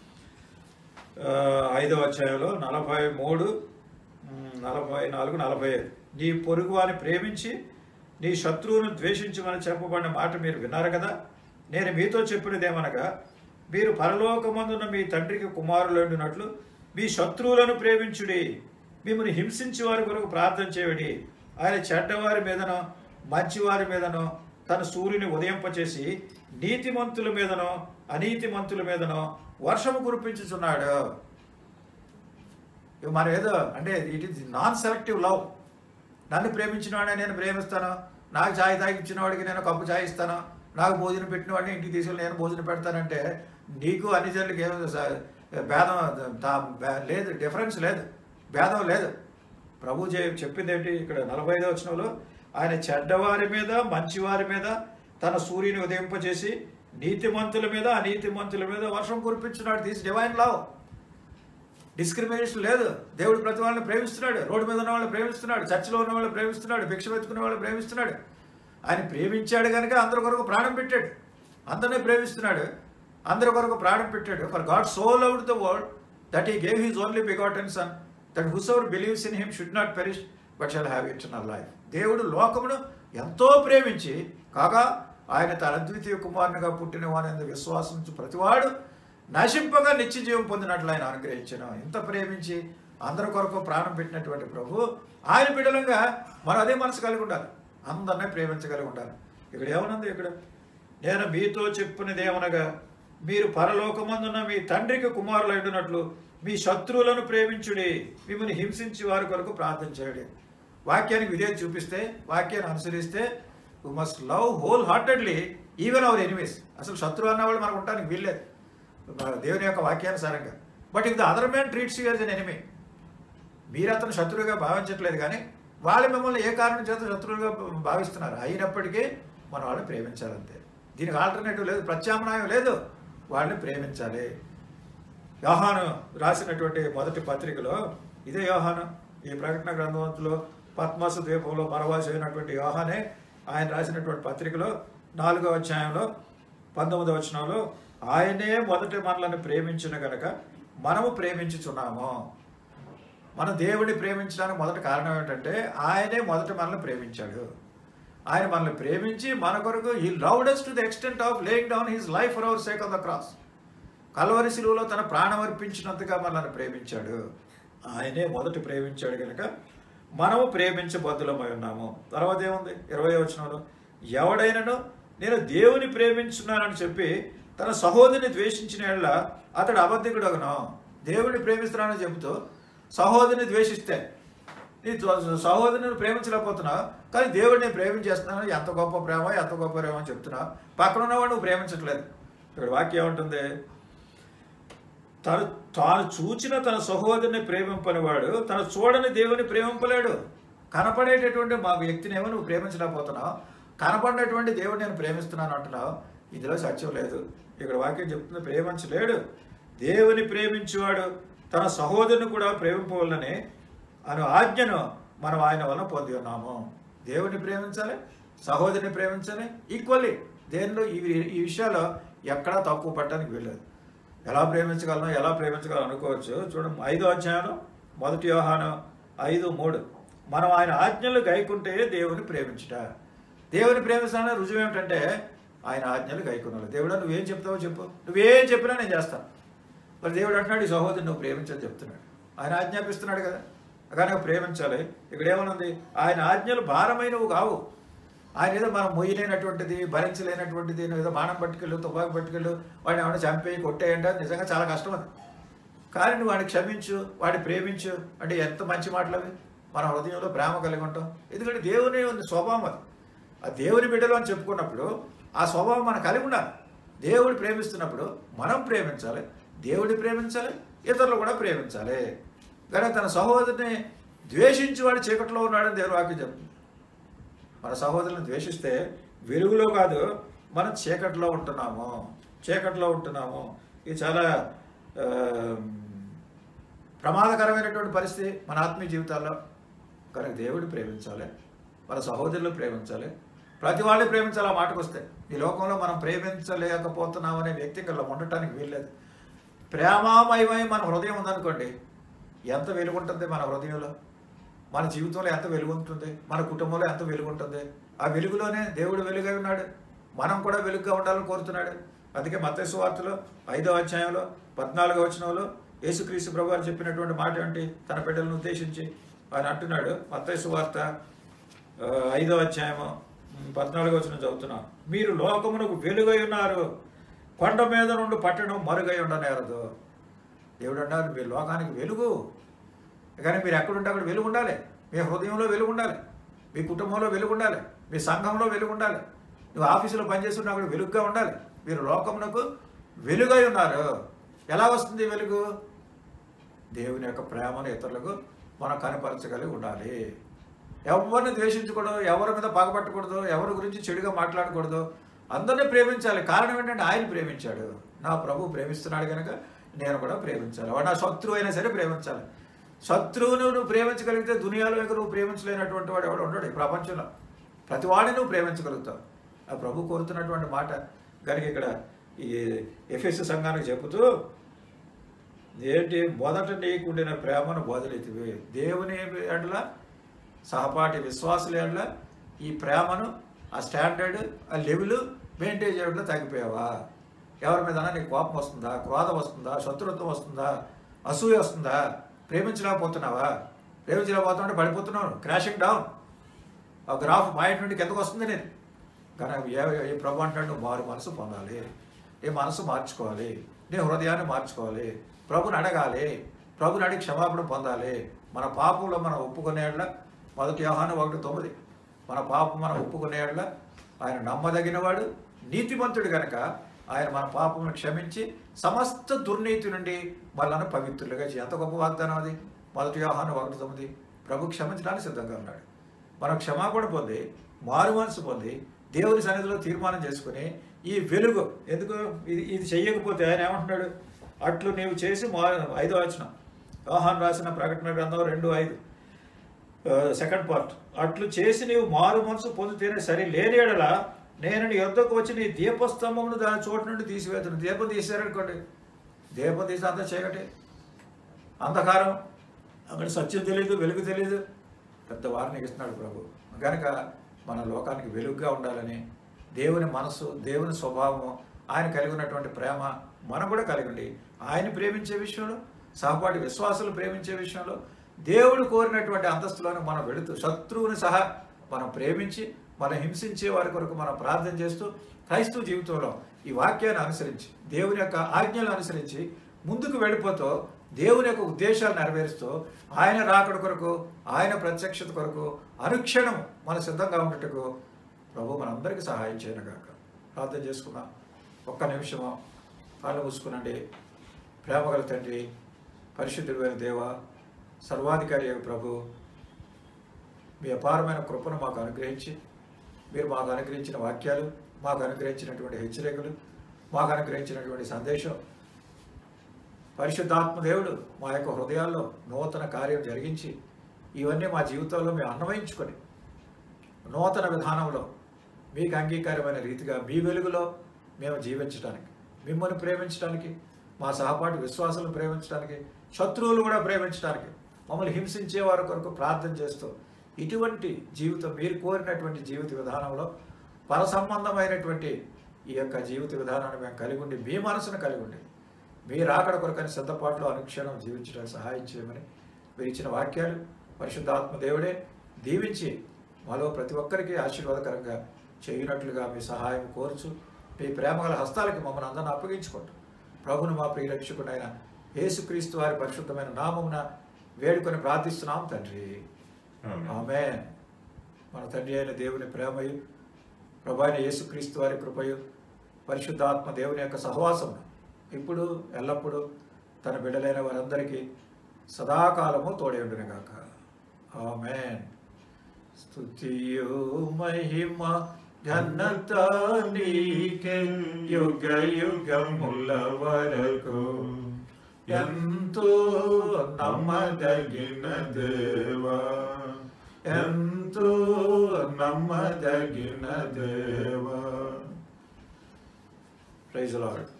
ఆ, ఐదవ అధ్యాయంలో నలభై మూడు ఉమ్, నలభై నాలుగు నలభై ఐదు నీ పొరుగు వారిని ప్రేమించి నీ శత్రువును ద్వేషించమని చెప్పబడిన మాట మీరు విన్నారు కదా నేను మీతో చెప్పినదేమనగా మీరు పరలోకమందున్న మీ తండ్రికి కుమారులండినట్లు మీ శత్రువులను ప్రేమించుడి మిమ్మల్ని హింసించే వారి కొరకు ప్రార్థన చేయడి ఆయన చెడ్డవారి మీదనో మంచివారి మీదనో తన సూర్యుని ఉదయింపచేసి నీతిమంతుల మీదనో అనీతిమంతుల మీదనో వర్షము కురిపించుచున్నాడు ఇవి మనం ఏదో అంటే it is non selective love నన్ను ప్రేమించిన వాడిని నేను ప్రేమిస్తాను నాకు ఛాయ్ తాగిచ్చిన వాడికి నేను కప్పు ఛాయ్ ఇస్తాను నాకు భోజనం పెట్టిన వాడిని ఇంటికి తీసుకెళ్ళి నేను భోజనం పెడతానంటే నీకు అన్ని జనులకి ఏమో భేదం దా- భే- లేదు డిఫరెన్స్ లేదు భేదం లేదు ప్రభు చే చెప్పింది ఏంటి ఇక్కడ నలభై ఐదో వచనంలో ఆయన చెడ్డవారి మీద మంచివారి మీద తన సూర్యుని ఉదయింపజేసి నీతిమంతుల మీద అనీతిమంతుల మీద వర్షం కురిపించున్నాడు తీసి డివైన్ లావ్ డిస్క్రిమినేషన్ లేదు దేవుడు ప్రతి వాళ్ళని ప్రేమిస్తున్నాడు రోడ్డు మీద ఉన్న వాళ్ళని ప్రేమిస్తున్నాడు చర్చిలో ఉన్న వాళ్ళని ప్రేమిస్తున్నాడు భిక్ష వెతుకునే వాళ్ళని ప్రేమిస్తున్నాడు ఆయన ప్రేమించాడు కనుక అందరి కొరకు ప్రాణం పెట్టాడు అందరినీ ప్రేమిస్తున్నాడు అందరి కొరకు ప్రాణం పెట్టాడు for God so loved the world that he gave his only begotten son that whosoever believes in him should not perish but shall have eternal life దేవుడు లోకమును ఎంతో ప్రేమించి కాగా ఆయన తన అద్వితీయ కుమారునిగా పుట్టిన వాని విశ్వాసం ప్రతివాడు నశింపగా నిత్య జీవం పొందినట్లు ఆయన అనుగ్రహించను ఇంత ప్రేమించి అందరి కొరకు ప్రాణం పెట్టినటువంటి ప్రభు ఆయన బిడలంగా మనం అదే మనసు కలిగి ఉండాలి అందరినీ ప్రేమించగలిగి ఉండాలి ఇక్కడ ఏమనుంది ఇక్కడ నేను మీతో చెప్పినది ఏమనగా మీరు పరలోకమందున్న మీ తండ్రికి కుమారులైనట్లు మీ శత్రువులను ప్రేమించుడి మిమ్మల్ని హింసించి వారి కొరకు ప్రార్థన చేయండి వాక్యానికి విధేయత చూపిస్తే వాక్యాన్ని అనుసరిస్తే we must love wholeheartedly even our enemies అసలు శత్రువు అన్నవాళ్ళు మనకు ఉండడానికి వీల్లేదు మన దేవుని యొక్క వాక్యానుసారంగా but if the other man treats you as an enemy మీరు అతను శత్రువుగా భావించట్లేదు కానీ వాళ్ళు మిమ్మల్ని ఏ కారణం చేత శత్రువులుగా భావిస్తున్నారు అయినప్పటికీ మనం వాళ్ళని ప్రేమించాలంతే దీనికి ఆల్టర్నేటివ్ లేదు ప్రత్యామ్నాయం లేదు వాళ్ళని ప్రేమించాలి యోహాను రాసినటువంటి మొదటి పత్రికలో ఇదే యోహాను ఈ ప్రకటన గ్రంథంలో పద్మాసు ద్వీపంలో పరవాసి అయినటువంటి యోహానే ఆయన రాసినటువంటి పత్రికలో నాలుగో అధ్యాయంలో పంతొమ్మిదవ వచనంలో ఆయనే మొదటి మనలను ప్రేమించిన గనక మనము ప్రేమించుచున్నాము మన దేవుడిని ప్రేమించడానికి మొదటి కారణం ఏంటంటే ఆయనే మొదట మనల్ని ప్రేమించాడు ఆయన మనల్ని ప్రేమించి మన కొరకు ఈ loved us to the extent of laying down his life for our sake on the cross Calvary శిలువలో తన ప్రాణం అర్పించినంతగా మనల్ని ప్రేమించాడు ఆయనే మొదట ప్రేమించాడు కనుక మనము ప్రేమించబద్దులమై ఉన్నాము తర్వాత ఏముంది ఇరవై వచనంలో ఎవడైనను నేను దేవుని ప్రేమించున్నానని చెప్పి తన సహోదరిని ద్వేషించిన ఎడల అతడు అబద్ధికుడగను దేవుడిని ప్రేమిస్తున్నానని చెబుతూ సహోదరిని ద్వేషిస్తే నీ త్వ- సహోదరుని ప్రేమించలేకపోతున్నావు కానీ దేవుడిని ప్రేమించేస్తున్నాను ఎంత గొప్ప ప్రేమ ఎంత గొప్ప ప్రేమ అని చెప్తున్నావు పక్కన ఉన్నవాడు నువ్వు ప్రేమించట్లేదు ఇక్కడ వాక్యం ఏముంటుంది తను తాను చూచిన తన సహోదరుని ప్రేమింపనివాడు తను చూడని దేవుని ప్రేమింపలేడు కనపడేటటువంటి మా వ్యక్తినేమో నువ్వు ప్రేమించలేకపోతున్నావు కనపడినటువంటి దేవుడు నేను ప్రేమిస్తున్నాను అంటున్నావు ఇందులో సత్యం లేదు ఇక్కడ వాక్యం చెప్తుంది ప్రేమించలేడు దేవుని ప్రేమించేవాడు తన సహోదరుని కూడా ప్రేమింపవాలని అను ఆజ్ఞను మనం ఆయన వలన పొంది ఉన్నాము దేవుని ప్రేమించాలి సహోదరిని ప్రేమించాలి ఈక్వల్లీ దేనిలో ఈ ఈ విషయాల్లో ఎక్కడా తక్కువ పట్టడానికి వీల్లేదు ఎలా ప్రేమించగలను ఎలా ప్రేమించగలను అనుకోవచ్చు చూడండి ఐదో అధ్యాయం మొదటి వ్యవహారం ఐదు మూడు మనం ఆయన ఆజ్ఞలు గైకుంటే దేవుని ప్రేమించుట దేవుని ప్రేమిస్తానని రుజువు ఏమిటంటే ఆయన ఆజ్ఞలు గైకున్నాడు దేవుడా నువ్వేం చెప్తావో చెప్పు నువ్వేం చెప్పినా నేను చేస్తాను మరి దేవుడు అంటున్నాడు ఈ సహోదరుని నువ్వు ప్రేమించని చెప్తున్నాడు ఆయన ఆజ్ఞాపిస్తున్నాడు కదా కానీ ప్రేమించాలి ఇక్కడ ఏమనుంది ఆయన ఆజ్ఞలు భారమైనవి కావు ఆయన ఏదో మనం మొయ్యలేనటువంటిది భరించలేనటువంటిది నువ్వు ఏదో బాణం పట్టుకెళ్ళు తుపాకు పట్టుకెళ్ళు వాడిని ఏమైనా చంపేయి కొట్టేయంటే అది నిజంగా చాలా కష్టం అది కానీ నువ్వు వాడిని క్షమించు వాడిని ప్రేమించు అంటే ఎంత మంచి మాటలు అవి మన హృదయంలో ప్రేమ కలిగి ఉంటాం ఎందుకంటే దేవుని ఉంది స్వభావం అది ఆ దేవుని బిడ్డలు అని చెప్పుకున్నప్పుడు ఆ స్వభావం మనం కలిగి ఉండాలి దేవుడు ప్రేమిస్తున్నప్పుడు మనం ప్రేమించాలి దేవుడిని ప్రేమించాలి ఇతరులు కూడా ప్రేమించాలి కనుక తన సహోదరుని ద్వేషించి వాడు చీకట్లో ఉన్నాడని దేవుడు వాక్యం చెప్తుంది మన సహోదరులను ద్వేషిస్తే వెలుగులో కాదు మనం చీకట్లో ఉంటున్నాము చీకట్లో ఉంటున్నాము ఇది చాలా ఆ, ప్రమాదకరమైనటువంటి పరిస్థితి మన ఆత్మీయ జీవితాల్లో కనుక దేవుడిని ప్రేమించాలి మన సహోదరులు ప్రేమించాలి ప్రతి వాళ్ళని ప్రేమించాలి ఆ మాటకు వస్తే ఈ లోకంలో మనం ప్రేమించలేకపోతున్నాం అనే వ్యక్తి ఇక్కడ ఉండటానికి వీల్లేదు ప్రేమామయమై మన హృదయం ఉందనుకోండి ఎంత వెలుగు ఉంటుంది మన హృదయంలో మన జీవితంలో ఎంత వెలుగు ఉంటుంది మన కుటుంబంలో ఎంత వెలుగు ఉంటుంది ఆ వెలుగులోనే దేవుడు వెలుగై ఉన్నాడు మనం కూడా వెలుగుగా ఉండాలని కోరుతున్నాడు అందుకే మత్తయి వార్తలో ఐదో అధ్యాయంలో పద్నాలుగో వచనంలో యేసుక్రీస్తు ప్రభు వారు చెప్పినటువంటి మాట ఏంటి తన బిడ్డలను ఉద్దేశించి ఆయన అంటున్నాడు మత్తయి వార్త ఆ, ఐదో అధ్యాయము ఉమ్, పద్నాలుగో వచనం చదువుతున్నాం మీరు లోకమునకు వెలుగై ఉన్నారు కొండ మీద నుండి పట్టణం మరుగై ఉండనేరదు దేవుడు అన్నారు మీ లోకానికి వెలుగు కానీ మీరు ఎక్కడుంటే అక్కడ వెలుగు ఉండాలి మీ హృదయంలో వెలుగు ఉండాలి మీ కుటుంబంలో వెలుగు ఉండాలి మీ సంఘంలో వెలుగు ఉండాలి నువ్వు ఆఫీసులో పనిచేస్తున్న అక్కడ వెలుగుగా ఉండాలి మీరు లోకమునకు వెలుగై ఉన్నారు ఎలా వస్తుంది ఈ వెలుగు దేవుని యొక్క ప్రేమను ఇతరులకు మనం కనపరచగలిగి ఉండాలి ఎవరిని ద్వేషించకూడదు ఎవరి మీద పగబట్టకూడదు ఎవరి గురించి చెడుగా మాట్లాడకూడదు అందరినీ ప్రేమించాలి కారణం ఏంటంటే ఆయన ప్రేమించాడు నా ప్రభు ప్రేమిస్తున్నాడు కనుక నేను కూడా ప్రేమించాలి వాడు నా శత్రువు అయినా సరే ప్రేమించాలి శత్రువును నువ్వు ప్రేమించగలిగితే దునియాలో ఇక నువ్వు ప్రేమించలేనటువంటి వాడు ఎవడు ఉండడు ఈ ప్రపంచంలో ప్రతి వాడిని నువ్వు ప్రేమించగలుగుతావు ఆ ప్రభు కోరుతున్నటువంటి మాట కనుక ఇక్కడ ఈ ఎఫ్ఎస్ సంఘానికి చెబుతూ ఏంటి మొదట నీకుండిన ప్రేమను బోధలితివి దేవుని ఎడల సహపాఠి విశ్వాసుల ఎడల ఈ ప్రేమను ఆ స్టాండర్డ్ ఆ లెవెల్ మెయింటైన్ చేయడంలో తగ్గిపోయావా ఎవరి మీద నీకు కోపం వస్తుందా క్రోధం వస్తుందా శత్రుత్వం వస్తుందా అసూయ వస్తుందా ప్రేమించలేకపోతున్నావా ప్రేమించలేకపోతుంటే పడిపోతున్నావు క్రాషింగ్ డౌన్ ఆ గ్రాఫ్ మైండ్ నుండి కిందకు వస్తుంది నేను కానీ ఏ ఏ ప్రభు అంటాడు నువ్వు మారు మనసు పొందాలి నీ మనసు మార్చుకోవాలి నీ హృదయాన్ని మార్చుకోవాలి ప్రభుని అడగాలి ప్రభుని అడిగి క్షమాపణ పొందాలి మన పాపంలో మనం ఒప్పుకునేట్ల మొదటి వ్యవహారం ఒకటి తొమ్మిది మన పాపం మనం ఒప్పుకునేట్ల ఆయన నమ్మదగినవాడు నీతిమంతుడు గనక ఆయన మన పాపమును క్షమించి సమస్త దుర్నీతి నుండి మనల్ని పవిత్రులుగా చేయ ఎంత గొప్ప వాగ్దానం అది మొదటి వ్యవహారం ఒకటి తొమ్మిది ప్రభు క్షమించడానికి సిద్ధంగా ఉన్నాడు మనం క్షమాపణ పొంది మారు మనసు పొంది దేవుని సన్నిధిలో తీర్మానం చేసుకుని ఈ వెలుగు ఎందుకు ఇది ఇది చెయ్యకపోతే ఆయన ఏమంటున్నాడు అట్లు నీవు చేసి మా ఐదో వచనం యోహాన్ రాసిన ప్రకటన గ్రంథం రెండు ఐదు సెకండ్ పార్ట్ అట్లు చేసి నీవు మారు మనసు పొందితేనే సరే లేని ఎడల నేను నీ యొద్దకు వచ్చి నీ దీపస్తంభమును దాని చోటు నుండి తీసివేతును దీపం తీసారనుకోండి దీపం తీసి అంతా చీకటి అంధకారం అక్కడ సత్యం తెలియదు వెలుగు తెలియదు పెద్ద వారిని ఇస్తున్నాడు ప్రభు కనుక మన లోకానికి వెలుగుగా ఉండాలని దేవుని మనసు దేవుని స్వభావము ఆయన కలిగి ఉన్నటువంటి ప్రేమ మనం కూడా కలిగి ఉండి ఆయన ప్రేమించే విషయంలో సహపాఠి విశ్వాసులు ప్రేమించే విషయంలో దేవుడు కోరినటువంటి అంతస్తులను మనం వెళుతూ శత్రువుని సహా మనం ప్రేమించి మనం హింసించే వారి కొరకు మనం ప్రార్థన చేస్తూ క్రైస్తవ జీవితంలో ఈ వాక్యాన్ని అనుసరించి దేవుని యొక్క ఆజ్ఞలను అనుసరించి ముందుకు వెళ్ళిపోతూ దేవుని యొక్క ఉద్దేశాలు నెరవేరుస్తూ ఆయన రాకడ కొరకు ఆయన ప్రత్యక్షత కొరకు అనుక్షణం మన సిద్ధంగా ఉండటకు ప్రభు మనందరికీ సహాయం చేయనుగాక ప్రార్థన చేసుకుందాం ఒక్క నిమిషము కాళ్ళు మూసుకునండి ప్రేమగల తండ్రి పరిశుద్ధుడైన దేవ సర్వాధికారి అయిన ప్రభు మీ అపారమైన కృపను మాకు అనుగ్రహించి మీరు మాకు అనుగ్రహించిన వాక్యాలు మాకు అనుగ్రహించినటువంటి హెచ్చరికలు మాకు అనుగ్రహించినటువంటి సందేశం పరిశుద్ధాత్మ దేవుడు మా యొక్క హృదయాల్లో నూతన కార్యం జరిగించి ఇవన్నీ మా జీవితంలో మేము అన్వయించుకొని నూతన విధానంలో మీకు అంగీకారమైన రీతిగా మీ వెలుగులో మేము జీవించడానికి మిమ్మల్ని ప్రేమించడానికి మా సహపాఠి విశ్వాసాలను ప్రేమించడానికి శత్రువులు కూడా ప్రేమించడానికి మమ్మల్ని హింసించే వారి కొరకు ప్రార్థన చేస్తూ ఇటువంటి జీవితం మీరు కోరినటువంటి జీవిత విధానంలో పరసంబంధమైనటువంటి ఈ యొక్క జీవిత విధానాన్ని మేము కలిగి ఉండి మీ మనసును కలిగి ఉండి మీరు ఆకడ కొరకని సిద్ధపాటులో అనుక్షణం జీవించడానికి సహాయం చేయమని మీరు ఇచ్చిన వాక్యాలు పరిశుద్ధాత్మ దేవుడే దీవించి మాలో ప్రతి ఒక్కరికి ఆశీర్వాదకరంగా చేయనట్లుగా మీ సహాయం కోరుచు మీ ప్రేమగల హస్తాలకి మమ్మల్ని అందరిని అప్పగించుకుంటూ ప్రభును మా ప్రియ రక్షకుడైన యేసుక్రీస్తు వారి పరిశుద్ధమైన నామమున వేడుకొని ప్రార్థిస్తున్నాం తండ్రి ఆమె మన తండ్రి అయిన దేవుని ప్రేమయు ప్రభు అయిన యేసుక్రీస్తు వారి కృపయు పరిశుద్ధాత్మ దేవుని యొక్క సహవాసం ఇప్పుడు ఎల్లప్పుడూ తన బిడ్డలైన వారందరికీ సదాకాలము తోడేయుడునుగాక ఆమెన్ స్తుతియు మహిమ ఘనత నీకే యుగ యుగముల వరకు ఎంతో నమ్మదగిన దేవా ఎంతో నమ్మదగిన దేవా ప్రైజ్ లార్డ్